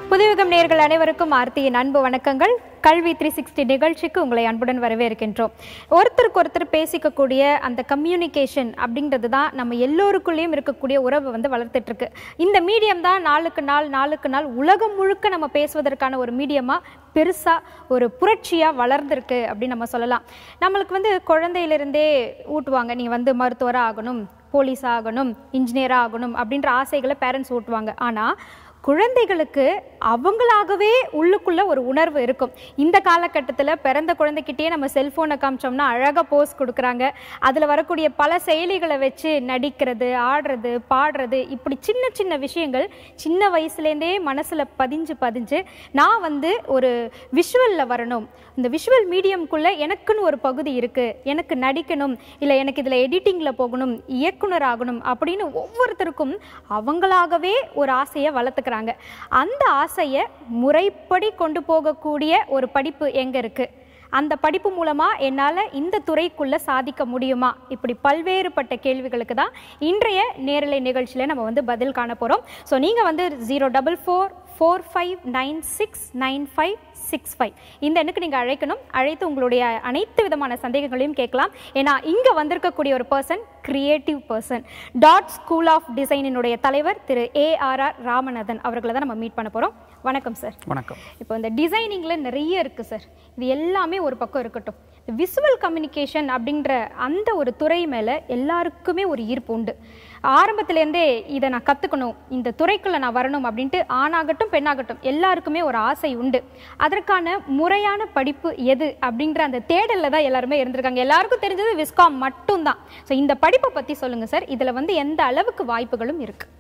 புதுயுகம் நேர்கள் அனைவருக்கும் ஆர்த்தியின் அன்பு வணக்கங்கள் கல்வி த்ரீ சிக்ஸ்டி நிகழ்ச்சிக்கு உங்களை அன்புடன் வரவேற்கின்றோம் ஒருத்தருக்கு ஒருத்தர் பேசிக்கக்கூடிய அந்த கம்யூனிகேஷன் அப்படின்றது தான் நம்ம எல்லோருக்குள்ளேயும் இருக்கக்கூடிய உறவு வந்து வளர்த்துட்டு இருக்கு இந்த மீடியம் தான் நாளுக்கு நாள் நாளுக்கு நாள் உலகம் முழுக்க நம்ம பேசுவதற்கான ஒரு மீடியமா பெருசா ஒரு புரட்சியா வளர்ந்திருக்கு அப்படின்னு நம்ம சொல்லலாம் நம்மளுக்கு வந்து குழந்தையிலிருந்தே ஊட்டுவாங்க நீ வந்து மருத்துவராக ஆகணும் போலீஸ் ஆகணும் இன்ஜினியராக ஆகணும் அப்படின்ற ஆசைகளை பேரண்ட்ஸ் ஊட்டுவாங்க ஆனால் குழந்தைகளுக்கு அவங்களாகவே உள்ளுக்குள்ள ஒரு உணர்வு இருக்கும் இந்த காலகட்டத்தில் பிறந்த குழந்தைகிட்டயே நம்ம செல்ஃபோனை காமிச்சோம்னா அழகாக போஸ் கொடுக்குறாங்க அதில் வரக்கூடிய பல செயலிகளை வச்சு நடிக்கிறது ஆடுறது பாடுறது இப்படி சின்ன சின்ன விஷயங்கள் சின்ன வயசுலேருந்தே மனசில் பதிஞ்சு பதிஞ்சு நான் வந்து ஒரு விஷுவலில் வரணும் இந்த விஷுவல் மீடியம்குள்ளே எனக்குன்னு ஒரு பகுதி இருக்குது எனக்கு நடிக்கணும் இல்லை எனக்கு இதில் எடிட்டிங்கில் போகணும் இயக்குனர் ஆகணும் அப்படின்னு ஒவ்வொருத்தருக்கும் அவங்களாகவே ஒரு ஆசையை வளர்த்துக்கிறாங்க அந்த ஆசையை முறைப்படி கொண்டு போகக்கூடிய ஒரு படிப்பு எங்கே இருக்குது அந்த படிப்பு மூலமாக என்னால் இந்த துறைக்குள்ளே சாதிக்க முடியுமா இப்படி பல்வேறுபட்ட கேள்விகளுக்கு தான் இன்றைய நேரலை நிகழ்ச்சியில் நம்ம வந்து பதில் காண போகிறோம் ஸோ நீங்கள் வந்து zero double four four five nine six nine five six five இந்த எண்ணுக்கு நீங்கள் அழைக்கணும் அழைத்து உங்களுடைய அனைத்து விதமான சந்தேகங்களையும் கேட்கலாம் ஏன்னா இங்கே வந்திருக்கக்கூடிய ஒரு person creative person dot school of டிசைனினுடைய தலைவர் திரு ஏஆர்ஆர் ராமநாதன் அவர்களை தான் நம்ம மீட் பண்ண போகிறோம் வணக்கம் சார் வணக்கம் இப்போ இந்த டிசைனிங்கில் நிறைய இருக்குது சார் இது எல்லாமே ஒரு பக்கம் இருக்கட்டும் விசுவல் கம்யூனிகேஷன் அப்படின்ற அந்த ஒரு துறை மேலே எல்லாருக்குமே ஒரு ஈர்ப்பு உண்டு ஆரம்பத்துலேருந்தே இதை நான் கற்றுக்கணும் இந்த துறைக்குள்ளே நான் வரணும் அப்படின்ட்டு ஆணாகட்டும் பெண்ணாகட்டும் எல்லாருக்குமே ஒரு ஆசை உண்டு அதற்கான முறையான படிப்பு எது அப்படின்ற அந்த தேடலில் தான் எல்லாருமே இருந்திருக்காங்க எல்லாருக்கும் தெரிஞ்சது விஸ்காம் மட்டும்தான் ஸோ இந்த படிப்பை பற்றி சொல்லுங்கள் சார் இதில் வந்து எந்த அளவுக்கு வாய்ப்புகளும் இருக்குது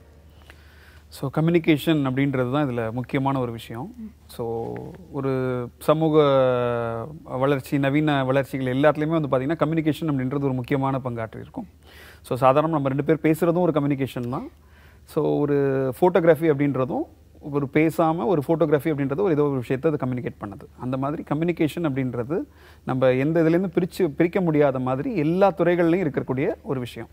ஸோ கம்யூனிகேஷன் அப்படின்றது தான் இதில் முக்கியமான ஒரு விஷயம் ஸோ ஒரு சமூக வளர்ச்சி நவீன வளர்ச்சிகள் எல்லாத்துலேயுமே வந்து பார்த்திங்கன்னா கம்யூனிகேஷன் அப்படின்றது ஒரு முக்கியமான பங்காற்றி இருக்கும் ஸோ சாதாரண நம்ம ரெண்டு பேர் பேசுகிறதும் ஒரு கம்யூனிகேஷன் தான் ஸோ ஒரு ஃபோட்டோகிராஃபி அப்படின்றதும் ஒரு பேசாமல் ஒரு ஃபோட்டோகிராஃபி அப்படின்றது ஒரு ஏதோ ஒரு விஷயத்தை அது கம்யூனிகேட் பண்ணுது அந்த மாதிரி கம்யூனிகேஷன் அப்படின்றது நம்ம எந்த இதுலேருந்து பிரித்து பிரிக்க முடியாத மாதிரி எல்லா துறைகள்லையும் இருக்கக்கூடிய ஒரு விஷயம்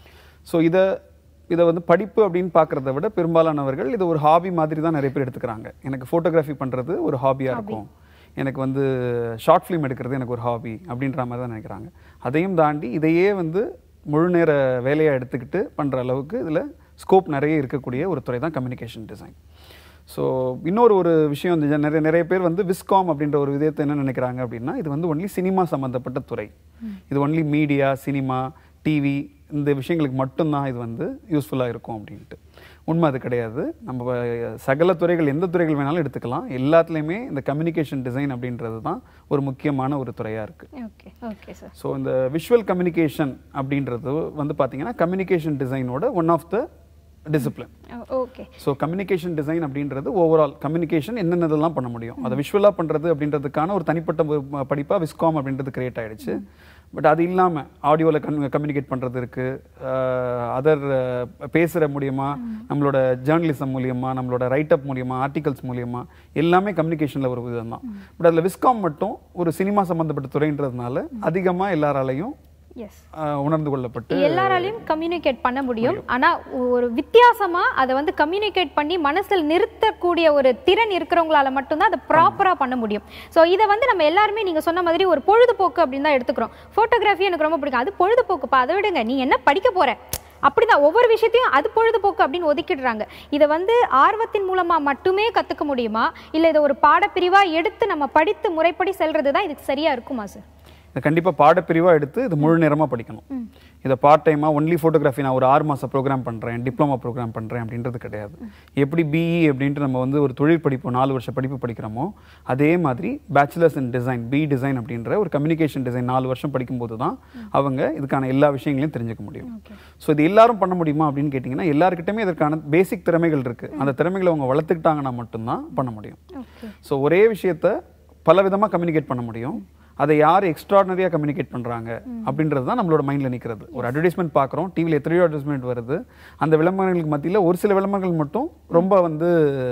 ஸோ இதை இதை வந்து படிப்பு அப்படின்னு பார்க்குறத விட பெரும்பாலானவர்கள் இது ஒரு ஹாபி மாதிரி தான் நிறைய பேர் எடுத்துக்கிறாங்க எனக்கு ஃபோட்டோகிராஃபி பண்ணுறது ஒரு ஹாபியாக இருக்கும் எனக்கு வந்து ஷார்ட் ஃபிலிம் எடுக்கிறது எனக்கு ஒரு ஹாபி அப்படின்ற மாதிரி தான் நினைக்கிறாங்க அதையும் தாண்டி இதையே வந்து முழு நேர வேலையாக எடுத்துக்கிட்டு பண்ணுற அளவுக்கு இதில் ஸ்கோப் நிறைய இருக்கக்கூடிய ஒரு துறை தான் கம்யூனிகேஷன் டிசைன் ஸோ இன்னொரு ஒரு விஷயம் வந்து நிறைய நிறைய பேர் வந்து விஸ்காம் அப்படின்ற ஒரு விதத்தை என்ன நினைக்கிறாங்க அப்படின்னா இது வந்து ஒன்லி சினிமா சம்மந்தப்பட்ட துறை இது ஒன்லி மீடியா சினிமா டிவி இந்த விஷயங்களுக்கு மட்டும்தான் இது வந்து யூஸ்ஃபுல்லாக இருக்கும் அப்படின்ட்டு உண்மை அது கிடையாது நம்ம வ- சகல துறைகள் எந்த துறைகள் வேணாலும் எடுத்துக்கலாம் எல்லாத்துலேயுமே இந்த கம்யூனிகேஷன் டிசைன் அப்படின்றது தான் ஒரு முக்கியமான ஒரு துறையாக இருக்குது ஓகே ஓகே சார் ஸோ இந்த விஷுவல் கம்யூனிகேஷன் அப்படின்றது வந்து பார்த்தீங்கன்னா கம்யூனிகேஷன் டிசைனோட one of the discipline okay so communication design அப்படின்றது ஓவரால் கம்யூனிகேஷன் என்னென்னதெல்லாம் பண்ண முடியும் அதை விஷுவலாக பண்ணுறது அப்படின்றதுக்கான ஒரு தனிப்பட்ட ஒரு ப- படிப்பா விஸ்காம் அப்படின்றது கிரியேட் ஆயிடுச்சு பட் அது இல்லாமல் ஆடியோவில் கன் கம்யூனிகேட் பண்ணுறது இருக்குது அதர் பேசுகிற மூலியமா நம்மளோட ஜேர்னலிசம் மூலியமா நம்மளோட ரைட்டப் மூலியமா ஆர்டிகல்ஸ் மூலியமா எல்லாமே கம்யூனிகேஷனில் ஒரு விதம் தான் பட் அதில் விஸ்காம் மட்டும் ஒரு சினிமா சம்மந்தப்பட்ட துறைன்றதுனால அதிகமாக எல்லாராலையும் எஸ் ஆஹ், உணர்ந்து கொள்ளப்பட்டு எல்லாராலையும் கம்யூனிகேட் பண்ண முடியும் ஆனா ஒரு வித்தியாசமா அதை வந்து கம்யூனிகேட் பண்ணி மனசில் நிறுத்தக்கூடிய ஒரு திறன் இருக்கிறவங்களால மட்டும்தான் அதை ப்ராப்பரா பண்ண முடியும் ஸோ இதை வந்து நம்ம எல்லாருமே நீங்க சொன்ன மாதிரி ஒரு பொழுதுபோக்கு அப்படின்னு தான் எடுத்துக்கிறோம் ஃபோட்டோகிராஃபி எனக்கு ரொம்ப பிடிக்கும் அது பொழுதுபோக்குப்பா அதை விடுங்க நீ என்ன படிக்க போற அப்படிதான் ஒவ்வொரு விஷயத்தையும் அது பொழுதுபோக்கு அப்படின்னு ஒதுக்கிடுறாங்க இதை வந்து ஆர்வத்தின் மூலமா மட்டுமே கத்துக்க முடியுமா இல்ல இதை ஒரு பாடப்பிரிவா எடுத்து நம்ம படித்து முறைப்படி செல்றது தான் இதுக்கு சரியா இருக்குமா சார் இதை கண்டிப்பாக பாடப்பிரிவாக எடுத்து இது முழு நேரமாக படிக்கணும் இதை பார்ட் டைமாக ஒன்லி ஃபோட்டோகிராஃபி நான் ஒரு ஆறு மாதம் ப்ரோக்ராம் பண்ணுறேன் டிப்ளமா ப்ரோக்ராம் பண்ணுறேன் அப்படின்றது கிடையாது எப்படி பிஇ அப்படின்ட்டு நம்ம வந்து ஒரு தொழில் படிப்பு நாலு வருஷம் படிப்பு படிக்கிறோமோ அதே மாதிரி bachelors in design B design அப்படின்ற ஒரு கம்யூனிகேஷன் டிசைன் நாலு வருஷம் படிக்கும்போது தான் அவங்க இதுக்கான எல்லா விஷயங்களையும் தெரிஞ்சுக்க முடியும் ஸோ இது எல்லாரும் பண்ண முடியுமா அப்படின்னு கேட்டிங்கன்னா எல்லாருக்கிட்டையுமே இதற்கான பேசிக் திறமைகள் இருக்குது அந்த திறமைகளை அவங்க வளர்த்துக்கிட்டாங்கன்னா மட்டும்தான் பண்ண முடியும் ஓகே ஸோ ஒரே விஷயத்த பல விதமாக கம்யூனிகேட் பண்ண முடியும் அதை யார் எக்ஸ்ட்ராடனரியாக கம்யூனிகேட் பண்ணுறாங்க அப்படின்றது தான் நம்மளோட மைண்டில் நிற்கிறது ஒரு அட்வர்டைஸ்மெண்ட் பார்க்குறோம் டிவியில் எத்தனையோ அட்வர்டைஸ்மெண்ட் வருது அந்த விளம்பரங்களுக்கு மத்தியில் ஒரு சில விளம்பரங்கள் மட்டும் ரொம்ப வந்து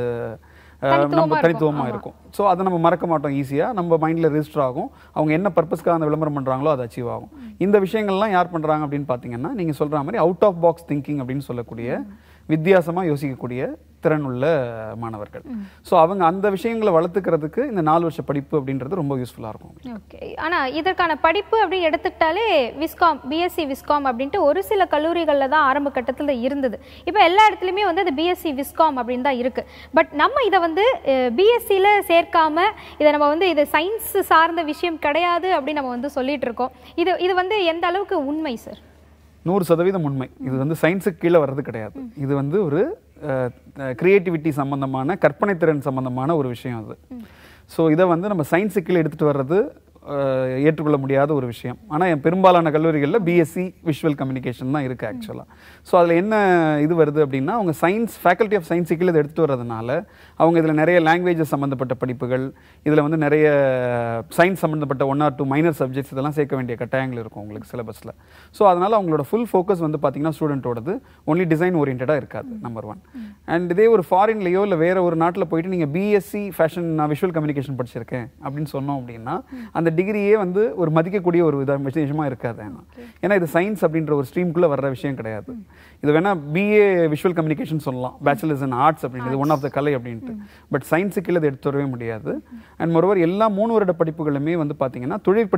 அஹ், தனித்துவமா நம்ம இருக்கும். தனித்துவமாக இருக்கும் ஸோ அதை நம்ம மறக்க மாட்டோம் ஈஸியாக நம்ம மைண்டில் ரெஜிஸ்டர் ஆகும் அவங்க என்ன பர்பஸ்க்காக அந்த விளம்பரம் பண்ணுறாங்களோ அது அச்சீவ் ஆகும் இந்த விஷயங்கள்லாம் யார் பண்ணுறாங்க அப்படின்னு பார்த்தீங்கன்னா நீங்கள் சொல்கிற மாதிரி அவுட் ஆஃப் பாக்ஸ் திங்கிங் அப்படின்னு சொல்லக்கூடிய வித்தியாசமாக யோசிக்கக்கூடிய திறன் உள்ள மாணவர்கள் ஸோ அவங்க அந்த விஷயங்களை வளர்த்துக்கிறதுக்கு இந்த நாலு வருஷ படிப்பு அப்படின்றது ரொம்ப யூஸ்ஃபுல்லாக இருக்கும் ஓகே ஆனா இதற்கான படிப்பு அப்படின்னு எடுத்துக்கிட்டாலே விஸ்காம் பிஎஸ்சி விஸ்காம் அப்படின்ட்டு ஒரு சில கல்லூரிகளில் தான் ஆரம்ப கட்டத்தில் இருந்தது இப்போ எல்லா இடத்துலையுமே வந்து அது பிஎஸ்சி விஸ்காம் அப்படின்னு தான் இருக்கு பட் நம்ம இதை வந்து பிஎஸ்சியில் சேர்க்காம இதை நம்ம வந்து இது சயின்ஸ் சார்ந்த விஷயம் கிடையாது அப்படின்னு நம்ம வந்து சொல்லிட்டு இருக்கோம் இது இது வந்து எந்த அளவுக்கு உண்மை சார் நூறு சதவீதம் உண்மை இது வந்து சயின்ஸுக்கு கீழே வர்றது கிடையாது இது வந்து ஒரு கிரியேட்டிவிட்டி சம்பந்தமான கற்பனை திறன் சம்பந்தமான ஒரு விஷயம் அது ஸோ இதை வந்து நம்ம சயின்ஸுக்கு கீழே எடுத்துகிட்டு வர்றது அஹ், ஏற்றுக்கொள்ள முடியாத ஒரு விஷயம் ஆனால் என் பெரும்பாலான கல்லூரிகளில் பிஎஸ்சி விஷுவல் கம்யூனிகேஷன் தான் இருக்குது ஆக்சுவலாக ஸோ அதில் என்ன இது வருது அப்படின்னா அவங்க சயின்ஸ் ஃபேக்கல்ட்டி ஆஃப் சயின்ஸ் கீழே இதை எடுத்துகிட்டு வர்றதுனால அவங்க இதில் நிறைய லாங்குவேஜஸ் சம்மந்தப்பட்ட படிப்புகள் இதில் வந்து நிறைய சயின்ஸ் சம்மந்தப்பட்ட one or two minor subjects இதெல்லாம் சேர்க்க வேண்டிய கட்டாயங்கள் இருக்கும் உங்களுக்கு சிலபஸில் ஸோ அதனால் அவங்களோட ஃபுல் ஃபோக்கஸ் வந்து பார்த்தீங்கன்னா ஸ்டூடெண்ட்டோடது ஒன்லி டிசைன் ஓரியன்டாக இருக்காது நம்பர் ஒன் அண்ட் இதே ஒரு ஃபாரின்லேயோ இல்லை வேற ஒரு நாட்டில் போயிட்டு நீங்கள் பிஎஸ்சி ஃபேஷன் நான் விஷுவல் கம்யூனிகேஷன் படிச்சிருக்கேன் அப்படின்னு சொன்னோம் அப்படின்னா அந்த டிகிரியே வந்து ஒரு மதிக்கக்கூடிய ஒரு வித விஷயமா இருக்காது ஏன்னா ஏன்னா இது சயின்ஸ் அப்படின்ற ஒரு ஸ்ட்ரீம்குள்ளே வர்ற விஷயம் கிடையாது இது வேணா பிஏ விஷுவல் கம்யூனிகேஷன் சொல்லலாம் பேச்சுலர்ஸ் இன் ஆர்ட்ஸ் அப்படின்றது ஒன் ஆஃப் த கலை அப்படின்ட்டு பட் சயின்ஸுக்கு கீழே அதை எடுத்து வரவே முடியாது அண்ட் மொரோவர் எல்லா மூணு வருட படிப்புகளுமே வந்து பார்த்தீங்கன்னா தொழில்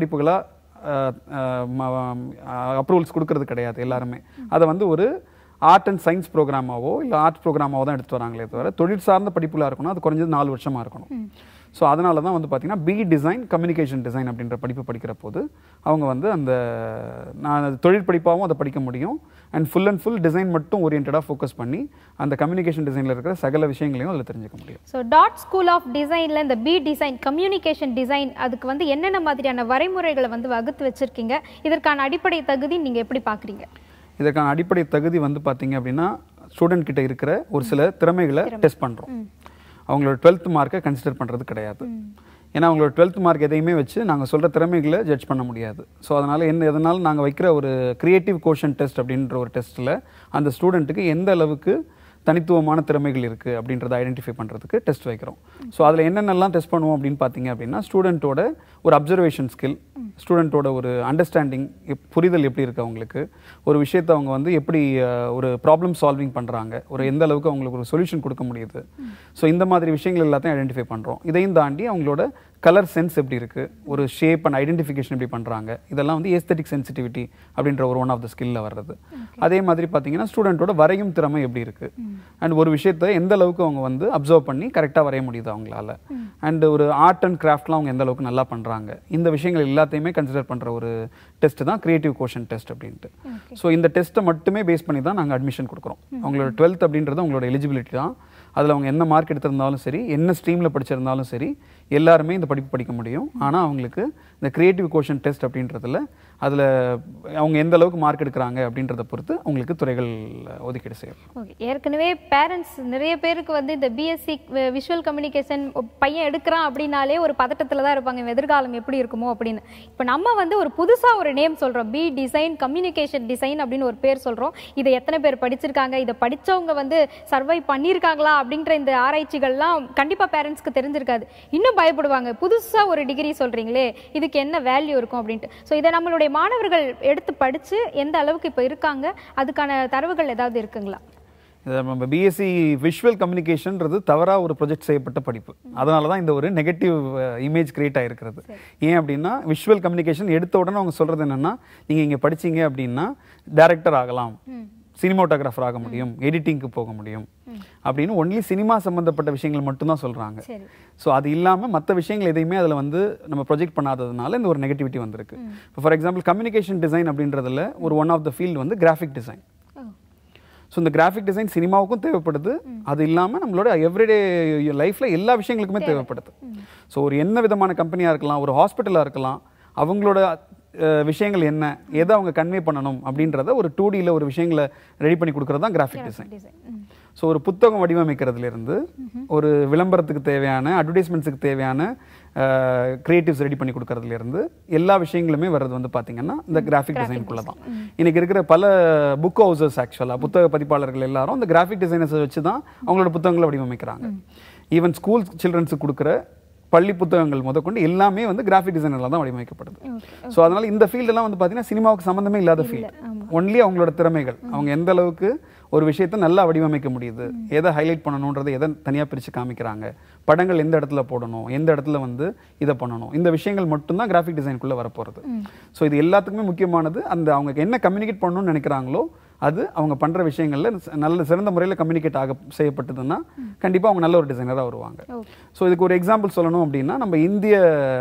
படிப்புகளாக அப்ரூவல்ஸ் கொடுக்கறது கிடையாது எல்லாருமே அதை வந்து ஒரு ஆர்ட் அண்ட் சயின்ஸ் ப்ரோக்ராமாவோ இல்லை ஆர்ட் ப்ரோக்ராமாவோ தான் எடுத்து வராங்களே தவிர தொழில் சார்ந்த படிப்புகளாக இருக்கணும் அது குறைஞ்சது நாலு வருஷமாக இருக்கணும் ஸோ அதனால தான் வந்து பார்த்தீங்கன்னா பி டிசைன் கம்யூனிகேஷன் டிசைன் அப்படின்ற படிப்பு படிக்கிற போது அவங்க வந்து அந்த நான் அது தொழில் படிப்பாகவும் அதை படிக்க முடியும் and full and full design மட்டும் ஓரியன்டாக ஃபோக்கஸ் பண்ணி அந்த கம்யூனிகேஷன் டிசைனில் இருக்கிற சகல விஷயங்களையும் அதில் தெரிஞ்சுக்க முடியும் ஸோ டாட் ஸ்கூல் ஆஃப் டிசைனில் இந்த பி டிசைன் கம்யூனிகேஷன் டிசைன் அதுக்கு வந்து என்னென்ன மாதிரியான வரைமுறைகளை வந்து வகுத்து வச்சிருக்கீங்க இதற்கான அடிப்படை தகுதி நீங்கள் எப்படி பார்க்குறீங்க இதற்கான அடிப்படை தகுதி வந்து பார்த்தீங்க அப்படின்னா ஸ்டூடெண்ட் கிட்ட இருக்கிற ஒரு சில திறமைகளை டெஸ்ட் பண்ணுறோம் அவங்களோட டுவெல்த் மார்க்கை கன்சிடர் பண்ணுறது கிடையாது ஏன்னா அவங்களோட டுவெல்த் மார்க் எதையுமே வச்சு நாங்கள் சொல்கிற திறமைகளை ஜட்ஜ் பண்ண முடியாது ஸோ அதனால் என்ன எதனாலும் நாங்கள் வைக்கிற ஒரு கிரியேட்டிவ் கோஷன் டெஸ்ட் அப்படின்ற ஒரு டெஸ்ட்டில் அந்த ஸ்டூடெண்ட்டுக்கு எந்த அளவுக்கு தனித்துவமான திறமைகள் இருக்குது அப்படின்றத ஐடென்டிஃபை பண்ணுறதுக்கு டெஸ்ட் வைக்கிறோம் ஸோ அதில் என்னென்னலாம் டெஸ்ட் பண்ணுவோம் அப்படின்னு பார்த்தீங்க அப்படின்னா ஸ்டூடெண்ட்டோட ஒரு அப்சர்வேஷன் ஸ்கில் ஸ்டூடெண்ட்டோட ஒரு அண்டர்ஸ்டாண்டிங் புரிதல் எப்படி இருக்குது அவங்களுக்கு ஒரு விஷயத்தை அவங்க வந்து எப்படி அஹ், ஒரு ப்ராப்ளம் சால்விங் பண்ணுறாங்க ஒரு எந்த அளவுக்கு அவங்களுக்கு ஒரு சொல்யூஷன் கொடுக்க முடியுது ஸோ இந்த மாதிரி விஷயங்கள் எல்லாத்தையும் ஐடென்டிஃபை பண்ணுறோம் இதையும் தாண்டி அவங்களோட கலர் சென்ஸ் எப்படி இருக்கு ஒரு ஷேப் அண்ட் ஐடென்டிஃபிகேஷன் எப்படி பண்றாங்க இதெல்லாம் வந்து ஏஸ்தட்டிக் சென்சிட்டிவிட்டி அப்படின்ற ஒரு ஒன் ஆஃப் த ஸ்கில்ல வர்றது அதே மாதிரி பார்த்தீங்கன்னா ஸ்டூடெண்ட்டோட வரையும் திறமை எப்படி இருக்கு அண்ட் ஒரு விஷயத்தை எந்த அளவுக்கு அவங்க வந்து அப்சர்வ் பண்ணி கரெக்டாக வரைய முடியுது அவங்களால அண்ட் ஒரு ஆர்ட் அண்ட் கிராஃப்ட்லாம் அவங்க எந்த அளவுக்கு நல்லா பண்றாங்க இந்த விஷயங்கள் எல்லாத்தையுமே கன்சிடர் பண்ற ஒரு டெஸ்ட் தான் கிரியேட்டிவ் கோஷன் டெஸ்ட் அப்படின்ட்டு ஸோ இந்த டெஸ்ட்டை மட்டுமே பேஸ் பண்ணி தான் நாங்கள் அட்மிஷன் கொடுக்குறோம் அவங்களோட டுவெல்த் அப்படின்றது அவங்களோட எலிஜிபிலிட்டி தான் அதில் அவங்க என்ன மார்க் எடுத்திருந்தாலும் சரி என்ன ஸ்ட்ரீமில் படிச்சிருந்தாலும் சரி எல்லாருமே இந்த படிப்பு படிக்க முடியும் ஆனால் அவங்களுக்கு இந்த கிரியேட்டிவ் கோஷன் டெஸ்ட் அப்படின்றதுல அதில் அவங்க எந்த அளவுக்கு மார்க் எடுக்கிறாங்க அப்படின்றத பொறுத்து அவங்களுக்கு துறைகள் ஒதுக்கீடு செய்யும் ஓகே ஏற்கனவே பேரண்ட்ஸ் நிறைய பேருக்கு வந்து இந்த பிஎஸ்சி விஷுவல் கம்யூனிகேஷன் பையன் எடுக்கிறான் அப்படின்னாலே ஒரு பதட்டத்தில் தான் இருப்பாங்க இவன் எதிர்காலம் எப்படி இருக்குமோ அப்படின்னு இப்போ நம்ம வந்து ஒரு புதுசாக ஒரு நேம் சொல்கிறோம் பி டிசைன் கம்யூனிகேஷன் டிசைன் அப்படின்னு ஒரு பேர் சொல்கிறோம் இதை எத்தனை பேர் படிச்சிருக்காங்க இதை படிச்சவங்க வந்து சர்வை பண்ணியிருக்காங்களா அப்படின்ற இந்த ஆராய்ச்சிகள்லாம் கண்டிப்பாக பேரண்ட்ஸ்க்கு தெரிஞ்சிருக்காது இன்னும் பயப்படுவாங்க புதுசாக ஒரு டிகிரி சொல்கிறீங்களே இதுக்கு என்ன வேல்யூ இருக்கும் அப்படின்ட்டு ஸோ இதை நம்மளுடைய மாணவர்கள் எடுத்து படித்து எந்த அளவுக்கு இப்போ இருக்காங்க அதுக்கான தரவுகள் ஏதாவது இருக்குங்களா இதை நம்ம பிஎஸ்சி விஷுவல் கம்யூனிகேஷன்ன்றது தவறாக ஒரு ப்ரொஜெக்ட் செய்யப்பட்ட படிப்பு அதனால தான் இந்த ஒரு நெகட்டிவ் இமேஜ் கிரியேட் ஆகிருக்கிறது ஏன் அப்படின்னா விஷுவல் கம்யூனிகேஷன் எடுத்த உடனே அவங்க சொல்கிறது என்னென்னா நீங்கள் இங்கே படிச்சீங்க அப்படின்னா டைரக்டர் ஆகலாம் சினிமோட்டோகிராஃபர் ஆக முடியும் எடிட்டிங்க்கு போக முடியும் அப்படின்னு ஒன்லி சினிமா சம்பந்தப்பட்ட விஷயங்கள் மட்டும்தான் சொல்கிறாங்க சரி ஸோ அது இல்லாமல் மற்ற விஷயங்கள் எதையுமே அதில் வந்து நம்ம ப்ரொஜெக்ட் பண்ணாததுனால இந்த ஒரு நெகட்டிவிட்டி வந்திருக்கு இப்போ ஃபார் எக்ஸாம்பிள் கம்யூனிகேஷன் டிசைன் அப்படின்றதுல ஒரு ஒன் ஆஃப் த ஃபீல்டு வந்து கிராஃபிக் டிசைன் ஓ ஸோ இந்த கிராஃபிக் டிசைன் சினிமாவுக்கும் தேவைப்படுது அது இல்லாமல் நம்மளோட எவ்ரிடே லைஃப்பில் எல்லா விஷயங்களுக்குமே தேவைப்படுது ஸோ ஒரு என்ன விதமான கம்பெனியாக இருக்கலாம் ஒரு ஹாஸ்பிட்டலாக இருக்கலாம் அவங்களோட அஹ், விஷயங்கள் என்ன எதை அவங்க கன்வே பண்ணணும் அப்படின்றத ஒரு டூ டியில் ஒரு விஷயங்களை ரெடி பண்ணி கொடுக்குறது தான் கிராஃபிக் டிசைன் டிசைன் ம் ஸோ ஒரு புத்தகம் வடிவமைக்கிறதுலேருந்து ஒரு விளம்பரத்துக்கு தேவையான அட்வர்டைஸ்மெண்ட்ஸுக்கு தேவையான கிரியேட்டிவ்ஸ் ரெடி பண்ணி கொடுக்கறதுலேருந்து எல்லா விஷயங்களுமே வர்றது வந்து பார்த்தீங்கன்னா இந்த கிராஃபிக் டிசைனுக்குள்ள தான் இன்னைக்கு இருக்கிற பல புக் ஹவுசஸ் ஆக்சுவலாக புத்தக பதிப்பாளர்கள் எல்லாரும் இந்த கிராஃபிக் டிசைனர்ஸை வச்சு தான் அவங்களோட புத்தகங்களை வடிவமைக்கிறாங்க ஈவன் ஸ்கூல் சில்ட்ரன்ஸுக்கு கொடுக்குற பள்ளி புத்தகங்கள் முதற்கொண்டு எல்லாமே வந்து கிராஃபிக் டிசைனர்ல தான் வடிவமைக்கப்படுது ஓகே ஸோ அதனால இந்த ஃபீல்டெல்லாம் வந்து பார்த்தீங்கன்னா சினிமாவுக்கு சம்மந்தமே இல்லாத ஃபீல்ட் ஒன்லி அவங்களோட திறமைகள் அவங்க எந்த அளவுக்கு ஒரு விஷயத்தை நல்லா வடிவமைக்க முடியுது எதை ஹைலைட் பண்ணணுன்றதை எதை தனியாக பிரித்து காமிக்கிறாங்க படங்கள் எந்த இடத்துல போடணும் எந்த இடத்துல வந்து இதை பண்ணணும் இந்த விஷயங்கள் மட்டும்தான் கிராஃபிக் டிசைனுக்குள்ளே வரப்போகிறது ஸோ இது எல்லாத்துக்குமே முக்கியமானது அந்த அவங்க என்ன கம்யூனிகேட் பண்ணணும்னு நினைக்கிறாங்களோ அது அவங்க பண்ணுற விஷயங்களில் நல்ல சிறந்த முறையில் கம்யூனிகேட் ஆக செய்யப்பட்டதுன்னா கண்டிப்பாக அவங்க நல்ல ஒரு டிசைனராக வருவாங்க ஓகே ஸோ இதுக்கு ஒரு எக்ஸாம்பிள் சொல்லணும் அப்படின்னா நம்ம இந்திய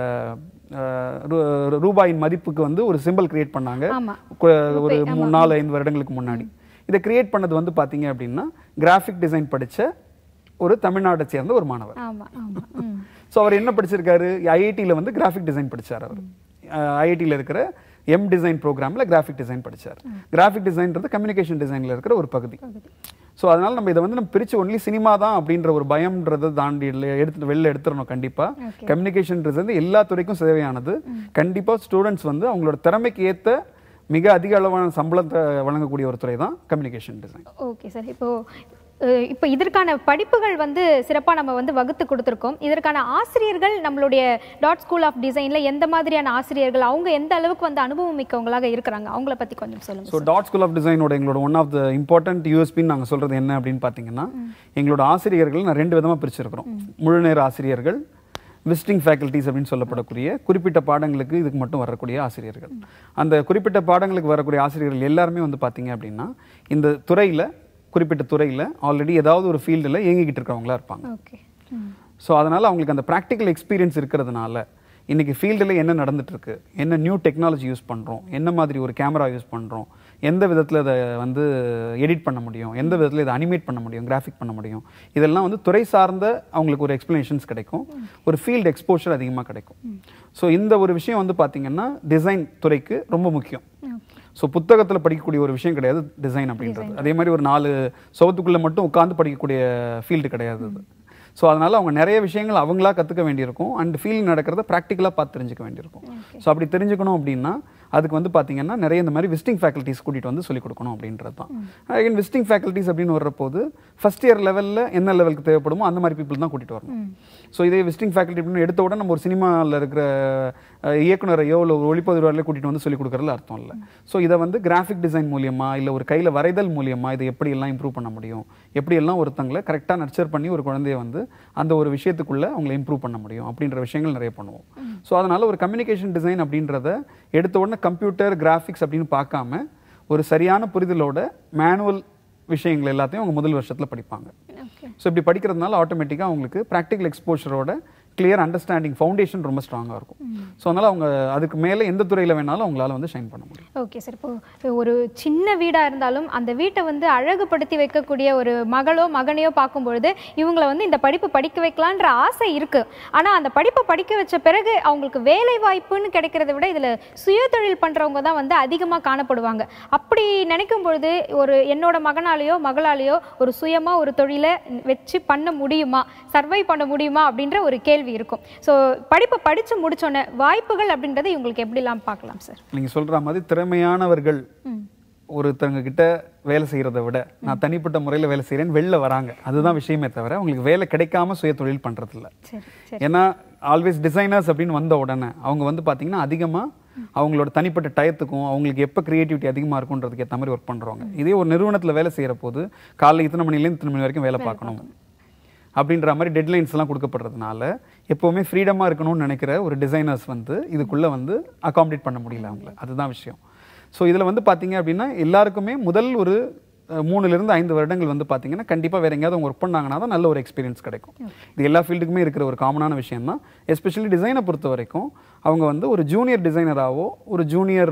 அஹ், ரூ- ரூபாயின் மதிப்புக்கு வந்து ஒரு சிம்பிள் கிரியேட் பண்ணாங்க ஆமா கு- ஒரு மூணு நாலு ஐந்து வருடங்களுக்கு முன்னாடி இதை கிரியேட் பண்ணது வந்து பாத்தீங்க அப்படின்னா கிராஃபிக் டிசைன் படிச்ச ஒரு தமிழ்நாட்டை சேர்ந்த ஒரு மாணவர் ஆமா ஆமா ம் ஸோ அவர் என்ன படிச்சிருக்காரு ஐஐடியில் வந்து கிராஃபிக் டிசைன் படிச்சார் அவர் ஐஐடியில் இருக்கிற எம் டிசைன் ப்ரோக்ராமில் கிராஃபிக் டிசைன் படிச்சார் கிராஃபிக் டிசைன்றது கம்யூனிகேஷன் டிசைனில் இருக்கிற ஒரு பகுதி ஸோ அதனால நம்ம இதை வந்து நம்ம பிரிச்சு ஒன்லி சினிமா தான் அப்படின்ற ஒரு பயம்ன்றதை தாண்டி இல்ல- எடுத்து வெளில எடுத்துடணும் கண்டிப்பா Okay. கம்யூனிகேஷன்ன்றது வந்து எல்லா துறைக்கும் தேவையானது கண்டிப்பா ஸ்டூடெண்ட்ஸ் வந்து அவங்களோட திறமைக்கு ஏத்த மிக அதிக அளவான சம்பளத்தை வழங்கக்கூடிய ஒரு துறை தான் கம்யூனிகேஷன் டிசைன் ஓகே சார் இப்போ அஹ், இப்போ இதற்கான படிப்புகள் வந்து சிறப்பாக நம்ம வந்து வகுத்து கொடுத்துருக்கோம் இதற்கான ஆசிரியர்கள் நம்மளுடைய டாட் ஸ்கூல் ஆஃப் டிசைனில் எந்த மாதிரியான ஆசிரியர்கள் அவங்க எந்த அளவுக்கு வந்து அனுபவம் மிக்கவங்களாக இருக்கிறாங்க அவங்கள பற்றி கொஞ்சம் சொல்லுங்க ஸோ டாட் ஸ்கூல் ஆஃப் டிசைனோட எங்களோட ஒன் ஆஃப் த இம்பார்ட்டன்ட் யூஎஸ்பின்னு நாங்கள் சொல்றது என்ன அப்படின்னு பார்த்தீங்கன்னா எங்களோட ஆசிரியர்கள் நான் ரெண்டு விதமாக பிரிச்சிருக்கிறோம் முழுநேர ஆசிரியர்கள் விசிட்டிங் ஃபேக்கல்டிஸ் அப்படின்னு சொல்லப்படக்கூடிய குறிப்பிட்ட பாடங்களுக்கு இதுக்கு மட்டும் வரக்கூடிய ஆசிரியர்கள் அந்த குறிப்பிட்ட பாடங்களுக்கு வரக்கூடிய ஆசிரியர்கள் எல்லாருமே வந்து பார்த்தீங்க அப்படின்னா இந்த துறையில் குறிப்பிட்ட துறையில் ஆல்ரெடி ஏதாவது ஒரு ஃபீல்டில் இயங்கிக்கிட்டு இருக்கிறவங்களா இருப்பாங்க ஓகே ம் ஸோ அதனால் அவங்களுக்கு அந்த ப்ராக்டிக்கல் எக்ஸ்பீரியன்ஸ் இருக்கிறதுனால இன்னைக்கு ஃபீல்டில் என்ன நடந்துட்டு இருக்கு என்ன நியூ டெக்னாலஜி யூஸ் பண்ணுறோம் என்ன மாதிரி ஒரு கேமரா யூஸ் பண்ணுறோம் எந்த விதத்தில் இதை வந்து எடிட் பண்ண முடியும் எந்த விதத்தில் இதை அனிமேட் பண்ண முடியும் கிராஃபிக் பண்ண முடியும் இதெல்லாம் வந்து துறை சார்ந்த அவங்களுக்கு ஒரு எக்ஸ்பிளனேஷன்ஸ் கிடைக்கும் ஒரு ஃபீல்டு எக்ஸ்போஷர் அதிகமாக கிடைக்கும் ஸோ இந்த ஒரு விஷயம் வந்து பார்த்தீங்கன்னா டிசைன் துறைக்கு ரொம்ப முக்கியம் ஓகே ஸோ புத்தகத்தில் படிக்கக்கூடிய ஒரு விஷயம் கிடையாது டிசைன் அப்படின்றது அதே மாதிரி ஒரு நாலு சுவத்துக்குள்ளே மட்டும் உட்காந்து படிக்கக்கூடிய ஃபீல்டு கிடையாது அது ஸோ அதனால அவங்க நிறைய விஷயங்கள் அவங்களா கற்றுக்க வேண்டியிருக்கும் அண்ட் ஃபீல் நடக்கிறத ப்ராக்டிக்கலாக பார்த்து தெரிஞ்சுக்க வேண்டியிருக்கும் ஸோ அப்படி தெரிஞ்சுக்கணும் அப்படின்னா அதுக்கு வந்து பார்த்தீங்கன்னா நிறைய இந்த மாதிரி விசிட்டிங் ஃபேக்கல்ட்டிஸ் கூட்டிகிட்டு வந்து சொல்லிக் கொடுக்கணும் அப்படின்றது தான் அகைன் விசிட்டிங் ஃபேக்கல்ட்டிஸ் அப்படின்னு வர்றபோது ஃபர்ஸ்ட் இயர் லெவலில் என்ன லெவலுக்கு தேவைப்படுமோ அந்த மாதிரி பீப்புள் தான் கூட்டிகிட்டு வரணும் ஸோ இதே விசிட்டிங் ஃபேக்கல்ட்டி அப்படின்னு எடுத்த உடனே நம்ம ஒரு சினிமாவில் இருக்கிற அஹ், இயக்குனரையோ இல்லை ஒரு ஒளிப்பதிவாளர்களோ கூட்டிகிட்டு வந்து சொல்லிக் கொடுக்கறதுல அர்த்தம் இல்லை ஸோ இதை வந்து கிராஃபிக் டிசைன் மூலியமா இல்லை ஒரு கையில் வரைதல் மூலியமா இதை எப்படி எல்லாம் இம்ப்ரூவ் பண்ண முடியும் எப்படி எல்லாம் ஒருத்தங்களை கரெக்டாக நர்ச்சர் பண்ணி ஒரு குழந்தைய வந்து அந்த ஒரு விஷயத்துக்குள்ள அவங்களை இம்ப்ரூவ் பண்ண முடியும் அப்படின்ற விஷயங்கள் நிறைய பண்ணுவோம் ஸோ அதனால ஒரு கம்யூனிகேஷன் டிசைன் அப்படின்றத எடுத்த உடனே கம்ப்யூட்டர் கிராஃபிக்ஸ் அப்படின்னு பார்க்காம ஒரு சரியான புரிதலோட மேனுவல் விஷயங்கள் எல்லாத்தையும் அவங்க முதல் வருஷத்தில் படிப்பாங்க ஓகே ஸோ இப்படி படிக்கிறதுனால ஆட்டோமேட்டிக்காக அவங்களுக்கு ப்ராக்டிக்கல் எக்ஸ்போஷரோட கிளியர் அண்டர்ஸ்டாண்டிங் ஃபவுண்டேஷன் ரொம்ப ஸ்ட்ராங்காக இருக்கும் ஸோ அதனால் அவங்க அதுக்கு மேலே எந்த துறையில் வேணாலும் அவங்களால வந்து ஷைன் பண்ண முடியும் ஓகே சார் இப்போ ஒரு சின்ன வீடா இருந்தாலும் அந்த வீட்டை வந்து அழகுபடுத்தி வைக்கக்கூடிய ஒரு மகளோ மகனையோ பார்க்கும்பொழுது இவங்கள வந்து இந்த படிப்பு படிக்க வைக்கலான்ற ஆசை இருக்கு ஆனா அந்த படிப்பை படிக்க வச்ச பிறகு அவங்களுக்கு வேலை வாய்ப்புன்னு கிடைக்கிறத விட இதுல சுயதொழில் பண்றவங்க தான் வந்து அதிகமா காணப்படுவாங்க அப்படி நினைக்கும் பொழுது ஒரு என்னோட மகனாலேயோ மகளாலேயோ ஒரு சுயமா ஒரு தொழிலை வச்சு பண்ண முடியுமா சர்வை பண்ண முடியுமா அப்படின்ற ஒரு கேள்வி இருக்கும் ஸோ படிப்பை படிச்சு முடிச்சோன்னே வாய்ப்புகள் அப்படின்றத இவங்களுக்கு எப்படிலாம் பார்க்கலாம் சார் நீங்கள் சொல்கிற மாதிரி திறமையானவர்கள் ம் ஒருத்தவங்க கிட்ட வேலை செய்கிறத விட நான் தனிப்பட்ட முறையில் வேலை செய்கிறேன் வெளில வராங்க அதுதான் விஷயமே தவிர அவங்களுக்கு வேலை கிடைக்காம சுய தொழில் பண்ணுறதில்ல சரி சரி ஏன்னா ஆல்வேஸ் டிசைனர்ஸ் அப்படின்னு வந்த உடனே அவங்க வந்து பார்த்தீங்கன்னா அதிகமாக அவங்களோட தனிப்பட்ட டயத்துக்கும் அவங்களுக்கு எப்போ கிரியேட்டிவிட்டி அதிகமாக இருக்குன்றதுக்கு ஏற்ற மாதிரி ஒர்க் பண்ணுறவங்க இதே ஒரு நிறுவனத்தில் வேலை செய்கிற போது காலைல இத்தனை மணிலேருந்து இத்தனை மணி வரைக்கும் வேலை பார்க்கணும் அப்படின்ற மாதிரி டெட்லைன்ஸ் எல்லாம் கொடுக்கப்படுறதுனால எப்போவுமே ஃப்ரீடமாக இருக்கணும்னு நினைக்கிற ஒரு டிசைனர்ஸ் வந்து இதுக்குள்ளே வந்து அகாமடேட் பண்ண முடியல அவங்கள அதுதான் விஷயம் ஸோ இதில் வந்து பார்த்தீங்க அப்படின்னா எல்லாருக்குமே முதல் ஒரு அஹ், மூணுலேருந்து ஐந்து வருடங்கள் வந்து பார்த்தீங்கன்னா கண்டிப்பாக வேற எங்கேயாவது அவங்க ஒர்க் பண்ணாங்கன்னா தான் நல்ல ஒரு எக்ஸ்பீரியன்ஸ் கிடைக்கும் இது எல்லா ஃபீல்டுக்குமே இருக்கிற ஒரு காமனான விஷயம் தான் எஸ்பெஷலி டிசைனை பொறுத்த வரைக்கும் அவங்க வந்து ஒரு ஜூனியர் டிசைனராகவோ ஒரு ஜூனியர்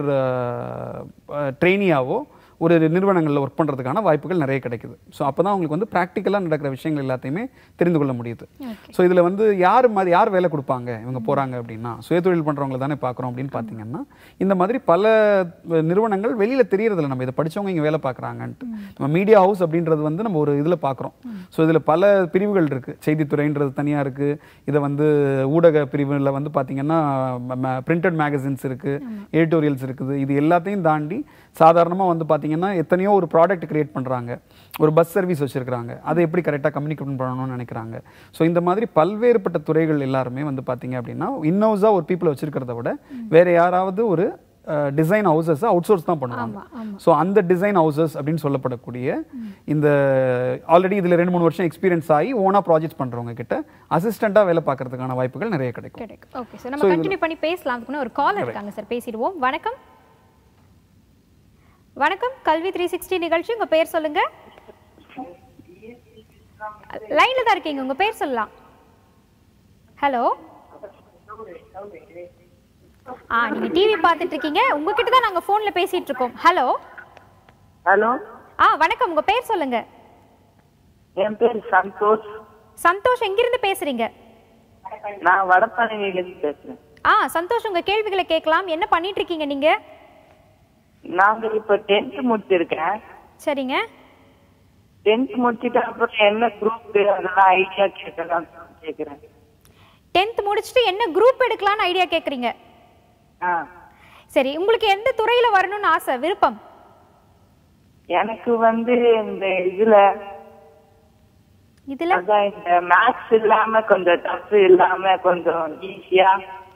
ட்ரெயினியாவோ ஒரு நிறுவனங்களில் ஒர்க் பண்ணுறதுக்கான வாய்ப்புகள் நிறைய கிடைக்குது ஸோ அப்போ தான் அவங்களுக்கு வந்து ப்ராக்டிக்கலாக நடக்கிற விஷயங்கள் எல்லாத்தையுமே தெரிந்து கொள்ள முடியுது ஸோ இதில் வந்து யார் மாதிரி யார் வேலை கொடுப்பாங்க இவங்க போகிறாங்க அப்படின்னா சுயதொழில் பண்ணுறவங்கள தானே பார்க்குறோம் அப்படின்னு பார்த்தீங்கன்னா இந்த மாதிரி பல நிறுவனங்கள் வெளியில் தெரியறதில்ல நம்ம இதை படிச்சவங்க இங்கே வேலை பார்க்குறாங்கன்ட்டு நம்ம மீடியா ஹவுஸ் அப்படின்றது வந்து நம்ம ஒரு இதில் பார்க்குறோம் ஸோ இதில் பல பிரிவுகள் இருக்குது செய்தித்துறைன்றது தனியாக இருக்குது இதை வந்து ஊடக பிரிவில் வந்து பார்த்தீங்கன்னா பிரிண்டட் மேகசின்ஸ் இருக்குது எடிட்டோரியல்ஸ் இருக்குது இது எல்லாத்தையும் தாண்டி சாதாரணமாக வந்து பார்த்தீங்கன்னா பார்த்தீங்கன்னா எத்தனையோ ஒரு ப்ராடக்ட் கிரியேட் பண்ணுறாங்க ஒரு பஸ் சர்வீஸ் வச்சுருக்காங்க அதை எப்படி கரெக்டாக கம்யூனிகேட் பண்ணணும்னு நினைக்கிறாங்க ஸோ இந்த மாதிரி பல்வேறுபட்ட துறைகள் எல்லாருமே வந்து பார்த்தீங்க அப்படின்னா இன்னோஸாக ஒரு பீப்புளை வச்சிருக்கிறத விட வேற யாராவது ஒரு டிசைன் ஹவுசஸ் அவுட் சோர்ஸ் தான் பண்ணுவாங்க ஸோ அந்த டிசைன் ஹவுசஸ் அப்படின்னு சொல்லப்படக்கூடிய இந்த ஆல்ரெடி இதில் ரெண்டு மூணு வருஷம் எக்ஸ்பீரியன்ஸ் ஆகி ஓனாக ப்ராஜெக்ட் பண்ணுறவங்க கிட்ட அசிஸ்டண்ட்டாக வேலை பார்க்கறதுக்கான வாய்ப்புகள் நிறைய கிடைக்கும் கிடைக்கும் ஓகே சார் நம்ம கண்டினியூ பண்ணி பேசலாம் அதுக்குன்னு ஒரு கால் இருக்காங்க சார் பேசிடுவோம் வணக்கம் வணக்கம் கல்வி த்ரீ சிக்ஸ்டி நிகழ்ச்சி உங்க பேர் சொல்லுங்க லைன்ல தான் இருக்கீங்க உங்க பேர் சொல்லலாம் ஹலோ ஆ நீங்க டிவி பார்த்துட்டு இருக்கீங்க உங்ககிட்ட தான் நாங்க போன்ல பேசிட்டு இருக்கோம் ஹலோ ஹலோ ஆ வணக்கம் உங்க பேர் சொல்லுங்க என் பேர் சந்தோஷ் சந்தோஷ் எங்கிருந்து பேசுறீங்க நான் வடபழனியிலிருந்து பேசுறேன் ஆ சந்தோஷ் உங்க கேள்விகளை கேட்கலாம் என்ன பண்ணிட்டு இருக்கீங்க நீங்க நாங்க இப்ப டென்த் முடிச்சிருக்கேன் சரிங்க டென்த் முடிச்சிட்டு அப்புறம் என்ன குரூப் அதெல்லாம் ஐடியா கேட்கலாம் கேக்குறேன் டென்த் முடிச்சுட்டு என்ன குரூப் எடுக்கலாம்னு ஐடியா கேக்குறீங்க ஆ சரி உங்களுக்கு எந்த துறையில வரணும்னு ஆசை விருப்பம் எனக்கு வந்து இந்த இதுல இதுல அதான் இந்த மேக்ஸ் இல்லாம கொஞ்சம் டஃப் இல்லாம கொஞ்சம் ஈஸியா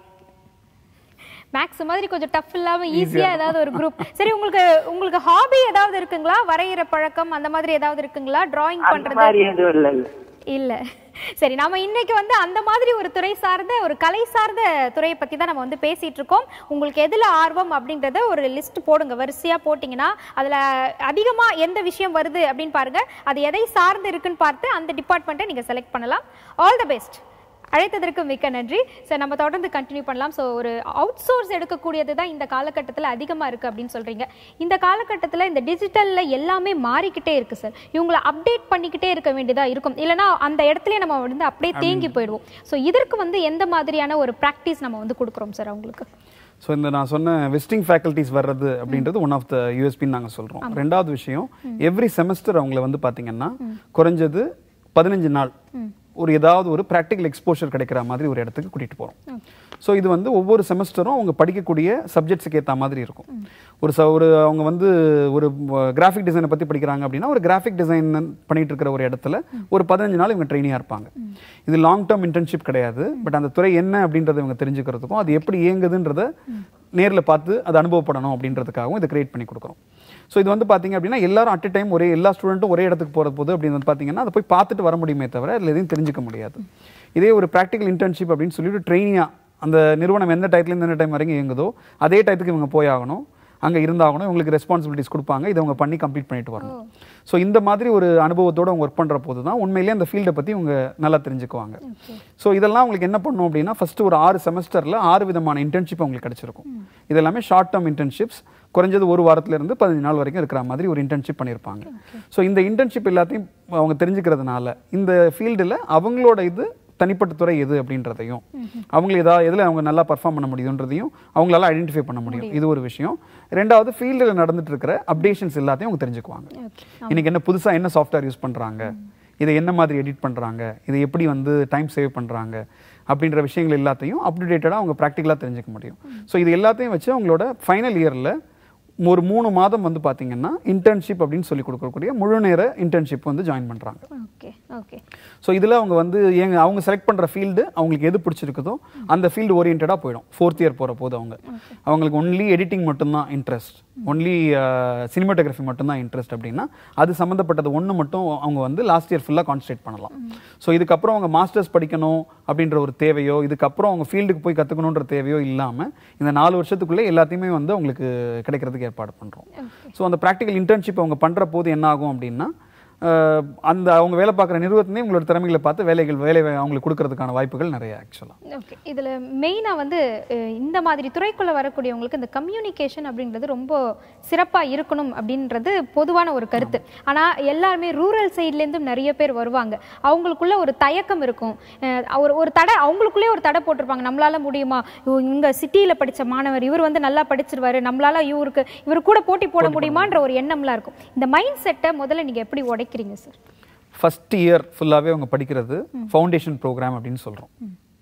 மேக்ஸ் மாதிரி கொஞ்சம் டஃப் இல்லாம ஈஸியா ஏதாவது ஒரு குரூப் சரி உங்களுக்கு உங்களுக்கு ஹாபி ஏதாவது இருக்குங்களா வரைகிற பழக்கம் அந்த மாதிரி ஏதாவது இருக்குங்களா டிராயிங் அந்த பண்றது மாதிரி எதுவும் இல்ல இல்ல இல்ல சரி நாம இன்னைக்கு வந்து அந்த மாதிரி ஒரு துறை சார்ந்த ஒரு கலை சார்ந்த துறையை பத்தி தான் நம்ம வந்து பேசிட்டு இருக்கோம் உங்களுக்கு எதுல ஆர்வம் அப்படின்றத ஒரு லிஸ்ட் போடுங்க வரிசையா போட்டீங்கன்னா அதுல அதிகமா எந்த விஷயம் வருது அப்படின்னு பாருங்க அது எதை சார்ந்து இருக்குன்னு பார்த்து அந்த டிபார்ட்மெண்ட்டை நீங்க செலக்ட் பண்ணலாம் ஆல் த பெஸ்ட் அழைத்ததற்கு மிக்க நன்றி சார் நம்ம தொடர்ந்து கண்டினியூ பண்ணலாம் ஸோ ஒரு அவுட் சோர்ஸ் எடுக்கக்கூடியது தான் இந்த காலகட்டத்தில் அதிகமாக இருக்குது அப்படின்னு சொல்கிறீங்க இந்த காலகட்டத்தில் இந்த டிஜிட்டலில் எல்லாமே மாறிக்கிட்டே இருக்குது சார் இவங்களை அப்டேட் பண்ணிக்கிட்டே இருக்க வேண்டியதாக இருக்கும் இல்லைனா அந்த இடத்துலயே நம்ம வந்து அப்படியே தேங்கி போயிடுவோம் ஸோ இதற்கு வந்து எந்த மாதிரியான ஒரு ப்ராக்டிஸ் நம்ம வந்து கொடுக்குறோம் சார் அவங்களுக்கு ஸோ இந்த நான் சொன்ன விசிட்டிங் ஃபேக்கல்ட்டிஸ் வர்றது அப்படின்றது ஒன் ஆஃப் த யூஎஸ்பின்னு நாங்கள் சொல்கிறோம் ரெண்டாவது விஷயம் எவ்ரி செமஸ்டர் அவங்கள வந்து பார்த்தீங்கன்னா குறைஞ்சது பதினஞ்சு நாள் ஒரு ஏதாவது ஒரு ப்ராக்டிக்கல் எக்ஸ்போஷர் கிடைக்கிற மாதிரி ஒரு இடத்துக்கு கூட்டிகிட்டு போகிறோம் ஸோ இது வந்து ஒவ்வொரு செமஸ்டரும் அவங்க படிக்கக்கூடிய சப்ஜெக்ட்ஸுக்கு ஏற்ற மாதிரி இருக்கும் ஒரு ச ஒரு அவங்க வந்து ஒரு கிராஃபிக் டிசைனை பற்றி படிக்கிறாங்க அப்படின்னா ஒரு கிராஃபிக் டிசைன் பண்ணிட்டு இருக்கிற ஒரு இடத்துல ஒரு பதினஞ்சு நாள் இவங்க ட்ரைனியாக இருப்பாங்க இது லாங் டேர்ம் இன்டர்ன்ஷிப் கிடையாது பட் அந்த துறை என்ன அப்படின்றத இவங்க தெரிஞ்சுக்கிறதுக்கும் அது எப்படி இயங்குதுன்றத நேரில் பார்த்து அது அனுபவப்படணும் அப்படின்றதுக்காகவும் இதை கிரியேட் பண்ணி கொடுக்குறோம் ஸோ இது வந்து பார்த்தீங்க அப்படின்னா எல்லாரும் அட் டைம் ஒரே எல்லா ஸ்டூடெண்ட்டும் ஒரே இடத்துக்கு போகிற போது அப்படின்னு வந்து பார்த்தீங்கன்னா அதை போய் பார்த்துட்டு வர முடியுமே தவிர அதில் எதையும் தெரிஞ்சுக்க முடியாது இதே ஒரு ப்ராக்டிக்கல் இன்டர்ன்ஷிப் அப்படின்னு சொல்லிட்டு ட்ரைனிங்காக அந்த நிறுவனம் எந்த டயத்துலேருந்து எந்த டைம் வரைக்கும் இயங்குதோ அதே டயத்துக்கு இவங்க போய் ஆகணும் அங்கே இருந்தாகணும் இவங்களுக்கு ரெஸ்பான்சிபிலிட்டிஸ் கொடுப்பாங்க இதை அவங்க பண்ணி கம்ப்ளீட் பண்ணிட்டு வரணும் ஸோ இந்த மாதிரி ஒரு அனுபவத்தோட அவங்க ஒர்க் பண்ணுற போது தான் உண்மையிலேயே அந்த ஃபீல்டை பற்றி அவங்க நல்லா தெரிஞ்சுக்குவாங்க ஸோ இதெல்லாம் உங்களுக்கு என்ன பண்ணும் அப்படின்னா ஃபர்ஸ்ட் ஒரு ஆறு செமஸ்டரில் ஆறு விதமான இன்டர்ன்ஷிப் அவங்களுக்கு கிடைச்சிருக்கும் இது எல்லாமே ஷார்ட் டேர்ம் இன்டர்ன்ஷிப்ஸ் குறைஞ்சது ஒரு வாரத்துல இருந்து பதினஞ்சு நாள் வரைக்கும் இருக்கிற மாதிரி ஒரு இன்டர்ன்ஷிப் பண்ணியிருப்பாங்க ஸோ இந்த இன்டர்ன்ஷிப் எல்லாத்தையும் அவங்க தெரிஞ்சுக்கிறதுனால இந்த ஃபீல்டில் அவங்களோட இது தனிப்பட்ட துறை எது அப்படின்றதையும் அவங்க ஏதாவது எதில் அவங்க நல்லா பர்ஃபார்ம் பண்ண முடியுன்றதையும் அவங்களால ஐடென்டிஃபை பண்ண முடியும் இது ஒரு விஷயம் ரெண்டாவது ஃபீல்டில் நடந்துட்டு இருக்கிற அப்டேஷன்ஸ் எல்லாத்தையும் அவங்க தெரிஞ்சுக்குவாங்க இன்னைக்கு என்ன புதுசா என்ன சாஃப்ட்வேர் யூஸ் பண்றாங்க இதை என்ன மாதிரி எடிட் பண்றாங்க இதை எப்படி வந்து டைம் சேவ் பண்றாங்க அப்படின்ற விஷயங்கள் எல்லாத்தையும் அப்டேட்டடாக அவங்க ப்ராக்டிக்கலாக தெரிஞ்சுக்க முடியும் ஸோ இது எல்லாத்தையும் வச்சு அவங்களோட ஃபைனல் இயரில் ஒரு மூணு மாதம் வந்து பார்த்தீங்கன்னா இன்டர்ன்ஷிப் அப்படின்னு சொல்லி கொடுக்கக்கூடிய முழு நேர இன்டர்ன்ஷிப் வந்து ஜாயின் பண்ணுறாங்க ஓகே ஓகே ஸோ இதில் அவங்க வந்து ஏங்க அவங்க செலக்ட் பண்ணுற ஃபீல்டு அவங்களுக்கு எது பிடிச்சிருக்குதோ அந்த ஃபீல்டு ஓரியன்டாக போயிடும் ஃபோர்த் இயர் போகிற போது அவங்க அவங்களுக்கு ஒன்லி எடிட்டிங் மட்டும்தான் இன்ட்ரெஸ்ட் ஒன்லி சினிமாட்டோகிராஃபி மட்டும்தான் இன்ட்ரெஸ்ட் அப்படின்னா அது சம்மந்தப்பட்டது ஒன்று மட்டும் அவங்க வந்து லாஸ்ட் இயர் ஃபுல்லாக கான்சன்ட்ரேட் பண்ணலாம் ஸோ இதுக்கப்புறம் அவங்க மாஸ்டர்ஸ் படிக்கணும் அப்படின்ற ஒரு தேவையோ இதுக்கப்புறம் அவங்க ஃபீல்டுக்கு போய் கற்றுக்கணுன்ற தேவையோ இல்லாமல் இந்த நாலு வருஷத்துக்குள்ளே எல்லாத்தையுமே வந்து அவங்களுக்கு கிடைக்கிறதுக்கு ஏற்பாடு பண்ணுறோம் ஸோ அந்த ப்ராக்டிக்கல் இன்டர்ன்ஷிப் அவங்க பண்ணுற போது என்ன ஆகும் அப்படின்னா அஹ், அந்த அவங்க வேலை பார்க்குற நிறுவனத்திலே உங்களோட திறமைகளை பார்த்து வேலைகள் வேலை அவங்களுக்கு கொடுக்கறதுக்கான வாய்ப்புகள் நிறைய ஆக்சுவலாக ஓகே இதில் மெயினாக வந்து அஹ், இந்த மாதிரி துறைக்குள்ளே வரக்கூடியவங்களுக்கு இந்த கம்யூனிகேஷன் அப்படின்றது ரொம்ப சிறப்பாக இருக்கணும் அப்படின்றது பொதுவான ஒரு கருத்து ஆனால் எல்லாருமே ரூரல் சைட்லேருந்தும் நிறைய பேர் வருவாங்க அவங்களுக்குள்ள ஒரு தயக்கம் இருக்கும் அஹ், ஒரு ஒரு தடை அவங்களுக்குள்ளே ஒரு தடை போட்டிருப்பாங்க நம்மளால முடியுமா இங்கே சிட்டியில் படித்த மாணவர் இவர் வந்து நல்லா படிச்சிருவாரு நம்மளால இவருக்கு இவர் கூட போட்டி போட முடியுமான்ற ஒரு எண்ணம்லாம் இருக்கும் இந்த மைண்ட் செட்டை முதல்ல நீங்கள் எப்படி உடைக்கிறீங்க சார் ஃபர்ஸ்ட் இயர் ஃபுல்லாகவே அவங்க படிக்கிறது ஃபவுண்டேஷன் ப்ரோக்ராம் அப்படின்னு சொல்கிறோம்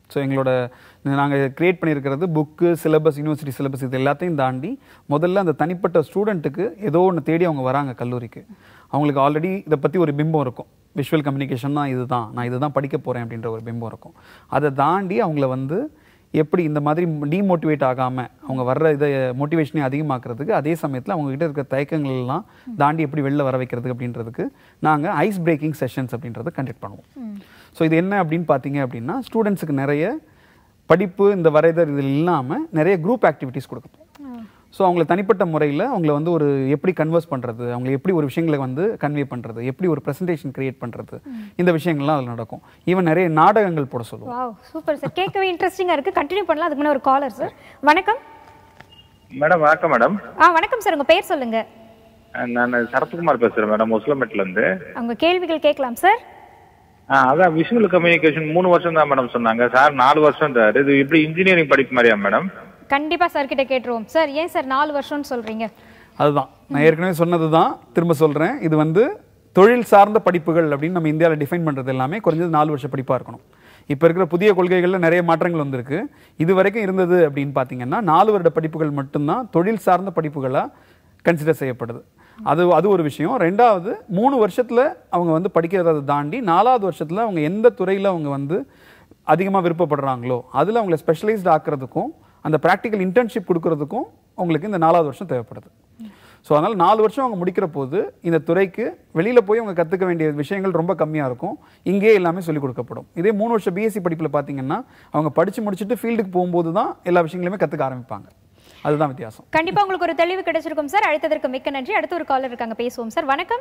ஸோ எங்களோட நாங்கள் கிரியேட் பண்ணியிருக்கிறது புக்கு சிலபஸ் யூனிவர்சிட்டி சிலபஸ் இது எல்லாத்தையும் தாண்டி முதல்ல அந்த தனிப்பட்ட ஸ்டூடெண்ட்டுக்கு ஏதோ ஒன்று தேடி அவங்க வராங்க கல்லூரிக்கு அவங்களுக்கு ஆல்ரெடி இதை பற்றி ஒரு பிம்பம் இருக்கும் விஷுவல் கம்யூனிகேஷன் தான் இதுதான் நான் இதுதான் படிக்க போகிறேன் அப்படின்ற ஒரு பிம்பம் இருக்கும் அதை தாண்டி அவங்கள வந்து எப்படி இந்த மாதிரி டீமோட்டிவேட் ஆகாமல் அவங்க வர்ற இதை மோட்டிவேஷனை அதிகமாக்குறதுக்கு அதே சமயத்தில் அவங்க கிட்ட இருக்கிற தயக்கங்கள் எல்லாம் தாண்டி எப்படி வெளில வர வைக்கிறதுக்கு அப்படின்றதுக்கு நாங்கள் ஐஸ் பிரேக்கிங் செஷன்ஸ் அப்படின்றத கண்டக்ட் பண்ணுவோம் ஸோ இது என்ன அப்படின்னு பார்த்தீங்க அப்படின்னா ஸ்டூடெண்ட்ஸுக்கு நிறைய படிப்பு இந்த வரைதல் இது இல்லாமல் நிறைய குரூப் ஆக்டிவிட்டீஸ் கொடுக்கணும் ஸோ அவங்கள தனிப்பட்ட முறையில் அவங்கள வந்து ஒரு எப்படி கன்வர்ஸ் பண்ணுறது அவங்களை எப்படி ஒரு விஷயங்களை வந்து கன்வே பண்ணுறது எப்படி ஒரு ப்ரெசன்டேஷன் கிரியேட் பண்ணுறது இந்த விஷயங்கள்லாம் அதில் நடக்கும் ஈவன் நிறைய நாடகங்கள் போட சொல்லுவோம் வாவ் சூப்பர் சார் கேட்கவே இன்ட்ரெஸ்டிங்கா இருக்கு கண்டினியூ பண்ணலாம் அதுக்கு முன்ன ஒரு காலர் சார் வணக்கம் மேடம் வணக்கம் மேடம் ஆ வணக்கம் சார் உங்க பேர் சொல்லுங்க நான் சரத்குமார் பேசுறேன் மேடம் முஸ்லமெட்ல இருந்து உங்க கேள்விகள் கேட்கலாம் சார் ஆ, அதான் விஷுவல் கம்யூனிகேஷன் மூணு வருஷம் தான் மேடம் சொன்னாங்க சார் நாலு வருஷம் தான் இது இப்படி இன்ஜினியரிங் படிப்பு மாதிரியா மேடம் கண்டிப்பா சார் கிட்ட கேட்டுருவோம் சார் ஏன் சார் நாலு வருஷம்னு சொல்றீங்க அதுதான் நான் ஏற்கனவே சொன்னது தான் திரும்ப சொல்கிறேன் இது வந்து தொழில் சார்ந்த படிப்புகள் அப்படின்னு நம்ம இந்தியாவில் டிஃபைன் பண்ணுறது எல்லாமே குறைஞ்சது நாலு வருஷ படிப்பாக இருக்கணும் இப்போ இருக்கிற புதிய கொள்கைகளில் நிறைய மாற்றங்கள் வந்திருக்கு இது வரைக்கும் இருந்தது அப்படின்னு பார்த்தீங்கன்னா நாலு வருட படிப்புகள் மட்டும்தான் தொழில் சார்ந்த படிப்புகளாக கன்சிடர் செய்யப்படுது அது அது ஒரு விஷயம் ரெண்டாவது மூணு வருஷத்தில் அவங்க வந்து படிக்கிறதை தாண்டி நாலாவது வருஷத்தில் அவங்க எந்த துறையில் அவங்க வந்து அதிகமாக விருப்பப்படுறாங்களோ அதில் அவங்களை ஸ்பெஷலைஸ்ட் ஆக்குறதுக்கும் அந்த ப்ராக்டிக்கல் இன்டர்ன்ஷிப் கொடுக்கறதுக்கும் உங்களுக்கு இந்த நாலாவது வருஷம் தேவைப்படுது ஸோ அதனால் நாலு வருஷம் அவங்க முடிக்கிற போது இந்த துறைக்கு வெளியில் போய் அவங்க கற்றுக்க வேண்டிய விஷயங்கள் ரொம்ப கம்மியாக இருக்கும் இங்கே எல்லாமே சொல்லிக் கொடுக்கப்படும் இதே மூணு வருஷம் பிஎஸ்சி படிப்பில் பார்த்தீங்கன்னா அவங்க படித்து முடிச்சுட்டு ஃபீல்டுக்கு போகும்போது தான் எல்லா விஷயங்களுமே கற்றுக்க ஆரம்பிப்பாங்க அதுதான் வித்தியாசம் கண்டிப்பா உங்களுக்கு ஒரு தெளிவு கிடைச்சிருக்கும் சார் அழைத்ததற்கு மிக்க நன்றி அடுத்து ஒரு காலர் இருக்காங்க பேசுவோம் சார் வணக்கம்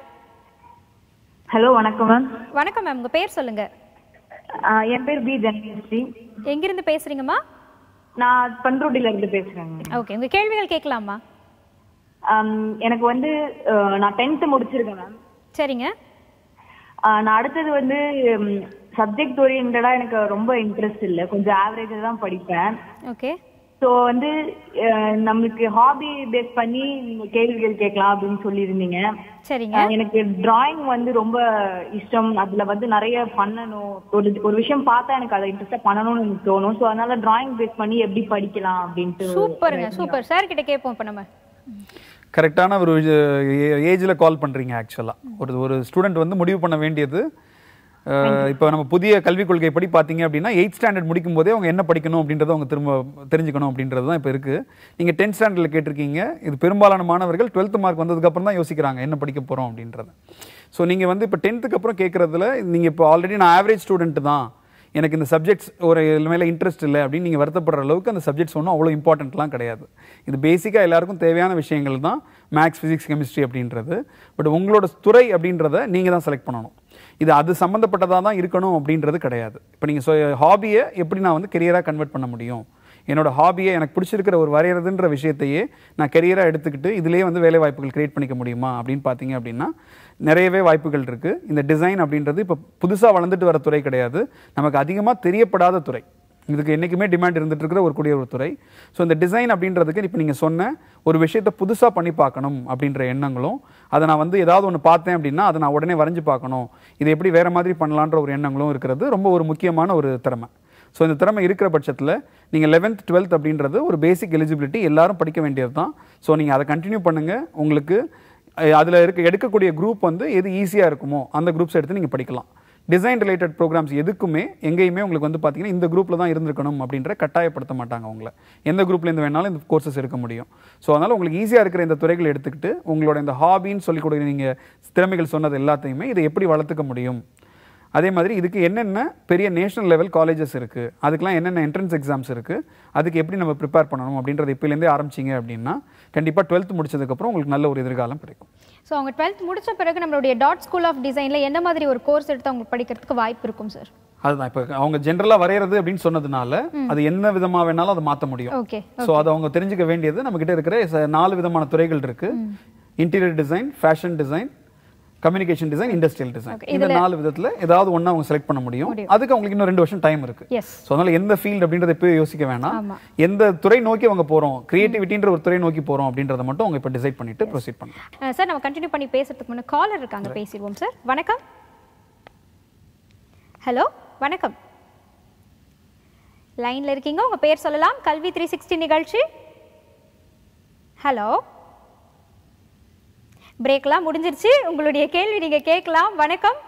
ஹலோ வணக்கம் மேம் வணக்கம் மேம் உங்க பேர் சொல்லுங்க என் பேர் பி தனலட்சுமி எங்கிருந்து பேசுறீங்கம்மா நான் பண்ருட்டில இருந்து பேசுறேங்க ஓகே உங்க கேள்விகள் கேட்கலாமா ஆம், எனக்கு வந்து அஹ், நான் டென்த் முடிச்சிருக்கேன் மேம் சரிங்க நான் அடுத்தது வந்து சப்ஜெக்ட் ஓரியன்டா எனக்கு ரொம்ப இன்ட்ரெஸ்ட் இல்லை கொஞ்சம் ஆவரேஜா தான் படிப்பேன் ஓகே ஸோ வந்து அஹ், நம்மளுக்கு ஹாபி பேஸ் பண்ணி நீங்க கேள்விகள் கேட்கலாம் அப்படின்னு சொல்லியிருந்தீங்க சரிங்க அஹ், எனக்கு டிராயிங் வந்து ரொம்ப இஷ்டம் அதுல வந்து நிறைய பண்ணணும் ஒரு ஒரு விஷயம் பார்த்தா எனக்கு அதை இன்ட்ரெஸ்டா பண்ணணும்னு எனக்கு தோணும் ஸோ அதனால டிராயிங் பேஸ் பண்ணி எப்படி படிக்கலாம் அப்படின்ட்டு சூப்பருங்க சூப்பர் சார் கிட்ட கேட்போம் இப்ப நம்ம கரெக்டான ஒரு ஏஜில் கால் பண்ணுறீங்க ஆக்சுவலாக ஒரு ஒரு ஸ்டூடெண்ட் வந்து முடிவு பண்ண வேண்டியது அஹ், இப்போ நம்ம புதிய கல்விக் கொள்கை படி பார்த்தீங்க அப்படின்னா எயிட் ஸ்டாண்டர்ட் முடிக்கும் போதே அவங்க என்ன படிக்கணும் அப்படின்றத அவங்க திரும்ப தெரிஞ்சுக்கணும் அப்படின்றது தான் இப்போ இருக்குது நீங்கள் டென்த் ஸ்டாண்டர்டில் கேட்டிருக்கீங்க இது பெரும்பாலான மாணவர்கள் டுவெல்த் மார்க் வந்ததுக்கப்புறம் தான் யோசிக்கிறாங்க என்ன படிக்க போகிறோம் அப்படின்றத ஸோ நீங்கள் வந்து இப்போ டென்த்துக்கு அப்புறம் கேட்குறதுல நீங்கள் இப்போ ஆல்ரெடி நான் ஆவரேஜ் ஸ்டூடெண்ட் தான் எனக்கு இந்த சப்ஜெக்ட்ஸ் ஒரு மேலே இன்ட்ரெஸ்ட் இல்லை அப்படின்னு நீங்கள் வருத்தப்படுற அளவுக்கு அந்த சப்ஜெக்ட்ஸ் ஒன்றும் அவ்வளோ இம்பார்ட்டன்ட்லாம் கிடையாது இது பேசிக்காக எல்லாருக்கும் தேவையான விஷயங்கள் தான் மேக்ஸ் ஃபிசிக்ஸ் கெமிஸ்ட்ரி அப்படின்றது பட் உங்களோட துறை அப்படின்றத நீங்கள் தான் செலக்ட் பண்ணணும் இது அது சம்மந்தப்பட்டதாக தான் இருக்கணும் அப்படின்றது கிடையாது இப்போ நீங்கள் ஹாபியை எப்படி நான் வந்து கெரியராக கன்வெர்ட் பண்ண முடியும் என்னோட ஹாபியை எனக்கு பிடிச்சிருக்கிற ஒரு வரைகிறதுன்ற விஷயத்தையே நான் கெரியராக எடுத்துக்கிட்டு இதுலேயே வந்து வேலை வாய்ப்புகள் கிரியேட் பண்ணிக்க முடியுமா அப்படின்னு பார்த்தீங்க அப்படின்னா நிறையவே வாய்ப்புகள் இருக்குது இந்த டிசைன் அப்படின்றது இப்போ புதுசாக வளர்ந்துட்டு வர துறை கிடையாது நமக்கு அதிகமாக தெரியப்படாத துறை இதுக்கு என்றைக்குமே டிமாண்ட் இருந்துட்டு இருக்கிற ஒரு கூடிய ஒரு துறை ஸோ இந்த டிசைன் அப்படின்றதுக்கு இப்போ நீங்கள் சொன்ன ஒரு விஷயத்தை புதுசாக பண்ணி பார்க்கணும் அப்படின்ற எண்ணங்களும் அதை நான் வந்து ஏதாவது ஒன்று பார்த்தேன் அப்படின்னா அதை நான் உடனே வரைஞ்சு பார்க்கணும் இதை எப்படி வேறு மாதிரி பண்ணலான்ற ஒரு எண்ணங்களும் இருக்கிறது ரொம்ப ஒரு முக்கியமான ஒரு திறமை ஸோ இந்த திறமை இருக்கிற பட்சத்தில் நீங்கள் லெவன்த் டுவெல்த் அப்படின்றது ஒரு பேசிக் எலிஜிபிலிட்டி எல்லாரும் படிக்க வேண்டியது தான் ஸோ நீங்கள் அதை கண்டினியூ பண்ணுங்கள் உங்களுக்கு அதில் இருக்க எடுக்கக்கூடிய குரூப் வந்து எது ஈஸியாக இருக்குமோ அந்த குரூப்ஸ் எடுத்து நீங்கள் படிக்கலாம் டிசைன் ரிலேட்டட் ப்ரோக்ராம்ஸ் எதுக்குமே எங்கேயுமே உங்களுக்கு வந்து பார்த்தீங்கன்னா இந்த குரூப்பில் தான் இருந்திருக்கணும் அப்படின்ற கட்டாயப்படுத்த மாட்டாங்க உங்களை எந்த குரூப்லேருந்து வேணாலும் இந்த கோர்சஸ் எடுக்க முடியும் ஸோ அதனால் உங்களுக்கு ஈஸியாக இருக்கிற இந்த துறைகளை எடுத்துக்கிட்டு உங்களோட இந்த ஹாபின்னு சொல்லி கொடுக்குற நீங்கள் திறமைகள் சொன்னது எல்லாத்தையுமே இதை எப்படி வளர்த்துக்க முடியும் அதே மாதிரி இதுக்கு என்னென்ன பெரிய நேஷனல் லெவல் காலேஜஸ் இருக்குது அதுக்கெலாம் என்னென்ன என்ட்ரன்ஸ் எக்ஸாம்ஸ் இருக்குது அதுக்கு எப்படி நம்ம ப்ரிப்பேர் பண்ணணும் அப்படின்றது இப்போலேருந்தே ஆரம்பிச்சிங்க அப்படின்னா கண்டிப்பாக டுவெல்த் முடிச்சதுக்கப்புறம் உங்களுக்கு நல்ல ஒரு எதிர்காலம் கிடைக்கும் ஸோ அவங்க டுவெல்த் முடிச்ச பிறகு நம்மளுடைய டாட் ஸ்கூல் ஆஃப் டிசைன்ல என்ன மாதிரி ஒரு கோர்ஸ் எடுத்து அவங்க படிக்கிறதுக்கு வாய்ப்பு இருக்கும் சார் அதுதான் இப்போ அவங்க ஜென்ரலாக வரைகிறது அப்படின்னு சொன்னதுனால அது என்ன விதமாக வேணாலும் அதை மாற்ற முடியும் ஓகே ஸோ அதை அவங்க தெரிஞ்சுக்க வேண்டியது நம்மக்கிட்ட இருக்கிற ச- நாலு விதமான துறைகள் இருக்கு interior design fashion design communication design industrial design Okay, இந்த நாலு விதத்துல ஏதாவது ஒண்ணு அவங்க செலக்ட் பண்ண முடியும் அதுக்கு அவங்களுக்கு இன்னும் ரெண்டு வருஷம் டைம் இருக்கு எஸ் ஸோ அதனால எந்த ஃபீல்டு அப்படின்றத இப்போ யோசிக்க வேணாம் ஆமா. எந்த துறை நோக்கி அவங்க போறோம் கிரியேட்டிவிட்டின்ற ஒரு துறை நோக்கி போறோம் அப்படின்றத மட்டும் அவங்க இப்போ டிசைட் பண்ணிட்டு ப்ரொசீட் பண்ணலாம் சார் நம்ம கண்டினியூ பண்ணி பேசுறதுக்கு முன்னாடி காலர் இருக்காங்க பேசிடுவோம் சார் வணக்கம் ஹலோ வணக்கம் லைன்ல இருக்கீங்க உங்க பேர் சொல்லலாம் கல்வி த்ரீ சிக்ஸ்டி நிகழ்ச்சி ஹலோ பிரேக்லாம் முடிஞ்சிருச்சு உங்களுடைய கேள்வி நீங்க கேட்கலாம் வணக்கம்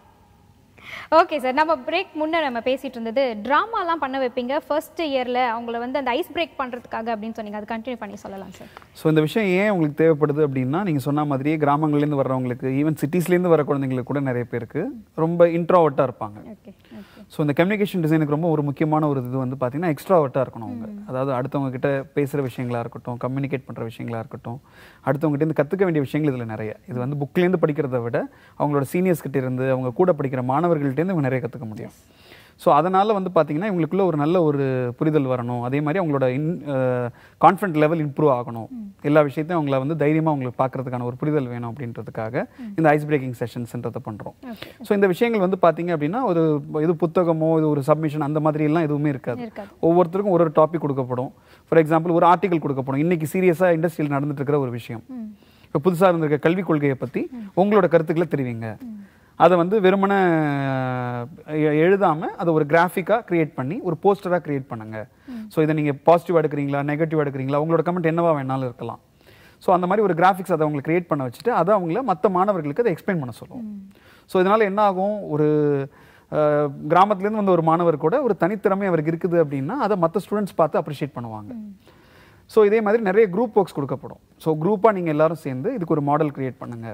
ஓகே சார் நம்ம பிரேக் முன்ன நம்ம பேசிட்டு இருந்தது ட்ராமாலாம் பண்ண வைப்பீங்க ஃபர்ஸ்ட் இயர்ல அவங்கள வந்து அந்த ஐஸ் பிரேக் பண்றதுக்காக அப்படின்னு சொன்னீங்க அது கண்டினியூ பண்ணி சொல்லலாம் சார் ஸோ இந்த விஷயம் ஏன் உங்களுக்கு தேவைப்படுது அப்படின்னா நீங்கள் சொன்ன மாதிரியே கிராமங்கள்லேருந்து வர்றவங்களுக்கு ஈவன் சிட்டிஸ்லேருந்து வர குழந்தைங்களுக்கு கூட நிறைய பேருக்கு ரொம்ப இன்ட்ராவர்ட்டாக இருப்பாங்க ஓகே ஓகே ஸோ இந்த கம்யூனிகேஷன் டிசைனுக்கு ரொம்ப ஒரு முக்கியமான ஒரு இது வந்து பார்த்தீங்கன்னா எக்ஸ்ட்ராவர்ட்டாக இருக்கணும் அவங்க அதாவது அடுத்தவங்க கிட்ட பேசுகிற விஷயங்களா இருக்கட்டும் கம்யூனிகேட் பண்ணுற விஷயங்களா இருக்கட்டும் அடுத்தவங்க கிட்ட கற்றுக்க வேண்டிய விஷயங்கள் இதில் நிறைய இது வந்து புக்லேருந்து படிக்கிறத விட அவங்களோட சீனியர்ஸ் கிட்ட இருந்து அவங்க கூட படிக்கிற மாணவர்கள்ட்டேருந்து இவங்க நிறைய கற்றுக்க முடியும் ஸோ அதனால் வந்து பார்த்தீங்கன்னா இவங்களுக்குள்ள ஒரு நல்ல ஒரு புரிதல் வரணும் அதே மாதிரி அவங்களோட இன் கான்ஃபிடன்ட் லெவல் இம்ப்ரூவ் ஆகணும் எல்லா விஷயத்தையும் அவங்கள வந்து தைரியமாக அவங்களுக்கு பார்க்கறதுக்கான ஒரு புரிதல் வேணும் அப்படின்றதுக்காக இந்த ஐஸ் பிரேக்கிங் செஷன்ஸ்ன்றதை பண்ணுறோம் ஸோ இந்த விஷயங்கள் வந்து பார்த்தீங்க அப்படின்னா ஒரு இது புத்தகமோ இது ஒரு சப்மிஷன் அந்த மாதிரி எல்லாம் எதுவுமே இருக்காது இருக்காது. ஒவ்வொருத்தருக்கும் ஒரு ஒரு டாபிக் கொடுக்கப்படும் ஃபார் எக்ஸாம்பிள் ஒரு ஆர்டிகல் கொடுக்கப்படும் இன்னைக்கு சீரியஸாக இண்டஸ்ட்ரியில் நடந்துட்டு இருக்கிற ஒரு விஷயம் இப்போ புதுசாக இருந்திருக்க கல்விக் கொள்கையை பற்றி உங்களோட கருத்துக்களை தெரிவிங்க அதை வந்து வெறுமனே எ- எழுதாம அதை ஒரு கிராஃபிக்காக கிரியேட் பண்ணி ஒரு போஸ்டராக கிரியேட் பண்ணுங்க ஸோ இதை நீங்கள் பாசிட்டிவாக எடுக்கிறீங்களா நெகட்டிவ் எடுக்கிறீங்களா உங்களோட கமெண்ட் என்னவா வேணாலும் இருக்கலாம் ஸோ அந்த மாதிரி ஒரு கிராஃபிக்ஸ் அதை அவங்களுக்கு கிரியேட் பண்ண வச்சுட்டு அதை அவங்கள மற்ற மாணவர்களுக்கு அதை எக்ஸ்பிளைன் பண்ண சொல்லுவோம் ஸோ இதனால என்ன ஆகும் ஒரு அஹ், கிராமத்துலேருந்து வந்த ஒரு மாணவர் கூட ஒரு தனித்திறமை அவருக்கு இருக்குது அப்படின்னா அதை மற்ற ஸ்டூடெண்ட்ஸ் பார்த்து அப்ரிஷியேட் பண்ணுவாங்க ஸோ இதே மாதிரி நிறைய குரூப் ஒர்க்ஸ் கொடுக்கப்படும் ஸோ குரூப்பாக நீங்கள் எல்லாரும் சேர்ந்து இதுக்கு ஒரு மாடல் கிரியேட் பண்ணுங்க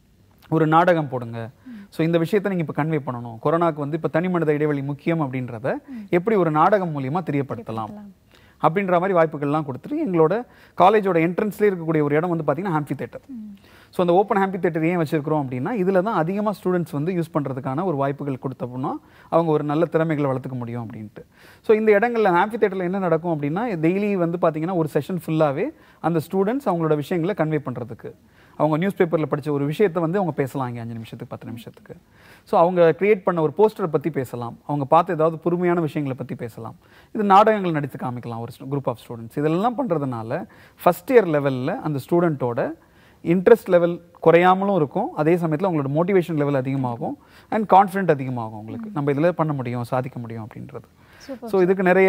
ஒரு நாடகம் போடுங்க ஸோ இந்த விஷயத்தை நீங்கள் இப்போ கன்வே பண்ணணும் கொரோனாக்கு வந்து இப்போ தனி மனித இடைவெளி முக்கியம் அப்படின்றத எப்படி ஒரு நாடகம் மூலியமா தெரியப்படுத்தலாம் அப்படின்ற மாதிரி வாய்ப்புகள்லாம் கொடுத்துட்டு எங்களோட காலேஜோட என்ட்ரன்ஸ்லேயே இருக்கக்கூடிய ஒரு இடம் வந்து பார்த்தீங்கன்னா ஹாம்பி தேட்டர் ஸோ அந்த ஓப்பன் ஹாம்பி தேட்டர் ஏன் வச்சிருக்கிறோம் அப்படின்னா இதில் தான் அதிகமாக ஸ்டூடெண்ட்ஸ் வந்து யூஸ் பண்ணுறதுக்கான ஒரு வாய்ப்புகள் கொடுத்தோம்னா அவங்க ஒரு நல்ல திறமைகளை வளர்த்துக்க முடியும் அப்படின்ட்டு ஸோ இந்த இடங்கள்ல ஹாம்பி தேட்டரில் என்ன நடக்கும் அப்படின்னா டெய்லி வந்து பார்த்தீங்கன்னா ஒரு செஷன் ஃபுல்லாகவே அந்த ஸ்டூடெண்ட்ஸ் அவங்களோட விஷயங்களை கன்வே பண்ணுறதுக்கு அவங்க நியூஸ் பேப்பரில் படிச்ச ஒரு விஷயத்தை வந்து அவங்க பேசலாம் இங்கே அஞ்சு நிமிஷத்துக்கு பத்து நிமிஷத்துக்கு ஸோ அவங்க கிரியேட் பண்ண ஒரு போஸ்டரை பற்றி பேசலாம் அவங்க பார்த்த ஏதாவது புதுமையான விஷயங்களை பற்றி பேசலாம் இது நாடகங்கள் நடித்து காமிக்கலாம் ஒரு குரூப் ஆஃப் ஸ்டூடெண்ட்ஸ் இதெல்லாம் பண்ணுறதுனால ஃபஸ்ட் இயர் லெவலில் அந்த ஸ்டூடெண்ட்டோட இன்ட்ரெஸ்ட் லெவல் குறையாமலும் இருக்கும் அதே சமயத்தில் அவங்களோட மோட்டிவேஷன் லெவல் அதிகமாகும் அண்ட் கான்ஃபிடென்ட் அதிகமாகும் உங்களுக்கு நம்ம இதில் பண்ண முடியும் சாதிக்க முடியும் அப்படின்றது ஸோ இதுக்கு நிறைய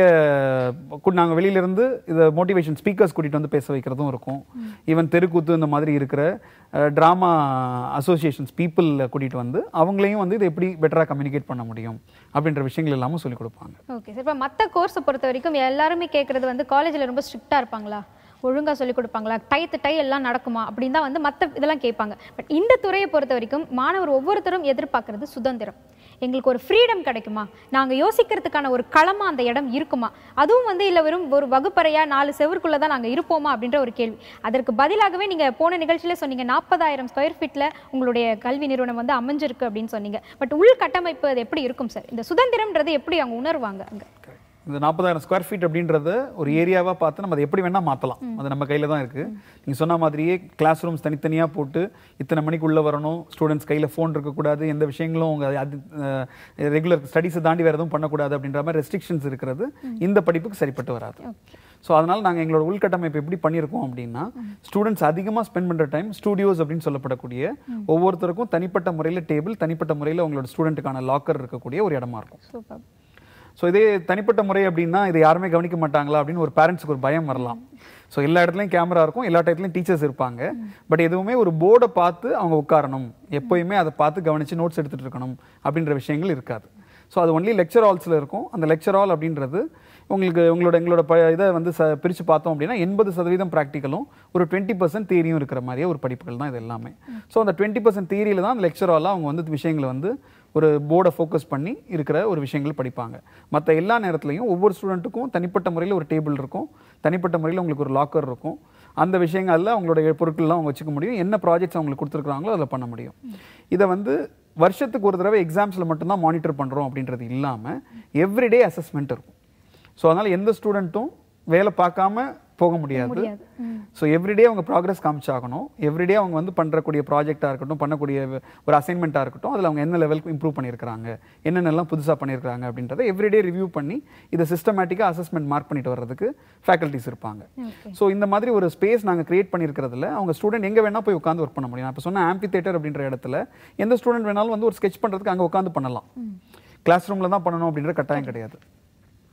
நாங்கள் வெளியிலேருந்து இதை மோட்டிவேஷன் ஸ்பீக்கர்ஸ் கூட்டிகிட்டு வந்து பேச வைக்கிறதும் இருக்கும் ஈவன் தெருக்கூத்து இந்த மாதிரி இருக்கிற ட்ராமா அசோசியேஷன்ஸ் பீப்புள் கூட்டிகிட்டு வந்து அவங்களையும் வந்து இதை எப்படி பெட்டராக கம்யூனிகேட் பண்ண முடியும் அப்படின்ற விஷயங்கள் எல்லாமும் சொல்லிக் கொடுப்பாங்க ஓகே சார் இப்போ மற்ற கோர்ஸை பொறுத்த வரைக்கும் எல்லாருமே கேட்குறது வந்து காலேஜில் ரொம்ப ஸ்ட்ரிக்டாக இருப்பாங்களா ஒழுங்காக சொல்லிக் கொடுப்பாங்களா டைத்து டை எல்லாம் நடக்குமா அப்படின்னு தான் வந்து மற்ற இதெல்லாம் கேட்பாங்க பட் இந்த துறையை பொறுத்த வரைக்கும் மாணவர் ஒவ்வொருத்தரும் எதிர்பார்க்கறது சுதந்திரம் எங்களுக்கு ஒரு ஃப்ரீடம் கிடைக்குமா நாங்கள் யோசிக்கிறதுக்கான ஒரு களமா அந்த இடம் இருக்குமா அதுவும் வந்து இல்லை வெறும் ஒரு வகுப்பறையா நாலு செவருக்குள்ளே தான் நாங்கள் இருப்போமா அப்படின்ற ஒரு கேள்வி அதற்கு பதிலாகவே நீங்கள் போன நிகழ்ச்சியில சொன்னீங்க நாற்பதாயிரம் ஸ்கொயர் ஃபீட்டில் உங்களுடைய கல்வி நிறுவனம் வந்து அமைஞ்சிருக்கு அப்படின்னு சொன்னீங்க பட் உள் கட்டமைப்பு அது எப்படி இருக்கும் சார் இந்த சுதந்திரம்ன்றது எப்படி அவங்க உணர்வாங்க அங்கே இந்த நாற்பதாயிரம் ஸ்கொயர் ஃபீட் அப்படின்றத ஒரு ஏரியாவாக பார்த்து நம்ம அதை எப்படி வேணால் மாற்றலாம் அது நம்ம கையில் தான் இருக்குது நீங்கள் சொன்ன மாதிரியே கிளாஸ் ரூம்ஸ் தனித்தனியாக போட்டு இத்தனை மணிக்கு உள்ளே வரணும் ஸ்டூடெண்ட்ஸ் கையில் ஃபோன் இருக்கக்கூடாது எந்த விஷயங்களும் அவங்க அது ரெகுலர் ஸ்டடீஸை தாண்டி வேறு எதுவும் பண்ணக்கூடாது அப்படின்ற மாதிரி ரெஸ்ட்ரிக்ஷன்ஸ் இருக்கிறது இந்த படிப்புக்கு சரிப்பட்டு வராது ஸோ அதனால் நாங்கள் எங்களோட உள்கட்டமைப்பு எப்படி பண்ணியிருக்கோம் அப்படின்னா ஸ்டூடெண்ட்ஸ் அதிகமாக ஸ்பெண்ட் பண்ணுற டைம் ஸ்டூடியோஸ் அப்படின்னு சொல்லப்படக்கூடிய ஒவ்வொருத்தருக்கும் தனிப்பட்ட முறையில் டேபிள் தனிப்பட்ட முறையில் உங்களோட ஸ்டூடெண்ட்டுக்கான லாக்கர் இருக்கக்கூடிய ஒரு இடமா இருக்கும் சூப்பர் ஸோ இதே தனிப்பட்ட முறை அப்படின்னா இதை யாருமே கவனிக்க மாட்டாங்களா அப்படின்னு ஒரு பேரண்ட்ஸுக்கு ஒரு பயம் வரலாம் ஸோ எல்லா இடத்துலையும் கேமரா இருக்கும் எல்லா டயத்துலையும் டீச்சர்ஸ் இருப்பாங்க பட் எதுவுமே ஒரு போர்டை பார்த்து அவங்க உட்காரணும் எப்போயுமே அதை பார்த்து கவனித்து நோட்ஸ் எடுத்துகிட்டு இருக்கணும் அப்படின்ற விஷயங்கள் இருக்காது ஸோ அது ஒன்லி லெக்சர் ஹால்ஸில் இருக்கும் அந்த லெக்சர் ஹால் அப்படின்றது உங்களுக்கு உங்களோட எங்களோட ப இதை வந்து ச பிரித்து பார்த்தோம் அப்படின்னா எண்பது சதவீதம் ப்ராக்டிக்கலும் ஒரு டுவெண்ட்டி பர்சன்ட் தியரியும் இருக்கிற மாதிரியே ஒரு படிப்புகள் தான் இது எல்லாமே ஸோ அந்த டுவெண்ட்டி பர்சன்ட் தியரியில் தான் அந்த லெக்சர் ஹாலில் அவங்க வந்து விஷயங்களை வந்து ஒரு போர்டை ஃபோக்கஸ் பண்ணி இருக்கிற ஒரு விஷயங்கள் படிப்பாங்க மற்ற எல்லா நேரத்துலையும் ஒவ்வொரு ஸ்டூடெண்ட்டுக்கும் தனிப்பட்ட முறையில் ஒரு டேபிள் இருக்கும் தனிப்பட்ட முறையில் உங்களுக்கு ஒரு லாக்கர் இருக்கும் அந்த விஷயங்களில் அவங்களுடைய பொருட்கள்லாம் அவங்க வச்சுக்க முடியும் என்ன ப்ராஜெக்ட்ஸ் அவங்களுக்கு கொடுத்துருக்காங்களோ அதில் பண்ண முடியும் இதை வந்து வருஷத்துக்கு ஒரு தடவை எக்ஸாம்ஸில் மட்டும்தான் மானிட்டர் பண்ணுறோம் அப்படின்றது இல்லாமல் எவ்ரிடே அசஸ்மெண்ட் இருக்கும் ஸோ அதனால் எந்த ஸ்டூடெண்ட்டும் வேலை பார்க்காம போக முடியாது முடியாது. ஸோ எவ்ரிடே அவங்க ப்ராக்ரஸ் காமிச்சாகணும் எவ்ரிடே அவங்க வந்து பண்ணுறக்கூடிய ப்ராஜெக்டாக இருக்கட்டும் பண்ணக்கூடிய ஒரு அசைன்மெண்ட்டாக இருக்கட்டும் அதில் அவங்க என்ன லெவலுக்கு இம்ப்ரூவ் பண்ணியிருக்காங்க என்னென்னலாம் புதுசாக பண்ணியிருக்காங்க அப்படின்றத எவ்ரிடே ரிவ்யூ பண்ணி இதை சிஸ்டமேட்டிக்காக அசஸ்மெண்ட் மார்க் பண்ணிட்டு வர்றதுக்கு ஃபேக்கல்ட்டிஸ் இருப்பாங்க ஸோ இந்த மாதிரி ஒரு ஸ்பேஸ் நாங்கள் கிரியேட் பண்ணியிருக்கிறதுல அவங்க ஸ்டூடெண்ட் எங்கே வேணால் போய் உட்காந்து ஒர்க் பண்ண முடியும் நான் இப்போ சொன்ன ஆம்பி தேட்டர் அப்படின்ற இடத்துல எந்த ஸ்டூடெண்ட் வேணாலும் வந்து ஒரு ஸ்கெச் பண்ணுறதுக்கு அங்கே உட்காந்து பண்ணலாம் கிளாஸ் ரூமில் தான் பண்ணணும் அப்படின்ற கட்டாயம் கிடையாது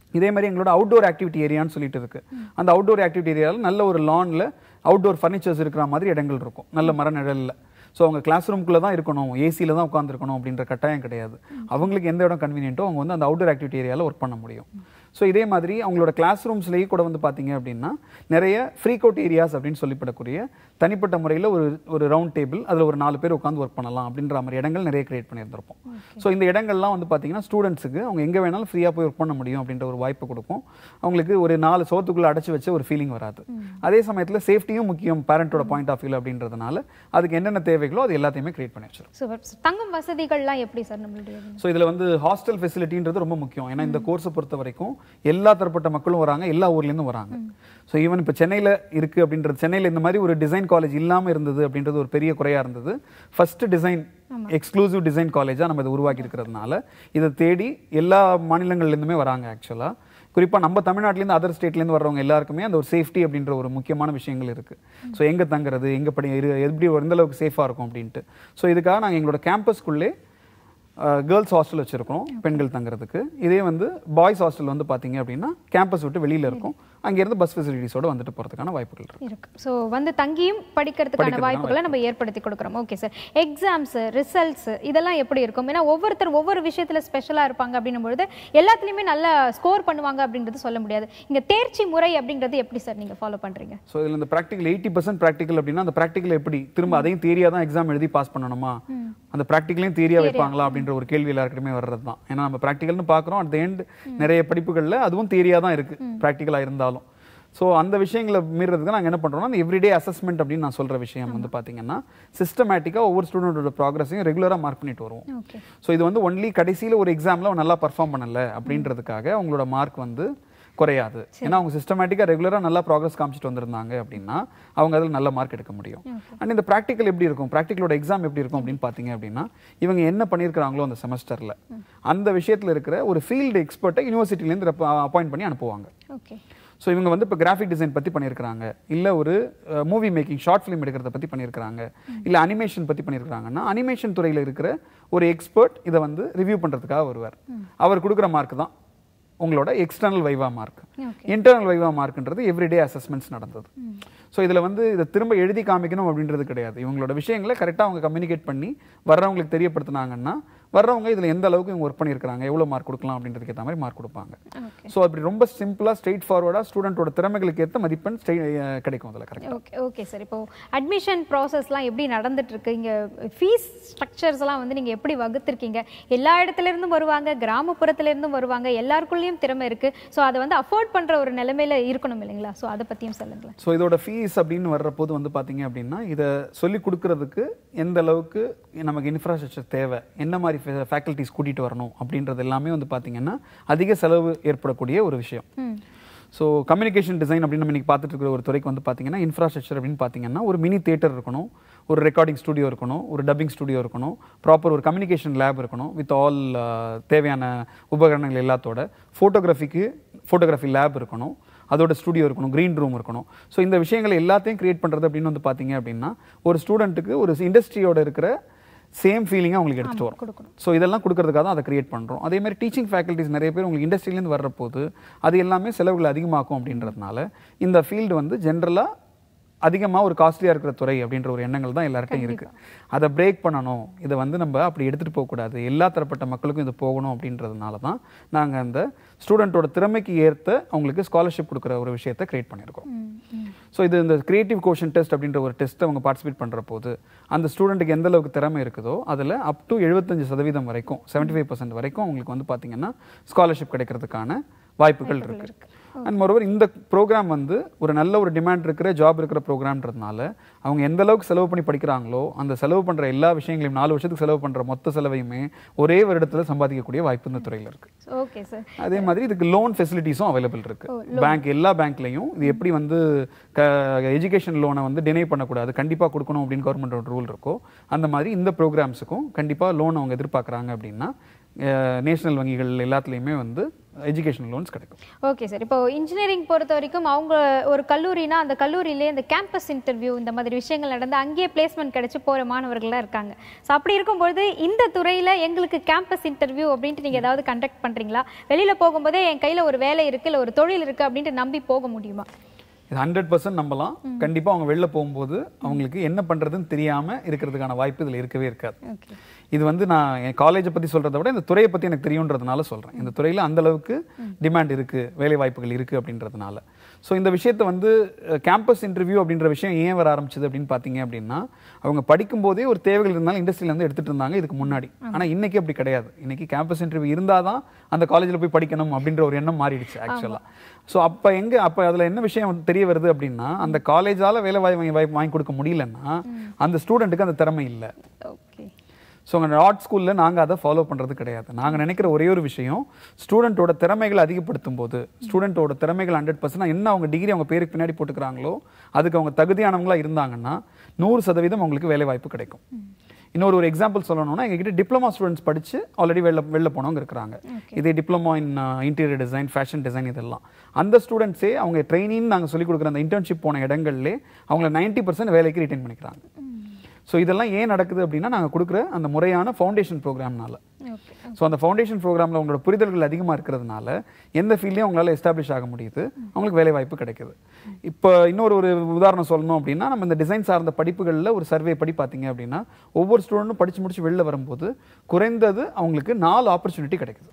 இதே மாதிரி எங்களோட அவுட்டோர் ஆக்டிவிட்டி ஏரியான்னு சொல்லிட்டு இருக்கு அந்த அவுட்டோர் ஆக்டிவிட்டி ஏரியாவில் நல்ல ஒரு லான்ல அவுட்டோர் ஃபர்னிச்சர்ஸ் இருக்கிற மாதிரி இடங்கள் இருக்கும் நல்ல மர நிழல்ல ஸோ அவங்க கிளாஸ் ரூம்குள்ளே தான் இருக்கணும் ஏசியில் தான் உட்காந்துருக்கணும் அப்படின்ற கட்டாயம் கிடையாது அவங்களுக்கு எந்த இடம் கன்வீனியன்ட்டோ அவங்க வந்து அந்த அவுட்டோர் ஆக்டிவிட்டி ஏரியாவில் ஒர்க் பண்ண முடியும் ஸோ இதே மாதிரி அவங்களோட கிளாஸ் ரூம்ஸ்லேயே கூட வந்து பார்த்தீங்க அப்படின்னா நிறைய ஃப்ரீ கோட் ஏரியாஸ் அப்படின்னு சொல்லப்படக்கூடிய தனிப்பட்ட முறையில் ஒரு ஒரு ரவுண்ட் டேபிள் அதில் ஒரு நாலு பேர் உட்காந்து ஒர்க் பண்ணலாம் அப்படின்ற மாதிரி இடங்கள் நிறைய கிரியேட் பண்ணியிருந்திருப்போம் ஸோ இந்த இடங்கள்லாம் வந்து பார்த்தீங்கன்னா ஸ்டூடெண்ட்ஸுக்கு அவங்க எங்கே வேணாலும் ஃப்ரீயாக போய் ஒர்க் பண்ண முடியும் அப்படின்ற ஒரு வாய்ப்பு கொடுக்கும் அவங்களுக்கு ஒரு நாலு சோத்துக்குள்ளே அடைச்சி வச்ச ஒரு ஃபீலிங் வராது அதே சமயத்தில் சேஃப்டியும் முக்கியம் பேரண்ட்டோட பாயிண்ட் ஆஃப் வியூ அப்படின்றதுனால அதுக்கு என்னென்ன தேவைகளோ அது எல்லாத்தையுமே கிரியேட் பண்ணி வச்சிருக்கோம் சூப்பர் தங்கும் வசதிகள்லாம் எப்படி சார் நம்மளுடைய ஸோ இதில் வந்து ஹாஸ்டல் ஃபெசிலிட்டின்றது ரொம்ப முக்கியம் ஏன்னா இந்த கோர்ஸை பொறுத்த வரைக்கும் எல்லா தரப்பட்ட மக்களும் வராங்க எல்லா ஊர்லேருந்தும் வராங்க ஸோ ஈவன் இப்போ சென்னையில் இருக்குது அப்படின்றது சென்னையில் இந்த மாதிரி ஒரு டிசைன் காலேஜ் இல்லாமல் இருந்தது அப்படின்றது ஒரு பெரிய குறையாக இருந்தது ஃபர்ஸ்ட் டிசைன் எக்ஸ்க்ளூசிவ் டிசைன் காலேஜாக நம்ம இதை உருவாக்கி இருக்கிறதுனால இதை தேடி எல்லா மாநிலங்கள்லேருந்துமே வராங்க ஆக்சுவலாக குறிப்பாக நம்ம தமிழ்நாட்டிலேருந்து அதர் ஸ்டேட்லேருந்து வர்றவங்க எல்லாருக்குமே அந்த ஒரு சேஃப்டி அப்படின்ற ஒரு முக்கியமான விஷயங்கள் இருக்குது ஸோ எங்கே தங்குறது எங்கே படி இரு எப்படி எந்த அளவுக்கு சேஃபாக இருக்கும் அப்படின்ட்டு ஸோ இதுக்காக நாங்கள் எங்களோட கேம்பஸ்க்குள்ளே கேர்ள்ஸ் ஹாஸ்டல் வச்சுருக்கோம் பெண்கள் தங்குறதுக்கு இதே வந்து பாய்ஸ் ஹாஸ்டல் வந்து பார்த்தீங்க அப்படின்னா கேம்பஸ் விட்டு வெளியில் இருக்கும் அங்கேருந்து பஸ் ஃபெசிலிட்டிஸோட வந்துட்டு போகிறதுக்கான வாய்ப்புகள் இருக்கு இருக்கு ஸோ வந்து தங்கியும் படிக்கிறதுக்கான படிக்கிறதுக்கான வாய்ப்புகளை நம்ம ஏற்படுத்தி கொடுக்குறோம் ஓகே சார் எக்ஸாம்ஸ் ரிசல்ட்ஸ் இதெல்லாம் எப்படி இருக்கும் ஏன்னா ஒவ்வொருத்தர் ஒவ்வொரு விஷயத்துல ஸ்பெஷலாக இருப்பாங்க அப்படின்னும் பொழுது எல்லாத்துலேயுமே நல்லா ஸ்கோர் பண்ணுவாங்க அப்படின்றது சொல்ல முடியாது இங்க தேர்ச்சி முறை அப்படின்றது எப்படி சார் நீங்க ஃபாலோ பண்றீங்க ஸோ இதில் இந்த ப்ராக்டிகல் எயிட்டி பர்சன்ட் ப்ராக்டிக்கல் அப்படின்னா அந்த ப்ராக்டிக்கல் எப்படி திரும்ப அதையும் தேரியாக தான் எக்ஸாம் எழுதி பாஸ் பண்ணணுமா அந்த ப்ராக்டிக்கலையும் தேரியா வைப்பாங்களா அப்படின்ற ஒரு கேள்வி எல்லாருக்கிட்டுமே வர்றது தான் ஏன்னா நம்ம ப்ராக்டிக்கல்னு பார்க்குறோம் அட் எண்ட் நிறைய படிப்புகளில் அதுவும் தேரியாக தான் இருக்கு ப்ராக்டிக்கலாக இருந்தாலும் ஸோ அந்த விஷயங்களை மீறதுக்கு நாங்கள் என்ன பண்ணுறோம்னா அந்த எவ்ரிடே அசஸ்மெண்ட் அப்படின்னு நான் சொல்கிற விஷயம் வந்து பார்த்தீங்கன்னா சிஸ்டமேட்டிக்காக ஒவ்வொரு ஸ்டூடெண்டோட ப்ராக்ரஸையும் ரெகுலராக மார்க் பண்ணிட்டு வருவோம் ஓகே ஸோ இது வந்து ஒன்லி கடைசியில் ஒரு எக்ஸாமில் நல்லா பர்ஃபார்ம் பண்ணல அப்படின்றதுக்காக அவங்களோட மார்க் வந்து குறையாது ஏன்னா அவங்க சிஸ்டமேட்டிக்காக ரெகுலராக நல்லா ப்ராக்ரஸ் காமிச்சிட்டு வந்திருந்தாங்க அப்படின்னா அவங்க அதில் நல்ல மார்க் எடுக்க முடியும் அண்ட் இந்த ப்ராக்டிக்கல் எப்படி இருக்கும் ப்ராக்டிக்கலோட எக்ஸாம் எப்படி இருக்கும் அப்படின்னு பார்த்தீங்க அப்படின்னா இவங்க என்ன பண்ணியிருக்கிறாங்களோ அந்த செமஸ்டரில் அந்த விஷயத்தில் இருக்கிற ஒரு ஃபீல்டு எக்ஸ்பர்ட்டை யூனிவர்சிட்டிலேருந்து அப்பாயிண்ட் பண்ணி அனுப்புவாங்க ஓகே ஸோ இவங்க வந்து இப்போ கிராஃபிக் டிசைன் பற்றி பண்ணியிருக்கிறாங்க இல்லை ஒரு மூவி மேக்கிங் ஷார்ட் ஃபிலிம் எடுக்கிறத பற்றி பண்ணியிருக்கிறாங்க இல்லை அனிமேஷன் பற்றி பண்ணியிருக்கிறாங்கன்னா அனிமேஷன் துறையில் இருக்கிற ஒரு எக்ஸ்பர்ட் இதை வந்து ரிவ்யூ பண்ணுறதுக்காக வருவார் அவர் கொடுக்குற மார்க் தான் உங்களோட external viva mark okay internal viva மார்க்ன்றது எவ்ரிடே அசஸ்மெண்ட்ஸ் நடந்தது ஸோ இதில் வந்து இதை திரும்ப எழுதி காமிக்கணும் அப்படின்றது கிடையாது இவங்களோட விஷயங்களை கரெக்டாக அவங்க கம்யூனிகேட் பண்ணி வர்றவங்களுக்கு தெரியப்படுத்துனாங்கன்னா வர்றவங்க இதில் எந்த அளவுக்கு இவங்க ஒர்க் பண்ணியிருக்காங்க எவ்வளோ மார்க் கொடுக்கலாம் அப்படின்றதுக்கு ஏற்ற மாதிரி மார்க் கொடுப்பாங்க ஓகே ஸோ அப்படி ரொம்ப சிம்பிளாக ஸ்ட்ரெயிட் ஃபார்வர்டாக ஸ்டூடெண்ட்டோட திறமைகளுக்கு ஏற்ற மதிப்பெண் straight, அஹ், கிடைக்கும் அதில் கரெக்டாக ஓகே ஓகே சார் இப்போ அட்மிஷன் ப்ராசஸ்லாம் எப்படி நடந்துட்டு இருக்கு இங்க ஃபீஸ் ஸ்ட்ரக்சர்ஸ்லாம் வந்து நீங்க எப்படி வகுத்திருக்கீங்க எல்லா இடத்துல இருந்தும் வருவாங்க கிராமப்புறத்துல இருந்தும் வருவாங்க எல்லாருக்குள்ளேயும் திறமை இருக்கு ஸோ அதை வந்து அஃபோர்ட் பண்ற ஒரு நிலைமையில இருக்கணும் இல்லைங்களா ஸோ அதை பத்தியும் சொல்லுங்களேன் ஸோ இதோட ஃபீஸ் அப்படின்னு வர்ற போது வந்து பார்த்தீங்க அப்படின்னா இதை சொல்லி கொடுக்கறதுக்கு எந்த அளவுக்கு நமக்கு இன்ஃப்ராஸ்ட்ரக்சர் தேவை என்ன மாதிரி ஃபேக்கல்ட்டிஸ் கூட்டிகிட்டு வரணும் அப்படின்றது எல்லாமே வந்து பார்த்தீங்கன்னா அதிக செலவு ஏற்படக்கூடிய ஒரு விஷயம் ஸோ கம்யூனிகேஷன் டிசைன் அப்படின்னு நம்ம இன்னைக்கு பார்த்துட்டு இருக்கிற ஒரு துறைக்கு வந்து பார்த்தீங்கன்னா இன்ஃப்ராஸ்ட்ரக்சர் அப்படின்னு பார்த்தீங்கன்னா ஒரு மினி தியேட்டர் இருக்கணும் ஒரு ரெக்கார்டிங் ஸ்டுடியோ இருக்கணும் ஒரு டப்பிங் ஸ்டுடியோ இருக்கணும் ப்ராப்பர் ஒரு கம்யூனிகேஷன் லேப் இருக்கணும் வித் ஆல் தேவையான உபகரணங்கள் எல்லாத்தோட ஃபோட்டோகிராஃபிக்கு ஃபோட்டோகிராஃபி லேப் இருக்கணும் அதோட ஸ்டுடியோ இருக்கணும் க்ரீன் ரூம் இருக்கணும் ஸோ இந்த விஷயங்கள் எல்லாத்தையும் கிரியேட் பண்ணுறது அப்படின்னு வந்து பார்த்தீங்க அப்படின்னா ஒரு ஸ்டூடெண்ட்டுக்கு ஒரு இண்டஸ்ட்ரியோட இருக்கிற சேம் ஃபீலிங்கை அவங்களுக்கு எடுத்துகிட்டு வரும் கொடுக்கணும் ஸோ இதெல்லாம் கொடுக்கறதுக்காக தான் அதை கிரியேட் பண்ணுறோம் அதே மாதிரி டீச்சிங் ஃபேக்கல்ட்டிஸ் நிறைய பேர் உங்களுக்கு இண்டஸ்ட்ரியிலேருந்து வர்ற போது அது எல்லாமே செலவுகள் அதிகமாக்கும் அப்படின்றதுனால இந்த ஃபீல்டு வந்து ஜென்ரலாக அதிகமாக ஒரு காஸ்ட்லியாக இருக்கிற துறை அப்படின்ற ஒரு எண்ணங்கள் தான் எல்லார்ட்டையும் இருக்குது அதை பிரேக் பண்ணணும் இதை வந்து நம்ம அப்படி எடுத்துகிட்டு போகக்கூடாது எல்லா தரப்பட்ட மக்களுக்கும் இது போகணும் அப்படின்றதுனால தான் நாங்கள் அந்த ஸ்டூடெண்ட்டோட திறமைக்கு ஏற்ற அவங்களுக்கு ஸ்காலர்ஷிப் கொடுக்குற ஒரு விஷயத்தை கிரியேட் பண்ணியிருக்கோம் ஸோ இது இந்த கிரியேட்டிவ் கோஷன் டெஸ்ட் அப்படின்ற ஒரு டெஸ்ட்டை அவங்க பார்ட்டிசிபேட் பண்ணுற போது அந்த ஸ்டூடெண்ட்டுக்கு எந்த அளவுக்கு திறமை இருக்குதோ அதில் அப் டு எழுபத்தஞ்சு சதவீதம் வரைக்கும் செவன்டி ஃபைவ் பர்சன்ட் வரைக்கும் அவங்களுக்கு வந்து பார்த்தீங்கன்னா ஸ்காலர்ஷிப் கிடைக்கிறதுக்கான வாய்ப்புகள் இருக்கு அண்ட் மொரோவர் இந்த ப்ரோக்ராம் வந்து ஒரு நல்ல ஒரு டிமாண்ட் இருக்கிற ஜாப் இருக்கிற ப்ரோக்ராம்ன்றதுனால அவங்க எந்த அளவுக்கு செலவு பண்ணி படிக்கிறாங்களோ அந்த செலவு பண்ணுற எல்லா விஷயங்களையும் நாலு வருஷத்துக்கு செலவு பண்ணுற மொத்த செலவையுமே ஒரே வருடத்தில் சம்பாதிக்கக்கூடிய வாய்ப்பு இந்த துறையில் இருக்கு ஓகே சார் அதே மாதிரி இதுக்கு லோன் ஃபெசிலிட்டிஸும் அவைலபிள் இருக்கு பேங்க் எல்லா பேங்க்லையும் இது எப்படி வந்து எஜுகேஷன் லோனை வந்து டினை பண்ணக்கூடாது கண்டிப்பாக கொடுக்கணும் அப்படின்னு கவர்மெண்ட் ரூல் இருக்கோ அந்த மாதிரி இந்த ப்ரோக்ராம்ஸுக்கும் கண்டிப்பாக லோன் அவங்க எதிர்பார்க்குறாங்க அப்படின்னா நேஷனல் வங்கிகள் எல்லாத்துலேயுமே வந்து எஜுகேஷனல் லோன்ஸ் கிடைக்கும் ஓகே சார் இப்போ இன்ஜினியரிங் பொறுத்த வரைக்கும் அவங்க ஒரு கல்லூரினா அந்த கல்லூரியிலே இந்த கேம்பஸ் இன்டர்வியூ இந்த மாதிரி விஷயங்கள் நடந்து அங்கேயே பிளேஸ்மெண்ட் கிடைச்சு போகிற மாணவர்கள்லாம் இருக்காங்க ஸோ அப்படி இருக்கும்பொழுது இந்த துறையில் எங்களுக்கு கேம்பஸ் இன்டர்வியூ அப்படின்ட்டு நீங்கள் ஏதாவது கண்டக்ட் பண்ணுறீங்களா வெளியில் போகும்போதே என் கையில் ஒரு வேலை இருக்குது இல்லை ஒரு தொழில் இருக்குது அப்படின்ட்டு நம்பி போக முடியுமா இது ஹண்ட்ரட் பர்சன்ட் நம்பலாம் கண்டிப்பாக அவங்க வெளில போகும்போது அவங்களுக்கு என்ன பண்ணுறதுன்னு தெரியாமல் இருக்கிறதுக்கான வாய்ப்பு இதில் இருக்கவே இருக்காது ஓகே இது வந்து நான் என் காலேஜை பற்றி சொல்கிறத விட இந்த துறையை பற்றி எனக்கு தெரியுன்றதுனால சொல்கிறேன் இந்த துறையில் அந்த அளவுக்கு டிமாண்ட் இருக்குது வேலை வாய்ப்புகள் இருக்குது அப்படின்றதுனால ஸோ இந்த விஷயத்தை வந்து கேம்பஸ் இன்டர்வியூ அப்படின்ற விஷயம் ஏன் வர ஆரம்பிச்சது அப்படின்னு பார்த்தீங்க அப்படின்னா அவங்க படிக்கும்போதே ஒரு தேவைகள் இருந்தாலும் இண்டஸ்ட்ரியில இருந்து எடுத்துட்டு இருந்தாங்க இதுக்கு முன்னாடி ஆனால் இன்னைக்கு அப்படி கிடையாது இன்னைக்கு கேம்பஸ் இன்டர்வியூ இருந்தால் தான் அந்த காலேஜில் போய் படிக்கணும் அப்படின்ற ஒரு எண்ணம் மாறிடுச்சு ஆக்சுவலாக ஸோ அப்போ எங்கே அப்போ அதில் என்ன விஷயம் வந்து தெரிய வருது அப்படின்னா அந்த காலேஜால் வேலை வாய்ப்பு வாய்ப்பு வாங்கி கொடுக்க முடியலன்னா அந்த ஸ்டூடெண்ட்டுக்கு அந்த திறமை இல்லை ஓகே ஸோ அங்கே ஆர்ட் ஸ்கூலில் நாங்கள் அதை ஃபாலோ பண்ணுறது கிடையாது நாங்கள் நினைக்கிற ஒரே ஒரு விஷயம் ஸ்டூடெண்ட்டோட திறமைகளை அதிகப்படுத்தும் போது ஸ்டூடெண்ட்டோட திறமைகள் ஹண்ட்ரட் பர்சன்ட் என்ன அவங்க டிகிரி அவங்க பேருக்கு பின்னாடி போட்டுக்கிறாங்களோ அதுக்கு அவங்க தகுதியானவங்களா இருந்தாங்கன்னா நூறு சதவீதம் அவங்களுக்கு வேலை வாய்ப்பு கிடைக்கும் இன்னொரு ஒரு எக்ஸாம்பிள் சொல்லணும்னா எங்ககிட்ட டிப்ளமா ஸ்டூடெண்ட்ஸ் படிச்சு ஆல்ரெடி வெளில வெளில போனவங்க இருக்கிறாங்க இதே diploma in interior design fashion design இதெல்லாம் அந்த ஸ்டூடெண்ட்ஸே அவங்க ட்ரைனிங் நாங்கள் சொல்லிக் கொடுக்குற அந்த இன்டர்ன்ஷிப் போன இடங்கள்லே அவங்கள நைன்ட்டி பர்சன்ட் வேலைக்கு ரிட்டைன் பண்ணிக்கிறாங்க ஸோ இதெல்லாம் ஏன் நடக்குது அப்படின்னா நாங்கள் கொடுக்குற அந்த முறையான ஃபவுண்டேஷன் ப்ரோக்ராம்னால ஓகே ஸோ அந்த ஃபவுண்டேஷன் ப்ரோக்ராமில் உங்களோட புரிதல்கள் அதிகமாக இருக்கிறதுனால எந்த ஃபீல்டையும் உங்களால் எஸ்டாப்ளிஷ் ஆக முடியுது அவங்களுக்கு வேலை வாய்ப்பு கிடைக்குது இப்போ இன்னொரு ஒரு உதாரணம் சொல்லணும் அப்படின்னா நம்ம இந்த டிசைன் சார்ந்த படிப்புகளில் ஒரு சர்வே படி பார்த்தீங்க அப்படின்னா ஒவ்வொரு ஸ்டூடெண்ட்டும் படித்து முடிச்சு வெளில வரும்போது குறைந்தது அவங்களுக்கு நாலு ஆப்பர்ச்சுனிட்டி கிடைக்குது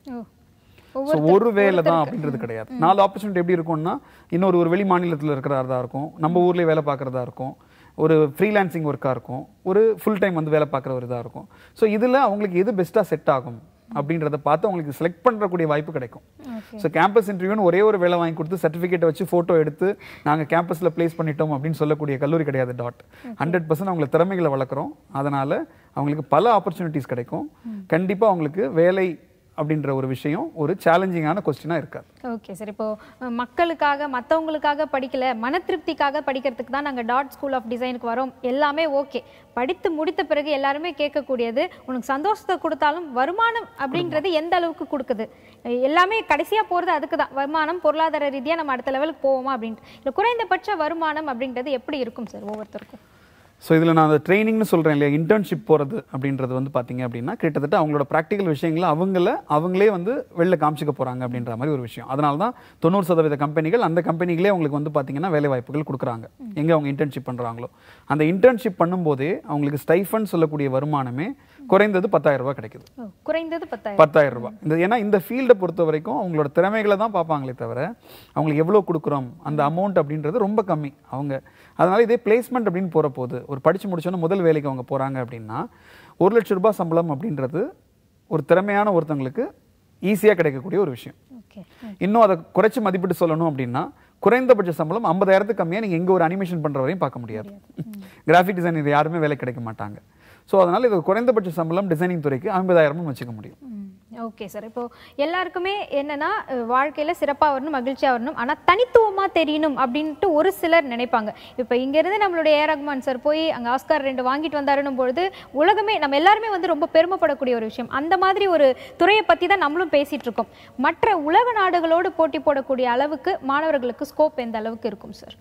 ஓ ஸோ ஒரு வேலை தான் அப்படின்றது கிடையாது நாலு ஆப்பர்ச்சுனிட்டி எப்படி இருக்கும்னா இன்னொரு ஒரு வெளி மாநிலத்தில் இருக்கிறதா இருக்கும் நம்ம ஊர்லேயே வேலை பார்க்குறதா இருக்கும் ஒரு ஃப்ரீலான்சிங் ஒர்க்காக இருக்கும் ஒரு ஃபுல் டைம் வந்து வேலை பார்க்குற ஒரு இதாக இருக்கும் ஸோ இதில் அவங்களுக்கு எது பெஸ்ட்டாக செட் ஆகும் அப்படின்றத பார்த்து அவங்களுக்கு செலக்ட் பண்ணுறக்கூடிய வாய்ப்பு கிடைக்கும் ஸோ கேம்பஸ் இன்டர்வியூன்னு ஒரே ஒரு வேலை வாங்கி கொடுத்து சர்டிஃபிகேட்டை வச்சு ஃபோட்டோ எடுத்து நாங்கள் கேம்பஸில் ப்ளேஸ் பண்ணிட்டோம் அப்படின்னு சொல்லக்கூடிய கல்லூரி கிடையாது டாட் ஹண்ட்ரட் பர்சன்ட் அவங்களை திறமைகளை வளர்க்குறோம் அதனால் அவங்களுக்கு பல ஆப்பர்ச்சுனிட்டிஸ் கிடைக்கும் கண்டிப்பாக அவங்களுக்கு வேலை அப்படின்ற ஒரு விஷயம் ஒரு சேலஞ்சிங்கான கொஸ்டினாக இருக்காது ஓகே சார் இப்போ அஹ், மக்களுக்காக மற்றவங்களுக்காக படிக்கல மன திருப்திக்காக படிக்கிறதுக்கு தான் நாங்கள் டாட் ஸ்கூல் ஆஃப் டிசைனுக்கு வரோம் எல்லாமே ஓகே படித்து முடித்த பிறகு எல்லாருமே கேட்கக்கூடியது உனக்கு சந்தோஷத்தை கொடுத்தாலும் வருமானம் அப்படின்றது எந்த அளவுக்கு கொடுக்குது அஹ், எல்லாமே கடைசியாக போகிறது அதுக்கு தான் வருமானம் பொருளாதார ரீதியாக நம்ம அடுத்த லெவலுக்கு போவோமா அப்படின்ட்டு இல்லை குறைந்தபட்ச வருமானம் அப்படின்றது எப்படி இருக்கும் சார் ஒவ்வொருத்தருக்கும் ஸோ இதில் நான் அந்த ட்ரைனிங்னு சொல்கிறேன் இல்லையா இன்டர்ன்ஷிப் போகிறது அப்படின்றது வந்து பார்த்தீங்க அப்படின்னா கிட்டத்தட்ட அவங்களோட ப்ராக்டிக்கல் விஷயங்களை அவங்கள அவங்களே வந்து வெளில காமிச்சிக்க போகிறாங்க அப்படின்ற மாதிரி ஒரு விஷயம் அதனால தான் தொண்ணூறு சதவீத கம்பெனிகள் அந்த கம்பெனிகளே அவங்களுக்கு வந்து பார்த்தீங்கன்னா வேலை வாய்ப்புகள் கொடுக்குறாங்க எங்கே அவங்க இன்டர்ன்ஷிப் பண்ணுறாங்களோ அந்த இன்டர்ன்ஷிப் பண்ணும்போதே அவங்களுக்கு ஸ்டைஃபன் சொல்லக்கூடிய வருமானமே குறைந்தது பத்தாயிரம் ரூபாய் கிடைக்குது ஓ, குறைந்தது பத்தாயிரம் பத்தாயிரம் ரூபாய் இந்த ஏன்னா இந்த ஃபீல்டை பொறுத்த வரைக்கும் அவங்களோட திறமைகளை தான் பார்ப்பாங்களே தவிர அவங்களுக்கு எவ்வளோ கொடுக்குறோம் அந்த அமௌண்ட் அப்படின்றது ரொம்ப கம்மி அவங்க அதனால இதே பிளேஸ்மெண்ட் அப்படின்னு போகிற போது ஒரு படித்து முடிச்சோன்னே முதல் வேலைக்கு அவங்க போகிறாங்க அப்படின்னா ஒரு லட்ச ரூபாய் சம்பளம் அப்படின்றது ஒரு திறமையான ஒருத்தங்களுக்கு ஈஸியாக கிடைக்கக்கூடிய ஒரு விஷயம் ஓகே இன்னும் அதை குறைச்சி மதிப்பிட்டு சொல்லணும் அப்படின்னா குறைந்தபட்ச சம்பளம் ஐம்பதாயிரத்துக்கு கம்மியாக நீங்கள் எங்கே ஒரு அனிமேஷன் பண்ணுற வரையும் பார்க்க முடியாது கிராஃபிக் டிசைனர் யாருமே வேலை கிடைக்க மாட்டாங்க ஸோ அதனால் இது குறைந்தபட்ச சம்பளம் டிசைனிங் துறைக்கு ஐம்பதாயிரமும் வச்சுக்க முடியும் ஓகே சார் இப்போ எல்லாருக்குமே என்னன்னா அஹ், வாழ்க்கையில சிறப்பா வரணும் மகிழ்ச்சியா வரணும் ஆனா தனித்துவமா தெரியணும் அப்படின்ட்டு ஒரு சிலர் நினைப்பாங்க இப்போ இங்க இருந்து நம்மளுடைய ஏ ரஹ்மான் சார் போய் அங்க ஆஸ்கார் ரெண்டு வாங்கிட்டு வந்தாருன்னும் பொழுது உலகமே நம்ம எல்லாருமே வந்து ரொம்ப பெருமைப்படக்கூடிய ஒரு விஷயம் அந்த மாதிரி ஒரு துறையை பத்தி தான் நம்மளும் பேசிட்டு இருக்கோம் மற்ற உலக நாடுகளோடு போட்டி போடக்கூடிய அளவுக்கு மாணவர்களுக்கு ஸ்கோப் எந்த அளவுக்கு இருக்கும் சார்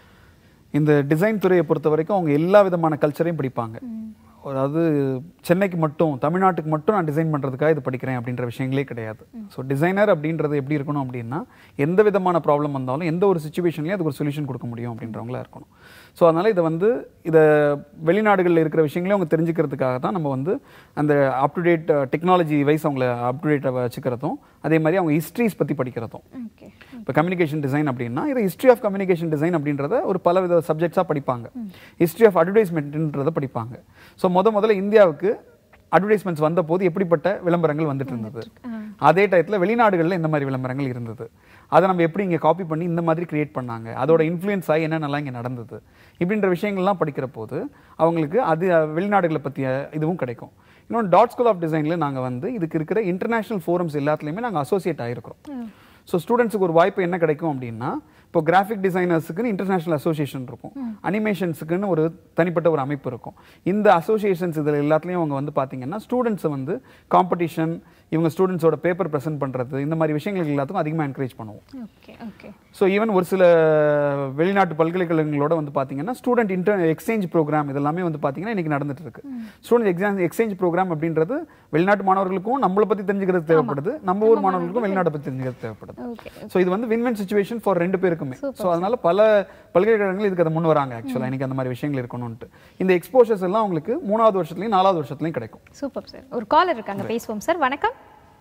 இந்த டிசைன் துறையை பொறுத்த வரைக்கும் அவங்க எல்லா விதமான கல்ச்சரையும் படிப்பாங்க அதாவது சென்னைக்கு மட்டும் தமிழ்நாட்டுக்கு மட்டும் நான் டிசைன் பண்ணுறதுக்காக இது படிக்கிறேன் அப்படின்ற விஷயங்களே கிடையாது ஸோ டிசைனர் அப்படின்றது எப்படி இருக்கணும் அப்படின்னா எந்த விதமான ப்ராப்ளம் வந்தாலும் எந்த ஒரு சுச்சுவேஷன்லையும் அதுக்கு ஒரு சொல்யூஷன் கொடுக்க முடியும் அப்படின்றவங்களா இருக்கணும் ஸோ அதனால் இதை வந்து இதை வெளிநாடுகளில் இருக்கிற விஷயங்களையும் அவங்க தெரிஞ்சுக்கிறதுக்காக தான் நம்ம வந்து அந்த up to date technology wise அவங்கள அப் டு டேட்டை வச்சுக்கிறதும் அதே மாதிரி அவங்க ஹிஸ்ட்ரிஸ் பற்றி படிக்கிறதும் ஓகே இப்போ கம்யூனிகேஷன் டிசைன் அப்படின்னா இது ஹிஸ்ட்ரி ஆஃப் கம்யூனிகேஷன் டிசைன் அப்படின்றத ஒரு பல வித சப்ஜெக்ட்ஸாக படிப்பாங்க ஹிஸ்ட்ரி ஆஃப் அட்வர்டைஸ்மெண்ட்ன்றத படிப்பாங்க ஸோ முத முதல்ல இந்தியாவுக்கு அட்வர்டைஸ்மெண்ட்ஸ் வந்த போது எப்படிப்பட்ட விளம்பரங்கள் வந்துட்டு இருந்தது அதே டயத்தில் வெளிநாடுகளில் இந்த மாதிரி விளம்பரங்கள் இருந்தது அதை நம்ம எப்படி இங்கே காப்பி பண்ணி இந்த மாதிரி கிரியேட் பண்ணாங்க அதோட இன்ஃப்ளூயன்ஸ் ஆகி என்னென்னலாம் இங்கே நடந்தது இப்படின்ற விஷயங்கள்லாம் படிக்கிற போது அவங்களுக்கு அது அஹ், வெளிநாடுகளை பற்றிய இதுவும் கிடைக்கும் இன்னொன்று டாட் ஸ்கூல் ஆஃப் டிசைனில் நாங்கள் வந்து இதுக்கு இருக்கிற இன்டர்நேஷனல் ஃபோரம்ஸ் எல்லாத்துலேயுமே நாங்கள் அசோசியேட் ஆகிருக்கிறோம் ஸோ ஸ்டூடெண்ட்ஸுக்கு ஒரு வாய்ப்பு என்ன கிடைக்கும் அப்படின்னா இப்போ கிராஃபிக் டிசைனர்ஸுக்குன்னு இன்டர்நேஷனல் அசோசியேஷன் இருக்கும் அனிமேஷன்ஸுக்குன்னு ஒரு தனிப்பட்ட ஒரு அமைப்பு இருக்கும் இந்த அசோசியேஷன்ஸ் இதில் எல்லாத்துலேயும் அவங்க வந்து பார்த்தீங்கன்னா ஸ்டூடெண்ட்ஸை வந்து காம்படிஷன் இவங்க ஸ்டூடெண்ட்ஸோட பேப்பர் ப்ரெசென்ட் பண்ணுறது இந்த மாதிரி விஷயங்களுக்கு எல்லாத்துக்கும் அதிகமாக என்கரேஜ் பண்ணுவோம் ஓகே ஓகே ஸோ ஈவன் ஒரு சில வெளிநாட்டு பல்கலைக்கழகங்களோட வந்து பார்த்தீங்கன்னா ஸ்டூடெண்ட் இன்டர் எக்ஸ்சேஞ்ச் ப்ரோக்ராம் இதெல்லாமே வந்து பார்த்தீங்கன்னா இன்னைக்கு நடந்துட்டு இருக்கு ஸ்டூடெண்ட் எக்ஸாம் எக்ஸ்சேஞ்ச் ப்ரோக்ராம் அப்படின்றது வெளிநாட்டு மாணவர்களுக்கும் நம்மளை பற்றி தெரிஞ்சுக்கிறது தேவைப்படுது நம்ம ஊர் மாணவர்களுக்கும் வெளிநாட்டை பற்றி தெரிஞ்சுக்கிறது தேவைப்படுது ஓகே ஸோ இது வந்து வின் வின் சுச்சுவேஷன் ஃபார் ரெண்டு பேருக்குமே ஸோ அதனால பல பல்கலைக்கழகங்கள் இதுக்கு அதை முன் வராங்க ஆக்சுவலாக இன்னைக்கு அந்த மாதிரி விஷயங்கள் இருக்கணும்ட்டு இந்த எக்ஸ்போஷர்ஸ் எல்லாம் உங்களுக்கு மூணாவது வருஷத்துலையும் நாலாவது வருஷத்துலையும் கிடைக்கும் சூப்பர் சார் ஒரு காலர் இருக்காங்க பேசுவோம் சார் வணக்கம்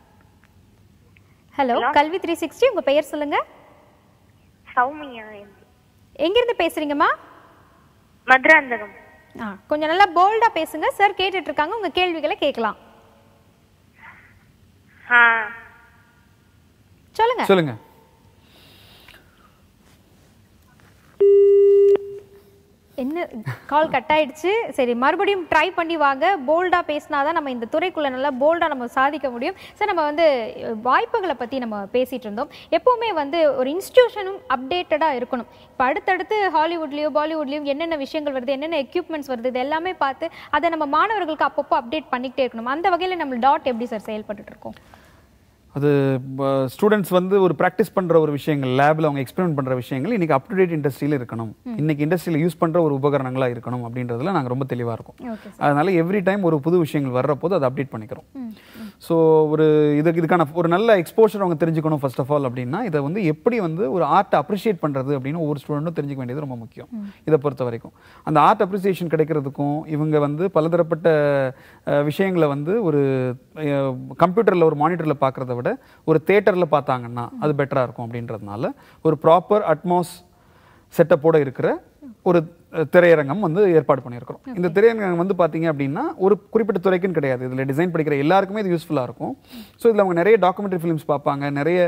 ஹலோ கல்வி த்ரீ சிக்ஸ்டி உங்க பெயர் சொல்லுங்க சௌமியா எங்கிருந்து பேசுறீங்கம்மா மதுராந்தகம் ஆ கொஞ்சம் நல்லா போல்டா பேசுங்க சார் கேட்டுட்டு இருக்காங்க உங்க கேள்விகளை கேட்கலாம் ஆ சொல்லுங்க சொல்லுங்க என்ன கால் கட் ஆயிடுச்சு சரி மறுபடியும் ட்ரை பண்ணி வாங்க போல்டா பேசினாதான் நம்ம இந்த துறைக்குள்ள நல்லா போல்டா நம்ம சாதிக்க முடியும் சார் நம்ம வந்து அஹ், வாய்ப்புகளை பத்தி நம்ம பேசிட்டு இருந்தோம் எப்பவுமே வந்து ஒரு இன்ஸ்டிடியூஷனும் அப்டேட்டடா இருக்கணும் இப்போ அடுத்தடுத்து ஹாலிவுட்லயோ பாலிவுட்லயும் என்னென்ன விஷயங்கள் வருது என்னென்ன எக்யூப்மெண்ட்ஸ் வருது இது எல்லாமே பார்த்து அதை நம்ம மாணவர்களுக்கு அப்பப்போ அப்டேட் பண்ணிக்கிட்டே இருக்கணும் அந்த வகையில நம்ம டாட் எப்படி சார் செயல்பட்டு இருக்கோம் அது ஸ்டூடெண்ட்ஸ் வந்து ஒரு ப்ராக்டிஸ் பண்ற ஒரு விஷயங்கள் லேப்ல அவங்க எக்ஸ்பெரிமெண்ட் பண்ற விஷயங்கள் இன்னைக்கு அப் டு டேட் இண்டஸ்ட்ரியில இருக்கணும் இன்னைக்கு இண்டஸ்ட்ரியில யூஸ் பண்ற ஒரு உபகரணங்களா இருக்கணும் அப்படின்றதுல நாங்க ரொம்ப தெளிவா இருக்கோம் ஓகே அதனால எவ்ரி டைம் ஒரு புது விஷயங்கள் வர்ற போது அதை அப்டேட் பண்ணிக்கிறோம் ஸோ ஒரு இதுக்கு இதுக்கான ஒரு நல்ல எக்ஸ்போஷர் அவங்க தெரிஞ்சுக்கணும் ஃபர்ஸ்ட் ஆஃப் ஆல் அப்படின்னா இதை வந்து எப்படி வந்து ஒரு ஆர்ட்டை அப்ரிஷியேட் பண்றது அப்படின்னு ஒவ்வொரு ஸ்டூடெண்ட்டும் தெரிஞ்சுக்க வேண்டியது ரொம்ப முக்கியம் இதை பொறுத்த வரைக்கும் அந்த ஆர்ட் அப்ரிசியேஷன் கிடைக்கிறதுக்கும் இவங்க வந்து பலதரப்பட்ட அஹ், விஷயங்களை வந்து ஒரு கம்ப்யூட்டரில் ஒரு மானிட்டரில் பார்க்குறத விட ஒரு தேட்டரில் பார்த்தாங்கன்னா அது பெட்டராக இருக்கும் அப்படின்றதுனால ஒரு ப்ராப்பர் அட்மாஸ் செட்டப்போட இருக்கிற ஒரு அஹ், திரையரங்கம் வந்து ஏற்பாடு பண்ணியிருக்கிறோம் இந்த திரையரங்கம் வந்து பார்த்தீங்க அப்படின்னா ஒரு குறிப்பிட்ட துறைக்குன்னு கிடையாது இதில் டிசைன் படிக்கிற எல்லாருக்குமே இது யூஸ்ஃபுல்லாக இருக்கும் ஸோ இதில் அவங்க நிறைய டாக்குமெண்ட்ரி ஃபிலிம்ஸ் பார்ப்பாங்க நிறைய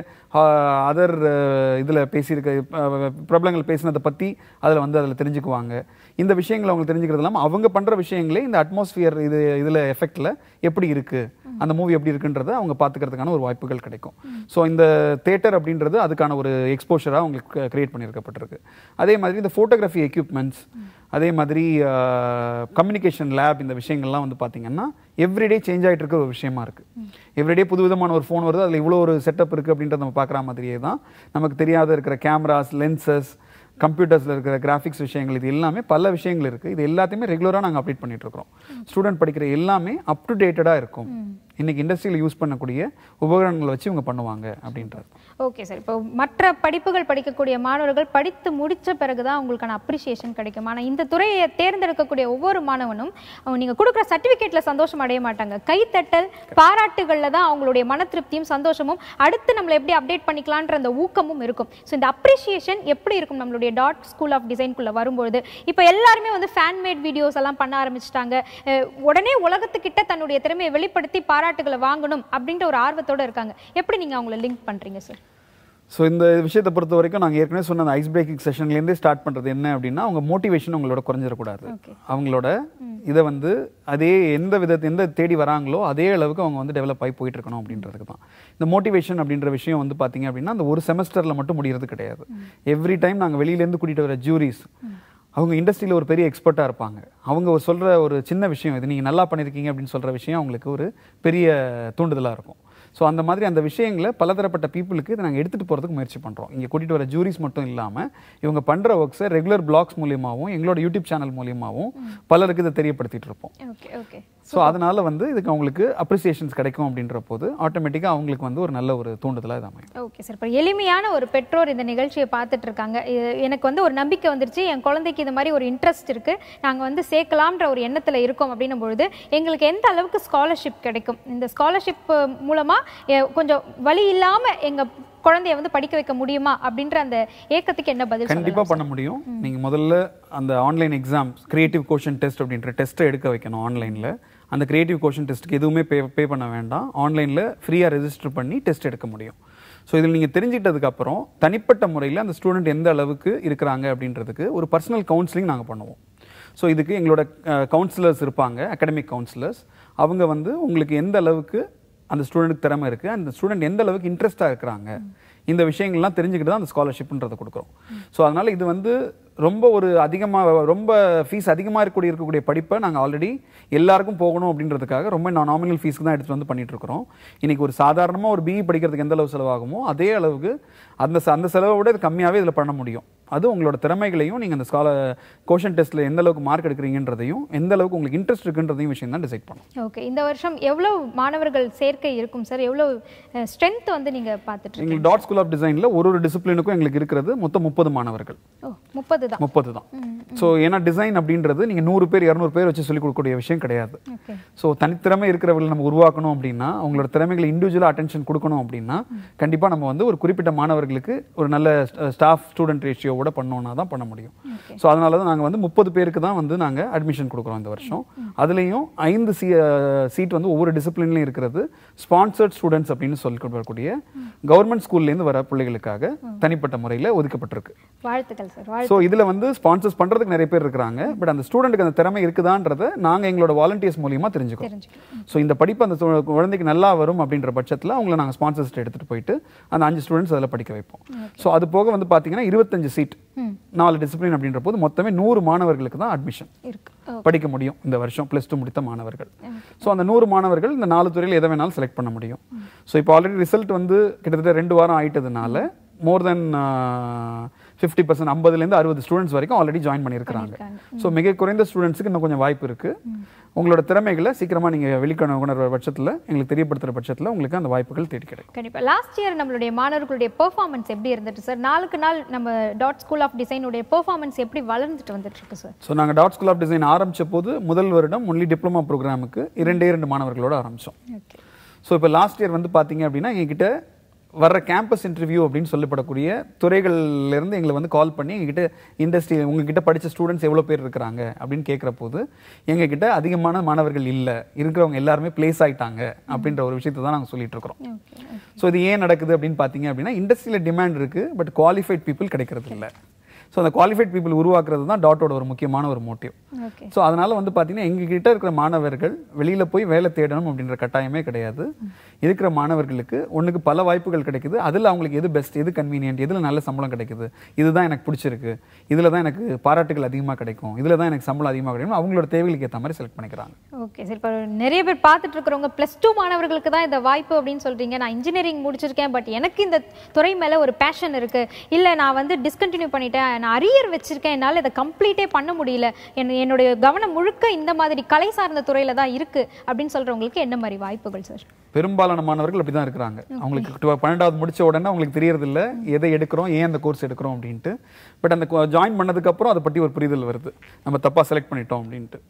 அதர் இதில் பேசியிருக்க அஹ், பிரபலங்கள் பேசினதை பற்றி அதில் வந்து அதில் தெரிஞ்சுக்குவாங்க இந்த விஷயங்களை அவங்க தெரிஞ்சுக்கிறது இல்லாமல் அவங்க பண்ணுற விஷயங்களே இந்த அட்மாஸ்பியர் இது இதில் எஃபெக்டில் எப்படி இருக்குது அந்த மூவி எப்படி இருக்குன்றதை அவங்க பார்த்துக்கிறதுக்கான ஒரு வாய்ப்புகள் கிடைக்கும் ஸோ இந்த தேட்டர் அப்படின்றது அதுக்கான ஒரு எக்ஸ்போஷராக அவங்களுக்கு கிரியேட் பண்ணியிருக்கப்பட்டிருக்கு அதே மாதிரி இந்த ஃபோட்டோகிராஃபி எக்யூப்மெண்ட்ஸ் அதே மாதிரி கம்யூனிகேஷன் லேப் இந்த விஷயங்கள்லாம் வந்து பார்த்தீங்கன்னா எவ்ரிடே சேஞ்ச் ஆகிட்டு இருக்க ஒரு விஷயமா இருக்கு எவ்ரிடே புது விதமான ஒரு ஃபோன் வருது அதில் இவ்வளோ ஒரு செட்டப் இருக்குது அப்படின்றத நம்ம பார்க்குற மாதிரியே தான் நமக்கு தெரியாத இருக்கிற கேமராஸ் லென்சஸ் கம்ப்யூட்டர்ஸில் இருக்கிற கிராஃபிக்ஸ் விஷயங்கள் இது எல்லாமே பல விஷயங்கள் இருக்குது இது எல்லாத்தையுமே ரெகுலராக நாங்கள் அப்டேட் பண்ணிட்டு இருக்கிறோம் ஸ்டூடெண்ட் படிக்கிற எல்லாமே அப் டு டேட்டடாக இருக்கும் இன்னைக்கு இண்டஸ்ட்ரியில் யூஸ் பண்ணக்கூடிய உபகரணங்களை வச்சு இவங்க பண்ணுவாங்க அப்படின்றது ஓகே சார் இப்போ மற்ற படிப்புகள் படிக்கக்கூடிய மாணவர்கள் படித்து முடிச்ச பிறகு தான் உங்களுக்கான அப்ரிசியேஷன் கிடைக்கும் ஆனால் இந்த துறையை தேர்ந்தெடுக்கக்கூடிய ஒவ்வொரு மாணவனும் அவங்க நீங்கள் கொடுக்குற சர்டிஃபிகேட்டில் சந்தோஷம் அடைய மாட்டாங்க கைத்தட்டல் பாராட்டுகளில் தான் அவங்களுடைய மன திருப்தியும் சந்தோஷமும் அடுத்து நம்மளை எப்படி அப்டேட் பண்ணிக்கலான்ற அந்த ஊக்கமும் இருக்கும் ஸோ இந்த அப்ரிசியேஷன் எப்படி இருக்கும் நம்மளுடைய டாட் ஸ்கூல் ஆஃப் டிசைன்குள்ளே வரும்பொழுது இப்போ எல்லாருமே வந்து ஃபேன் மேட் வீடியோஸ் எல்லாம் பண்ண ஆரம்பிச்சிட்டாங்க அஹ் உடனே உலகத்துக்கிட்ட தன்னுடைய திறமையை வெளிப்படுத்தி பாராட்டுகளை வாங்கணும் அப்படின்ற ஒரு ஆர்வத்தோட இருக்காங்க எப்படி நீங்கள் அவங்கள லிங்க் பண்ணுறீங்க சார் ஸோ இந்த விஷயத்தை பொறுத்த வரைக்கும் நாங்கள் ஏற்கனவே சொன்ன அந்த ஐஸ் பிரேக்கிங் செஷன்லேருந்தே ஸ்டார்ட் பண்ணுறது என்ன அப்படின்னா அவங்க மோட்டிவேஷன் உங்களோட குறைஞ்சிடக்கூடாது Okay. அவங்களோட இதை வந்து அதே எந்த விதத்தை எந்த தேடி வராங்களோ அதே அளவுக்கு அவங்க வந்து டெவலப் ஆகி போயிட்டு இருக்கணும் அப்படின்றதுக்கு தான் இந்த மோட்டிவேஷன் அப்படின்ற விஷயம் வந்து பார்த்தீங்க அப்படின்னா அந்த ஒரு செமஸ்டரில் மட்டும் முடியறது கிடையாது எவ்ரி டைம் நாங்கள் வெளியிலேருந்து கூட்டிகிட்டு வர ஜூரிஸ் அவங்க இண்டஸ்ட்ரியில் ஒரு பெரிய எக்ஸ்பர்ட்டாக இருப்பாங்க அவங்க ஒரு சொல்கிற ஒரு சின்ன விஷயம் இது நீங்கள் நல்லா பண்ணியிருக்கீங்க அப்படின்னு சொல்கிற விஷயம் அவங்களுக்கு ஒரு பெரிய தூண்டுதலாக இருக்கும் ஸோ அந்த மாதிரி அந்த விஷயங்களை பலதரப்பட்ட பீப்புளுக்கு இதை நாங்கள் எடுத்துகிட்டு போகிறதுக்கு முயற்சி பண்ணுறோம் இங்கே கூட்டிகிட்டு வர ஜூரிஸ் மட்டும் இல்லாமல் இவங்க பண்ணுற ஒர்க்ஸை ரெகுலர் பிளாக்ஸ் மூலியமாகவும் எங்களோட யூடியூப் சேனல் மூலியமாகவும் பலருக்கு இதை தெரியப்படுத்திட்டு இருப்போம் ஓகே ஓகே ஸோ அதனால வந்து இதுக்கு அவங்களுக்கு அப்ரிசியேஷன்ஸ் கிடைக்கும் அப்படின்ற போது ஆட்டோமேட்டிக்காக அவங்களுக்கு வந்து ஒரு நல்ல ஒரு தூண்டுதலாக இது அமையும் ஓகே சார் இப்போ எளிமையான ஒரு பெற்றோர் இந்த நிகழ்ச்சியை பார்த்துட்டு இருக்காங்க இது- எனக்கு வந்து ஒரு நம்பிக்கை வந்துருச்சு என் குழந்தைக்கு இது மாதிரி ஒரு இன்ட்ரெஸ்ட் இருக்கு நாங்கள் வந்து சேர்க்கலாம்ன்ற ஒரு எண்ணத்தில் இருக்கோம் அப்படின்னும் பொழுது எங்களுக்கு எந்த அளவுக்கு ஸ்காலர்ஷிப் கிடைக்கும் இந்த ஸ்காலர்ஷிப் மூலமா எ- கொஞ்சம் வழி இல்லாம எங்க குழந்தைய வந்து படிக்க வைக்க முடியுமா அப்படின்ற அந்த ஏக்கத்துக்கு என்ன பதில் கண்டிப்பா சொல்லலாம் பண்ண முடியும் நீங்க முதல்ல அந்த ஆன்லைன் எக்ஸாம் கிரியேட்டிவ் கோஷன் டெஸ்ட் அப்படின்ற டெஸ்ட்டை எடுக்க வைக்கணும் ஆன்லைன்ல அந்த கிரியேட்டிவ் கோஷன் டெஸ்ட்டுக்கு எதுவுமே பே பே பண்ண வேண்டாம் ஆன்லைன்ல ஃப்ரீயா ரெஜிஸ்டர் பண்ணி டெஸ்ட் எடுக்க முடியும் ஸோ இதில் நீங்கள் தெரிஞ்சுக்கிட்டதுக்கு அப்புறம் தனிப்பட்ட முறையில் அந்த ஸ்டூடெண்ட் எந்த அளவுக்கு இருக்கிறாங்க அப்படின்றதுக்கு ஒரு பர்சனல் கவுன்சிலிங் நாங்கள் பண்ணுவோம் ஸோ இதுக்கு எங்களோட கவுன்சிலர்ஸ் இருப்பாங்க அகாடமிக் கவுன்சிலர்ஸ் அவங்க வந்து உங்களுக்கு எந்த அளவுக்கு அந்த ஸ்டூடெண்ட்டுக்கு திறமை இருக்குது அந்த ஸ்டூடெண்ட் எந்த அளவுக்கு இன்ட்ரெஸ்டாக இருக்கிறாங்க இந்த விஷயங்கள்லாம் தெரிஞ்சுக்கிட்டு தான் அந்த ஸ்காலர்ஷிப்ன்றதை கொடுக்குறோம் ஸோ அதனால இது வந்து ரொம்ப ஒரு அதிகமாக ரொம்ப ஃபீஸ் அதிகமாக இருக்கக்கூடிய இருக்கக்கூடிய படிப்பை நாங்கள் ஆல்ரெடி எல்லாருக்கும் போகணும் அப்படின்றதுக்காக ரொம்ப நான் நாமினல் ஃபீஸ்க்கு தான் எடுத்துட்டு வந்து பண்ணிட்டு இருக்கிறோம் இன்னைக்கு ஒரு சாதாரணமாக ஒரு பிஇ படிக்கிறதுக்கு எந்த அளவு செலவாகுமோ அதே அளவுக்கு அந்த ச- அந்த செலவை விட இது கம்மியாகவே இதில் பண்ண முடியும் அது உங்களோட திறமைகளையும் நீங்கள் அந்த ஸ்கால கோஷன் டெஸ்ட்டில் எந்த அளவுக்கு மார்க் எடுக்கிறீங்கன்றதையும் எந்த அளவுக்கு உங்களுக்கு இன்ட்ரெஸ்ட் இருக்குன்றதையும் விஷயம் தான் டிசைட் பண்ணும் ஓகே இந்த வருஷம் எவ்வளவு மாணவர்கள் சேர்க்கை இருக்கும் சார் எவ்வளவு ஸ்ட்ரென்த் வந்து நீங்க பார்த்துட்டு இருக்கீங்க எங்களுக்கு டாட் ஸ்கூல் ஆஃப் டிசைனில் ஒரு ஒரு டிசிப்ளினுக்கும் எங்களுக்கு இருக்கிறது மொத்தம் முப்பது மாணவர்கள் ஓ முப்பது தான் முப்பது தான் ஸோ ஏன்னா டிசைன் அப்படின்றது நீங்கள் நூறு பேர் இரநூறு பேர் வச்சு சொல்லிக் கொடுக்கக்கூடிய விஷயம் கிடையாது ஓகே ஸோ தனித்திறமை இருக்கிறவங்களை நம்ம உருவாக்கணும் அப்படின்னா அவங்களோட திறமைகளை இண்டிவிஜுவலாக அட்டென்ஷன் கொடுக்கணும் அப்படின்னா கண்டிப்பாக நம்ம வந்து ஒரு குறிப்பிட்ட மாணவர்களுக்கு ஒரு நல்ல ஸ்டாஃப் ஸ்டூடெண்ட் ரேஷியோவோட பண்ணோம்னா தான் பண்ண முடியும் ஸோ அதனால தான் நாங்கள் வந்து முப்பது பேருக்கு தான் வந்து நாங்கள் அட்மிஷன் கொடுக்குறோம் இந்த வருஷம் அதுலேயும் ஐந்து சி சீட் வந்து ஒவ்வொரு டிசிப்ளின்லையும் இருக்கிறது ஸ்பான்சர்ட் ஸ்டூடெண்ட்ஸ் அப்படின்னு சொல்லி வரக்கூடிய கவர்மெண்ட் ஸ்கூல்லேருந்து வர பிள்ளைகளுக்காக தனிப்பட்ட முறையில் ஒதுக்கப்பட்டிருக்கு வாழ்த்துக்கள் சார் வாழ்த்து ஸோ இதில் வந்து ஸ்பான்சர்ஸ் பண்ணுறதுக்கு நிறைய பேர் இருக்கிறாங்க பட் அந்த ஸ்டூடெண்ட்டுக்கு அந்த திறமை இருக்குதான்றத நாங்கள் எங்களோட வாலண்டியர்ஸ் மூலியமாக தெரிஞ்சுக்கிறோம் தெரிஞ்சுக்கலாம் ஸோ இந்த படிப்பு அந்த து- குழந்தைக்கு நல்லா வரும் அப்படின்ற பட்சத்தில் அவங்கள நாங்கள் ஸ்பான்சர்ஸ் எடுத்துகிட்டு போயிட்டு அந்த அஞ்சு ஸ்டூடெண்ட்ஸ் அதில் படிக்க வைப்போம் ஸோ அது போக வந்து பார்த்தீங்கன்னா இருபத்தஞ்சு சீட் நாலு டிசிப்ளின் அப்படின்ற போது மொத்தமே நூறு மாணவர்களுக்கு தான் அட்மிஷன் இருக்கு ஓ படிக்க முடியும் இந்த வருஷம் ப்ளஸ் டூ முடித்த மாணவர்கள் ஸோ அந்த நூறு மாணவர்கள் இந்த நாலு துறையில் எதை வேணாலும் செலக்ட் பண்ண முடியும் ஸோ இப்போ ஆல்ரெடி ரிசல்ட் வந்து கிட்டத்தட்ட ரெண்டு வாரம் ஆயிட்டதுனால மோர் தென் ஃபிஃப்டி பர்சன்ட் ஐம்பதுலேருந்து அறுபது ஸ்டூடெண்ட்ஸ் வரைக்கும் ஆல்ரெடி ஜாயின் பண்ணியிருக்கிறாங்க ஸோ மிக குறைந்த ஸ்டூடெண்ட்ஸுக்கு இன்னும் கொஞ்சம் வாய்ப்பு இருக்கு உங்களோட திறமைகளை சீக்கிரமாக நீங்கள் வெளிக்கொண உணர்ற பட்சத்தில் எங்களுக்கு தெரியப்படுத்துகிற பட்சத்தில் உங்களுக்கு அந்த வாய்ப்புகள் தேடி கிடைக்கும் கண்டிப்பா லாஸ்ட் இயர் நம்மளுடைய மாணவர்களுடைய பெர்ஃபார்மன்ஸ் எப்படி இருந்துட்டு சார் நாளுக்கு நாள் நம்ம டாட் ஸ்கூல் ஆஃப் டிசைனுடைய பெர்ஃபார்மன்ஸ் எப்படி வளர்ந்துட்டு வந்துட்டு இருக்கு சார் ஸோ நாங்கள் டாட் ஸ்கூல் ஆஃப் டிசைன் ஆரம்பிச்ச போது முதல் வருடம் ஒன்லி டிப்ளமா ப்ரோக்ராமுக்கு இரண்டே இரண்டு மாணவர்களோட ஆரம்பித்தோம் ஓகே ஸோ இப்போ லாஸ்ட் இயர் வந்து பார்த்தீங்க அப்படின்னா எங்ககிட்ட வர்ற கேம்பஸ் இன்டர்வியூ அப்படின்னு சொல்லப்படக்கூடிய துறைகள்ல இருந்து எங்களை வந்து கால் பண்ணி எங்ககிட்ட இண்டஸ்ட்ரி உங்ககிட்ட படிச்ச ஸ்டூடெண்ட்ஸ் எவ்வளோ பேர் இருக்கிறாங்க அப்படின்னு கேட்குற போது எங்ககிட்ட அதிகமான மாணவர்கள் இல்லை இருக்கிறவங்க எல்லாருமே பிளேஸ் ஆயிட்டாங்க அப்படின்ற ஒரு விஷயத்தை தான் நாங்கள் சொல்லிட்டு இருக்கிறோம் ஓகே ஸோ இது ஏன் நடக்குது அப்படின்னு பார்த்தீங்க அப்படின்னா இண்டஸ்ட்ரியில் டிமாண்ட் இருக்கு பட் குவாலிஃபைட் பீப்புள் கிடைக்கிறது இல்லை ஸோ அந்த குவாலிஃபைட் பீப்புள் உருவாக்குறது தான் டாட்டோட ஒரு முக்கியமான ஒரு மோட்டிவ் ஓகே ஸோ அதனால வந்து பார்த்தீங்கன்னா எங்ககிட்ட இருக்கிற மாணவர்கள் வெளியில போய் வேலை தேடணும் அப்படின்ற கட்டாயமே கிடையாது இருக்கிற மாணவர்களுக்கு ஒண்ணுக்கு பல வாய்ப்புகள் கிடைக்குது அதில் அவங்களுக்கு எது பெஸ்ட் எது கன்வீனியன்ட் எதில் நல்ல சம்பளம் கிடைக்குது இதுதான் எனக்கு பிடிச்சிருக்கு இதில் தான் எனக்கு பாராட்டுகள் அதிகமாக கிடைக்கும் இதில் தான் எனக்கு சம்பளம் அதிகமாக கிடைக்கும் அவங்களோட தேவைகளுக்கு ஏற்ற மாதிரி செலக்ட் பண்ணிக்கிறாங்க ஓகே சார் இப்போ நிறைய பேர் பார்த்துட்டு இருக்கிறவங்க ப்ளஸ் டூ மாணவர்களுக்கு தான் இந்த வாய்ப்பு அப்படின்னு சொல்றீங்க நான் இன்ஜினியரிங் முடிச்சிருக்கேன் பட் எனக்கு இந்த துறை மேல ஒரு பேஷன் இருக்கு இல்ல நான் வந்து டிஸ்கண்டினியூ பண்ணிட்டேன் நான் அரியர் வச்சிருக்கேன் என்னால் இதை கம்ப்ளீட்டே பண்ண முடியல என் என்னுடைய கவனம் முழுக்க இந்த மாதிரி கலை சார்ந்த துறையில தான் இருக்கு அப்படின்னு சொல்றவங்களுக்கு என்ன மாதிரி வாய்ப்புகள் சார் பெரும்பாலான மாணவர்கள் அப்படி தான் இருக்கிறாங்க அவங்களுக்கு டுவ- பன்னெண்டாவது முடிச்ச உடனே அவங்களுக்கு தெரியறது இல்ல எதை எடுக்கிறோம் ஏன் அந்த கோர்ஸ் எடுக்கிறோம் அப்படின்ட்டு பட் அந்த ஜாயின் பண்ணதுக்கு அப்புறம் அதை பற்றி ஒரு புரிதல் வருது நம்ம தப்பா செலக்ட் பண்ணிட்டோம் அப்படின்ட்டு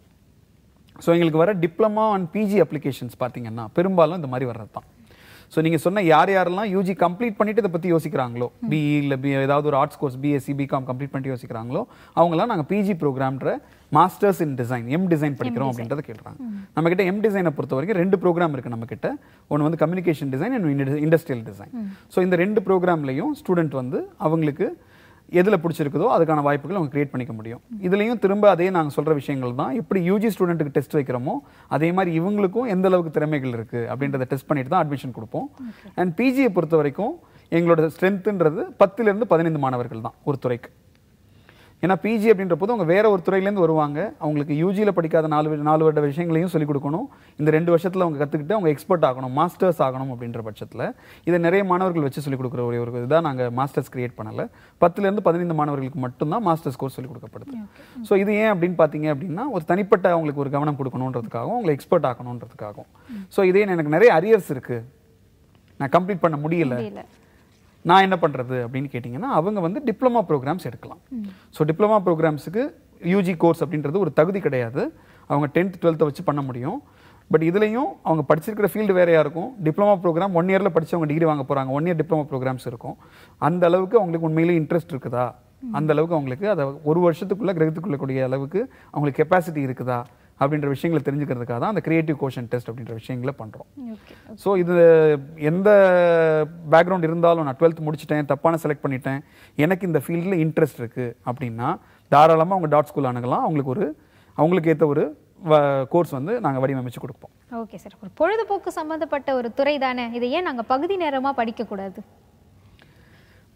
ஸோ எங்களுக்கு வர டிப்ளமா அண்ட் பிஜி அப்ளிகேஷன்ஸ் பார்த்தீங்கன்னா பெரும்பாலும் இந்த மாதிரி வர்றது தான் ஸோ நீங்கள் சொன்ன யார் யாரெல்லாம் யூஜி கம்ப்ளீட் பண்ணிட்டு இதை பற்றி யோசிக்கிறாங்களோ பிஇ இல்லை பி ஏதாவது ஒரு arts course BSc BCom complete பண்ணிட்டு யோசிக்கிறாங்களோ அவங்களாம் நாங்கள் பிஜி ப்ரோக்ராம்ன்ற masters in design M design படிக்கிறோம் அப்படின்றத கேட்குறாங்க நம்ம கிட்ட எம் டிசைனை பொறுத்த வரைக்கும் ரெண்டு ப்ரோக்ராம் இருக்கு நம்ம கிட்ட ஒன்று வந்து communication design and industrial design so இந்த ரெண்டு ப்ரோக்ராம்லையும் ஸ்டூடெண்ட் வந்து அவங்களுக்கு எதில் பிடிச்சிருக்குதோ அதுக்கான வாய்ப்புகள் அவங்க கிரியேட் பண்ணிக்க முடியும் இதுலயும் திரும்ப அதே நாங்கள் சொல்ற விஷயங்கள் தான் எப்படி யூஜி ஸ்டூடெண்ட்டுக்கு டெஸ்ட் வைக்கிறோமோ அதே மாதிரி இவங்களுக்கும் எந்த அளவுக்கு திறமைகள் இருக்கு அப்படின்றத டெஸ்ட் பண்ணிட்டு தான் அட்மிஷன் கொடுப்போம் அண்ட் பிஜியை பொறுத்த வரைக்கும் எங்களோட ஸ்ட்ரென்த்துன்றது பத்துலேருந்து பதினைந்து மாணவர்கள் தான் ஒரு துறைக்கு ஏன்னா பிஜி அப்படின்ற போது அவங்க வேற ஒரு துறையிலேருந்து வருவாங்க அவங்களுக்கு யூஜியில் படிக்காத நாலு வி- நாலு வருட விஷயங்களையும் சொல்லிக் கொடுக்கணும் இந்த ரெண்டு வருஷத்தில் அவங்க கற்றுக்கிட்டு அவங்க எக்ஸ்பர்ட் ஆகணும் மாஸ்டர்ஸ் ஆகணும் அப்படின்ற பட்சத்தில் இதை நிறைய மாணவர்கள் வச்சு சொல்லிக் கொடுக்குற ஒரே ஒரு இதுதான் நாங்கள் மாஸ்டர்ஸ் கிரியேட் பண்ணல பத்துலேருந்து பதினைந்து மாணவர்களுக்கு மட்டும்தான் மாஸ்டர்ஸ் கோர்ஸ் சொல்லிக் கொடுக்கப்படுது ஸோ இது ஏன் அப்படின்னு பார்த்தீங்க அப்படின்னா ஒரு தனிப்பட்ட அவங்களுக்கு ஒரு கவனம் கொடுக்கணுன்றதுக்காகவும் அவங்களை எக்ஸ்பர்ட் ஆக்கணுன்றதுக்காகவும் ஸோ இதே எனக்கு நிறைய அரியர்ஸ் இருக்கு நான் கம்ப்ளீட் பண்ண முடியல முடியல நான் என்ன பண்றது அப்படின்னு கேட்டிங்கன்னா அவங்க வந்து டிப்ளமா ப்ரோக்ராம்ஸ் எடுக்கலாம் ஸோ டிப்ளமா ப்ரோக்ராம்ஸுக்கு யூஜி கோர்ஸ் அப்படின்றது ஒரு தகுதி கிடையாது அவங்க டென்த் டுவெல்த்தை வச்சு பண்ண முடியும் பட் இதுலயும் அவங்க படிச்சிருக்கிற ஃபீல்டு வேறையா இருக்கும் டிப்ளமா ப்ரோக்ராம் ஒன் இயர்ல படிச்சு அவங்க டிகிரி வாங்க போறாங்க ஒன் இயர் டிப்ளமா ப்ரோக்ராம்ஸ் இருக்கும் அந்த அளவுக்கு அவங்களுக்கு உண்மையிலேயே இன்ட்ரெஸ்ட் இருக்குதா அந்த அளவுக்கு அவங்களுக்கு அதை ஒரு வருஷத்துக்குள்ள கிரகத்துக்குள்ளக்கூடிய அளவுக்கு அவங்களுக்கு கெப்பாசிட்டி இருக்குதா அப்படின்ற விஷயங்களை தெரிஞ்சுக்கிறதுக்காக தான் அந்த கிரியேட்டிவ் கோஷன் டெஸ்ட் அப்படின்ற விஷயங்களை பண்றோம் ஓகே ஸோ இது எந்த பேக்ரவுண்ட் இருந்தாலும் நான் டுவெல்த் முடிச்சிட்டேன் தப்பான செலக்ட் பண்ணிட்டேன் எனக்கு இந்த ஃபீல்டில் இன்ட்ரெஸ்ட் இருக்கு அப்படின்னா தாராளமாக அவங்க டாட் ஸ்கூல் அணுகலாம் அவங்களுக்கு ஒரு அவங்களுக்கு ஏற்ற ஒரு கோர்ஸ் வந்து நாங்கள் வடிவமைச்சு கொடுப்போம் ஓகே சார் ஒரு பொழுதுபோக்கு சம்மந்தப்பட்ட ஒரு துறை தானே இதை ஏன் நாங்க பகுதி நேரமா படிக்க கூடாது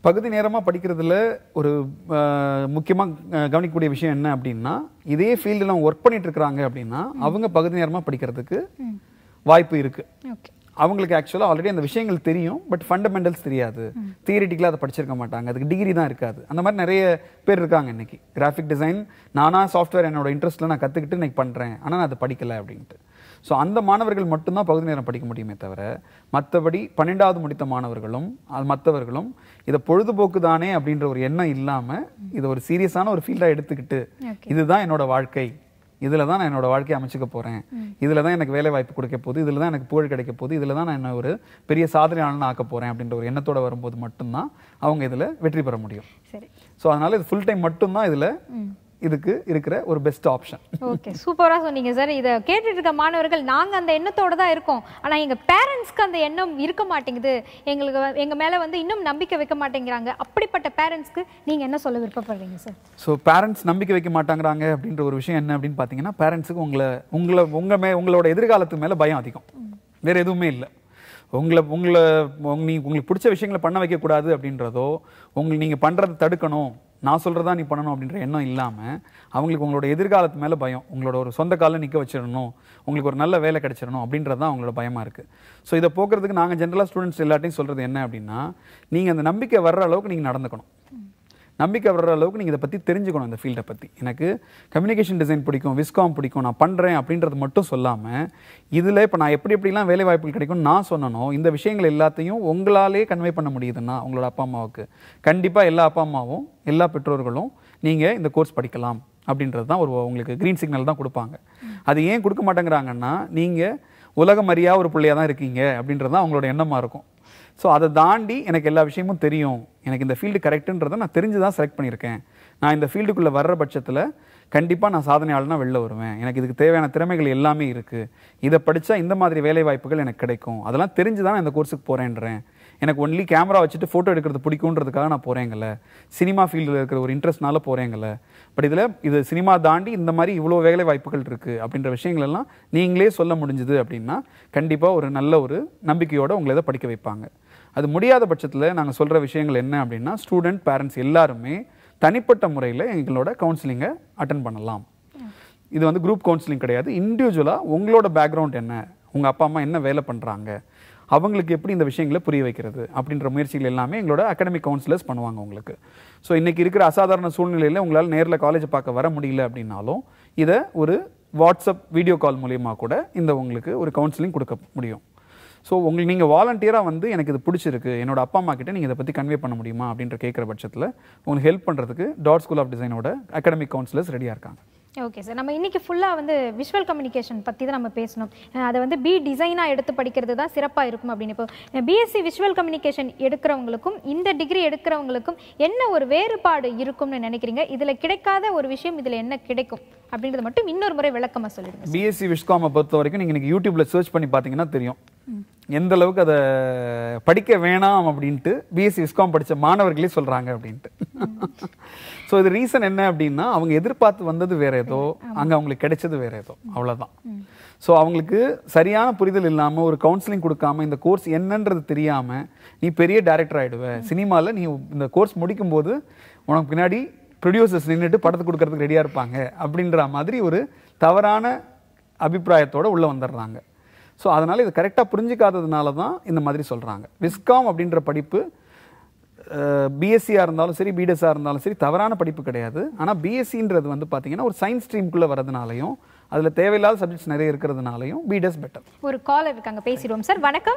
பகுதி நேரமா படிக்கிறதுல ஒரு முக்கியமாக கவனிக்கக்கூடிய விஷயம் என்ன அப்படின்னா இதே ஃபீல்டில் ஒர்க் பண்ணிட்டு இருக்கிறாங்க அப்படின்னா அவங்க பகுதி நேரமா படிக்கிறதுக்கு வாய்ப்பு இருக்கு ஓகே அவங்களுக்கு ஆக்சுவலாக ஆல்ரெடி அந்த விஷயங்கள் தெரியும் பட் ஃபண்டமெண்டல்ஸ் தெரியாது தியரிட்டிக்கலாக அதை படிச்சிருக்க மாட்டாங்க அதுக்கு டிகிரி தான் இருக்காது அந்த மாதிரி நிறைய பேர் இருக்காங்க இன்னைக்கு கிராஃபிக் டிசைன் நானா சாஃப்ட்வேர் என்னோட இன்ட்ரெஸ்ட்டில் நான் கற்றுக்கிட்டு இன்னைக்கு பண்ணுறேன் ஆனால் நான் அதை படிக்கல அப்படின்ட்டு ஸோ அந்த மாணவர்கள் மட்டும்தான் பகுதி நேரம் படிக்க முடியுமே தவிர மற்றபடி பன்னெண்டாவது முடித்த மாணவர்களும் அது மற்றவர்களும் இதை பொழுதுபோக்கு தானே அப்படின்ற ஒரு எண்ணம் இல்லாமல் இதை ஒரு சீரியஸான ஒரு ஃபீல்டாக எடுத்துக்கிட்டு இதுதான் என்னோட வாழ்க்கை இதில் தான் நான் என்னோட வாழ்க்கையை அமைச்சுக்க போகிறேன் இதில் தான் எனக்கு வேலை வாய்ப்பு கொடுக்க போகுது இதில் தான் எனக்கு புகழ் கிடைக்க போகுது இதில் தான் நான் என்ன ஒரு பெரிய சாதனையாளன் ஆக்க போகிறேன் அப்படின்ற ஒரு எண்ணத்தோட வரும்போது மட்டும்தான் அவங்க இதில் வெற்றி பெற முடியும் சரி ஸோ அதனால இது ஃபுல் டைம் மட்டும்தான் இதில் இதுக்கு இருக்கிற ஒரு பெஸ்ட் ஆப்ஷன் ஓகே சூப்பரா சொன்னீங்க சார் இதை கேட்டுட்டு இருக்க மாணவர்கள் நாங்க அந்த எண்ணத்தோட தான் இருக்கோம் ஆனா எங்க பேரண்ட்ஸ்க்கு அந்த எண்ணம் இருக்க மாட்டேங்குது எங்களுக்கு வ- எங்க மேல வந்து இன்னும் நம்பிக்கை வைக்க மாட்டேங்கிறாங்க அப்படிப்பட்ட பேரண்ட்ஸ்க்கு நீங்க என்ன சொல்ல விருப்பப்படுறீங்க சார் ஸோ பேரண்ட்ஸ் நம்பிக்கை வைக்க மாட்டாங்கிறாங்க அப்படின்ற ஒரு விஷயம் என்ன அப்படின்னு பார்த்தீங்கன்னா பேரண்ட்ஸுக்கு உங்களை உங்களை உங்க மே உங்களோட எதிர்காலத்து மேலே பயம் அதிகம் வேற எதுவுமே இல்லை உங்களை உங்களை உங்க- நீ உங்களுக்கு பிடிச்ச விஷயங்களை பண்ண வைக்கக்கூடாது அப்படின்றதோ உங்களுக்கு நீங்கள் பண்ணுறதை தடுக்கணும் நான் சொல்கிறதா நீ பண்ணணும் அப்படின்ற எண்ணம் இல்லாமல் அவங்களுக்கு உங்களோட எதிர்காலத்து மேலே பயம் உங்களோட ஒரு சொந்த காலில் நிற்க வச்சிடணும் உங்களுக்கு ஒரு நல்ல வேலை கிடைச்சிடணும் அப்படின்றது தான் அவங்களோட பயமாக இருக்குது ஸோ இதை போக்குறதுக்கு நாங்கள் ஜென்ரலாக ஸ்டூடெண்ட்ஸ் எல்லாத்தையும் சொல்கிறது என்ன அப்படின்னா நீங்கள் அந்த நம்பிக்கை வர்ற அளவுக்கு நீங்கள் நடந்துக்கணும் நம்பிக்கை வர்ற அளவுக்கு நீங்கள் இதை பற்றி தெரிஞ்சுக்கணும் இந்த ஃபீல்டை பற்றி எனக்கு கம்யூனிகேஷன் டிசைன் பிடிக்கும் விஸ்காம் பிடிக்கும் நான் பண்ணுறேன் அப்படின்றது மட்டும் சொல்லாமல் இதில் இப்போ நான் எப்படி எப்படிலாம் வேலை வாய்ப்புகள் கிடைக்கும் நான் சொன்னனோ இந்த விஷயங்கள் எல்லாத்தையும் உங்களாலே கன்வே பண்ண முடியுதுன்னா உங்களோட அப்பா அம்மாவுக்கு கண்டிப்பாக எல்லா அப்பா அம்மாவும் எல்லா பெற்றோர்களும் நீங்கள் இந்த கோர்ஸ் படிக்கலாம் அப்படின்றது தான் ஒரு உங்களுக்கு க்ரீன் சிக்னல் தான் கொடுப்பாங்க அது ஏன் கொடுக்க மாட்டேங்கிறாங்கன்னா நீங்கள் உலகம் அறியா ஒரு பிள்ளையா தான் இருக்கீங்க அப்படின்றது தான் அவங்களோட எண்ணமாக இருக்கும் ஸோ அதை தாண்டி எனக்கு எல்லா விஷயமும் தெரியும் எனக்கு இந்த ஃபீல்டு கரெக்டுன்றதை நான் தெரிஞ்சு தான் செலக்ட் பண்ணியிருக்கேன் நான் இந்த ஃபீல்டுக்குள்ளே வர்ற பட்சத்தில் கண்டிப்பாக நான் சாதனையாளனா வெளில வருவேன் எனக்கு இதுக்கு தேவையான திறமைகள் எல்லாமே இருக்குது இதை படித்தா இந்த மாதிரி வேலை வாய்ப்புகள் எனக்கு கிடைக்கும் அதெல்லாம் தெரிஞ்சு தான் நான் இந்த கோர்ஸுக்கு போகிறேன்றேன் எனக்கு ஒன்லி கேமரா வச்சுட்டு ஃபோட்டோ எடுக்கிறது பிடிக்குன்றதுக்காக நான் போகிறேங்கல்ல சினிமா ஃபீல்டில் இருக்கிற ஒரு இன்ட்ரெஸ்ட்னால போகிறேங்கல்ல பட் இதில் இது சினிமா தாண்டி இந்த மாதிரி இவ்வளோ வேலை வாய்ப்புகள் இருக்குது அப்படின்ற விஷயங்கள் எல்லாம் நீங்களே சொல்ல முடிஞ்சுது அப்படின்னா கண்டிப்பாக ஒரு நல்ல ஒரு நம்பிக்கையோடு உங்களை இதை படிக்க வைப்பாங்க அது முடியாத பட்சத்தில் நாங்கள் சொல்கிற விஷயங்கள் என்ன அப்படின்னா ஸ்டூடெண்ட் பேரண்ட்ஸ் எல்லாருமே தனிப்பட்ட முறையில் எங்களோட கவுன்சிலிங்கை அட்டன் பண்ணலாம் இது வந்து குரூப் கவுன்சிலிங் கிடையாது இண்டிவிஜுவலாக உங்களோட பேக்ரவுண்ட் என்ன உங்கள் அப்பா அம்மா என்ன வேலை பண்ணுறாங்க அவங்களுக்கு எப்படி இந்த விஷயங்களை புரிய வைக்கிறது அப்படின்ற முயற்சிகள் எல்லாமே எங்களோட அகாடமிக் கவுன்சிலர்ஸ் பண்ணுவாங்க உங்களுக்கு ஸோ இன்னைக்கு இருக்கிற அசாதாரண சூழ்நிலையில் உங்களால் நேரில் காலேஜ் பார்க்க வர முடியல அப்படின்னாலும் இதை ஒரு வாட்ஸ்அப் வீடியோ கால் மூலியமாக கூட இந்த உங்களுக்கு ஒரு கவுன்சிலிங் கொடுக்க முடியும் ஸோ உங்களுக்கு நீங்கள் வாலண்டியராக வந்து எனக்கு இது பிடிச்சிருக்கு என்னோட அப்பா அம்மா கிட்ட நீங்கள் இதை பற்றி கன்வே பண்ண முடியுமா அப்படின்ற கேட்குற பட்சத்தில் உங்களுக்கு ஹெல்ப் பண்ணுறதுக்கு டாட் ஸ்கூல் ஆஃப் டிசைனோட அகாடமிக் கவுன்சிலர்ஸ் ரெடியாக இருக்காங்க ஓகே சார் நம்ம இன்னைக்கு ஃபுல்லாக வந்து விஷுவல் கம்யூனிகேஷன் பற்றி தான் நம்ம பேசணும் அஹ் அதை வந்து பி டிசைனாக எடுத்து படிக்கிறது தான் சிறப்பாக இருக்கும் அப்படின்னு இப்போ பிஎஸ்சி விஷுவல் கம்யூனிகேஷன் எடுக்கிறவங்களுக்கும் இந்த டிகிரி எடுக்கிறவங்களுக்கும் என்ன ஒரு வேறுபாடு இருக்கும்னு நினைக்கிறீங்க இதில் கிடைக்காத ஒரு விஷயம் இதில் என்ன கிடைக்கும் அப்படின்றது மட்டும் இன்னொரு முறை விளக்கமாக சொல்லிடுங்க பிஎஸ்சி விஸ்காமை பொறுத்த வரைக்கும் நீங்கள் இன்னைக்கு யூடியூப்ல சர்ச் பண்ணி பார்த்தீங்கன்னா தெரியும் எந்த அளவுக்கு அதை படிக்க வேணாம் அப்படின்ட்டு பிஎஸ்சி விஸ்காம் படிச்ச மாணவர்களே சொல்றாங்க அப்படின்ட்டு ஸோ இது ரீசன் என்ன அப்படின்னா அவங்க எதிர்பார்த்து வந்தது வேற ஏதோ அங்க அவங்களுக்கு கிடைச்சது வேற ஏதோ அவ்வளவுதான் ஸோ அவங்களுக்கு சரியான புரிதல் இல்லாம ஒரு கவுன்சிலிங் கொடுக்காம இந்த கோர்ஸ் என்னன்றது தெரியாம நீ பெரிய டைரக்டர் ஆயிடுவ சினிமால நீ இந்த கோர்ஸ் முடிக்கும் போது உனக்கு பின்னாடி ப்ரொடியூசர்ஸ் நின்றுட்டு படத்தை கொடுக்கறதுக்கு ரெடியா இருப்பாங்க அப்படின்ற மாதிரி ஒரு தவறான அபிப்பிராயத்தோட உள்ள வந்துடுறாங்க ஸோ அதனால இது கரெக்டாக புரிஞ்சிக்காததுனால தான் இந்த மாதிரி சொல்றாங்க விஸ்காம் அப்படின்ற படிப்பு பிஎஸ்சியாக இருந்தாலும் சரி பிடெஸ்ஸாக இருந்தாலும் சரி தவறான படிப்பு கிடையாது ஆனால் பிஎஸ்சின்றது வந்து பார்த்தீங்கன்னா ஒரு சயின்ஸ் ஸ்ட்ரீம்குள்ளே வரதுனாலையும் அதில் தேவையில்லாத சப்ஜெக்ட்ஸ் நிறைய இருக்கிறதுனாலையும் பிடெஸ் பெட்டர் ஒரு காலர் இருக்காங்க பேசிடுவோம் சார் வணக்கம்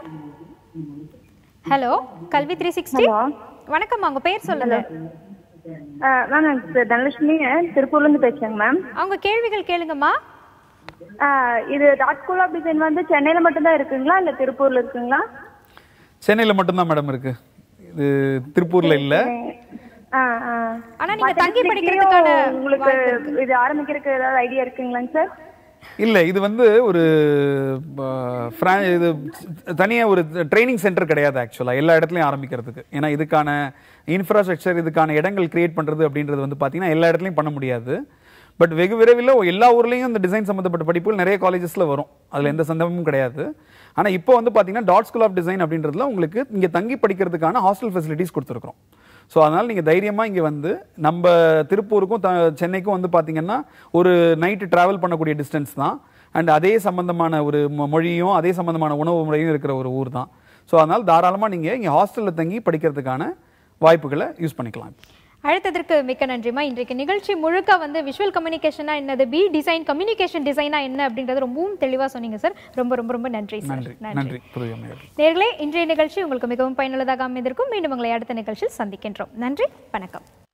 ஹலோ கல்வி த்ரீ சிக்ஸ்டி வணக்கம் உங்க பேர் சொல்லுங்க மேம் நான் திரு தனலட்சுமி திருப்பூர்லேருந்து பேசுகிறேங்க மேம் அவங்க கேள்விகள் கேளுங்கம்மா இது டாட் ஸ்கூல் ஆஃப் டிசைன் வந்து சென்னையில் மட்டும்தான் இருக்குங்களா இல்லை திருப்பூரில் இருக்குங்களா சென்னையில் மட்டும்தான் மேடம் இருக்கு இது திருப்பூரில் இல்லை ஆ ஆ ஆனா நீங்க மத்த தங்கி district படிக்கிறதுக்கான லயும் உங்களுக்கு இது ஆரம்பிக்கிறதுக்கு ஏதாவது ஐடியா இருக்குங்களாங்க சார் இல்லை இது வந்து ஒரு அஹ், fra- இது தனியாக ஒரு ட்ரைனிங் சென்டர் கிடையாது ஆக்சுவலாக எல்லா இடத்துலையும் ஆரம்பிக்கிறதுக்கு ஏன்னா இதுக்கான இன்ஃப்ராஸ்ட்ரக்சர் இதுக்கான இடங்கள் கிரியேட் பண்ணுறது அப்படின்றது வந்து பார்த்தீங்கன்னா எல்லா இடத்துலையும் பண்ண முடியாது பட் வெகு விரைவில் எல்லா ஊர்லேயும் இந்த டிசைன் சம்மந்தப்பட்ட படிப்புகள் நிறைய காலேஜஸில் வரும் அதில் எந்த சந்தேகமும் கிடையாது ஆனால் இப்போ வந்து பார்த்தீங்கன்னா டாட் ஸ்கூல் ஆஃப் டிசைன் அப்படின்றதுல உங்களுக்கு இங்கே தங்கி படிக்கிறதுக்கான ஹாஸ்டல் ஃபெசிலிட்டிஸ் கொடுத்துருக்கோம் ஸோ அதனால் நீங்கள் தைரியமாக இங்கே வந்து நம்ம திருப்பூருக்கும் த சென்னைக்கும் வந்து பார்த்தீங்கன்னா ஒரு நைட்டு ட்ராவல் பண்ணக்கூடிய டிஸ்டன்ஸ் தான் அண்ட் அதே சம்பந்தமான ஒரு மொ- மொழியும் அதே சம்பந்தமான உணவு முறையும் இருக்கிற ஒரு ஊர் தான் ஸோ அதனால் தாராளமாக நீங்கள் இங்கே ஹாஸ்டலில் தங்கி படிக்கிறதுக்கான வாய்ப்புகளை யூஸ் பண்ணிக்கலாம் அழைத்ததற்கு மிக்க நன்றிமா இன்றைக்கு நிகழ்ச்சி முழுக்க வந்து விஷுவல் கம்யூனிகேஷனா என்னது பி டிசைன் கம்யூனிகேஷன் டிசைனா என்ன அப்படின்றது ரொம்பவும் தெளிவா சொன்னீங்க சார் ரொம்ப ரொம்ப ரொம்ப நன்றி சார் நன்றி நன்றி புரியுது நேர்களே இன்றைய நிகழ்ச்சி உங்களுக்கு மிகவும் பயனுள்ளதாக அமைந்திருக்கும் மீண்டும் உங்களை அடுத்த நிகழ்ச்சியில் சந்திக்கின்றோம் நன்றி வணக்கம்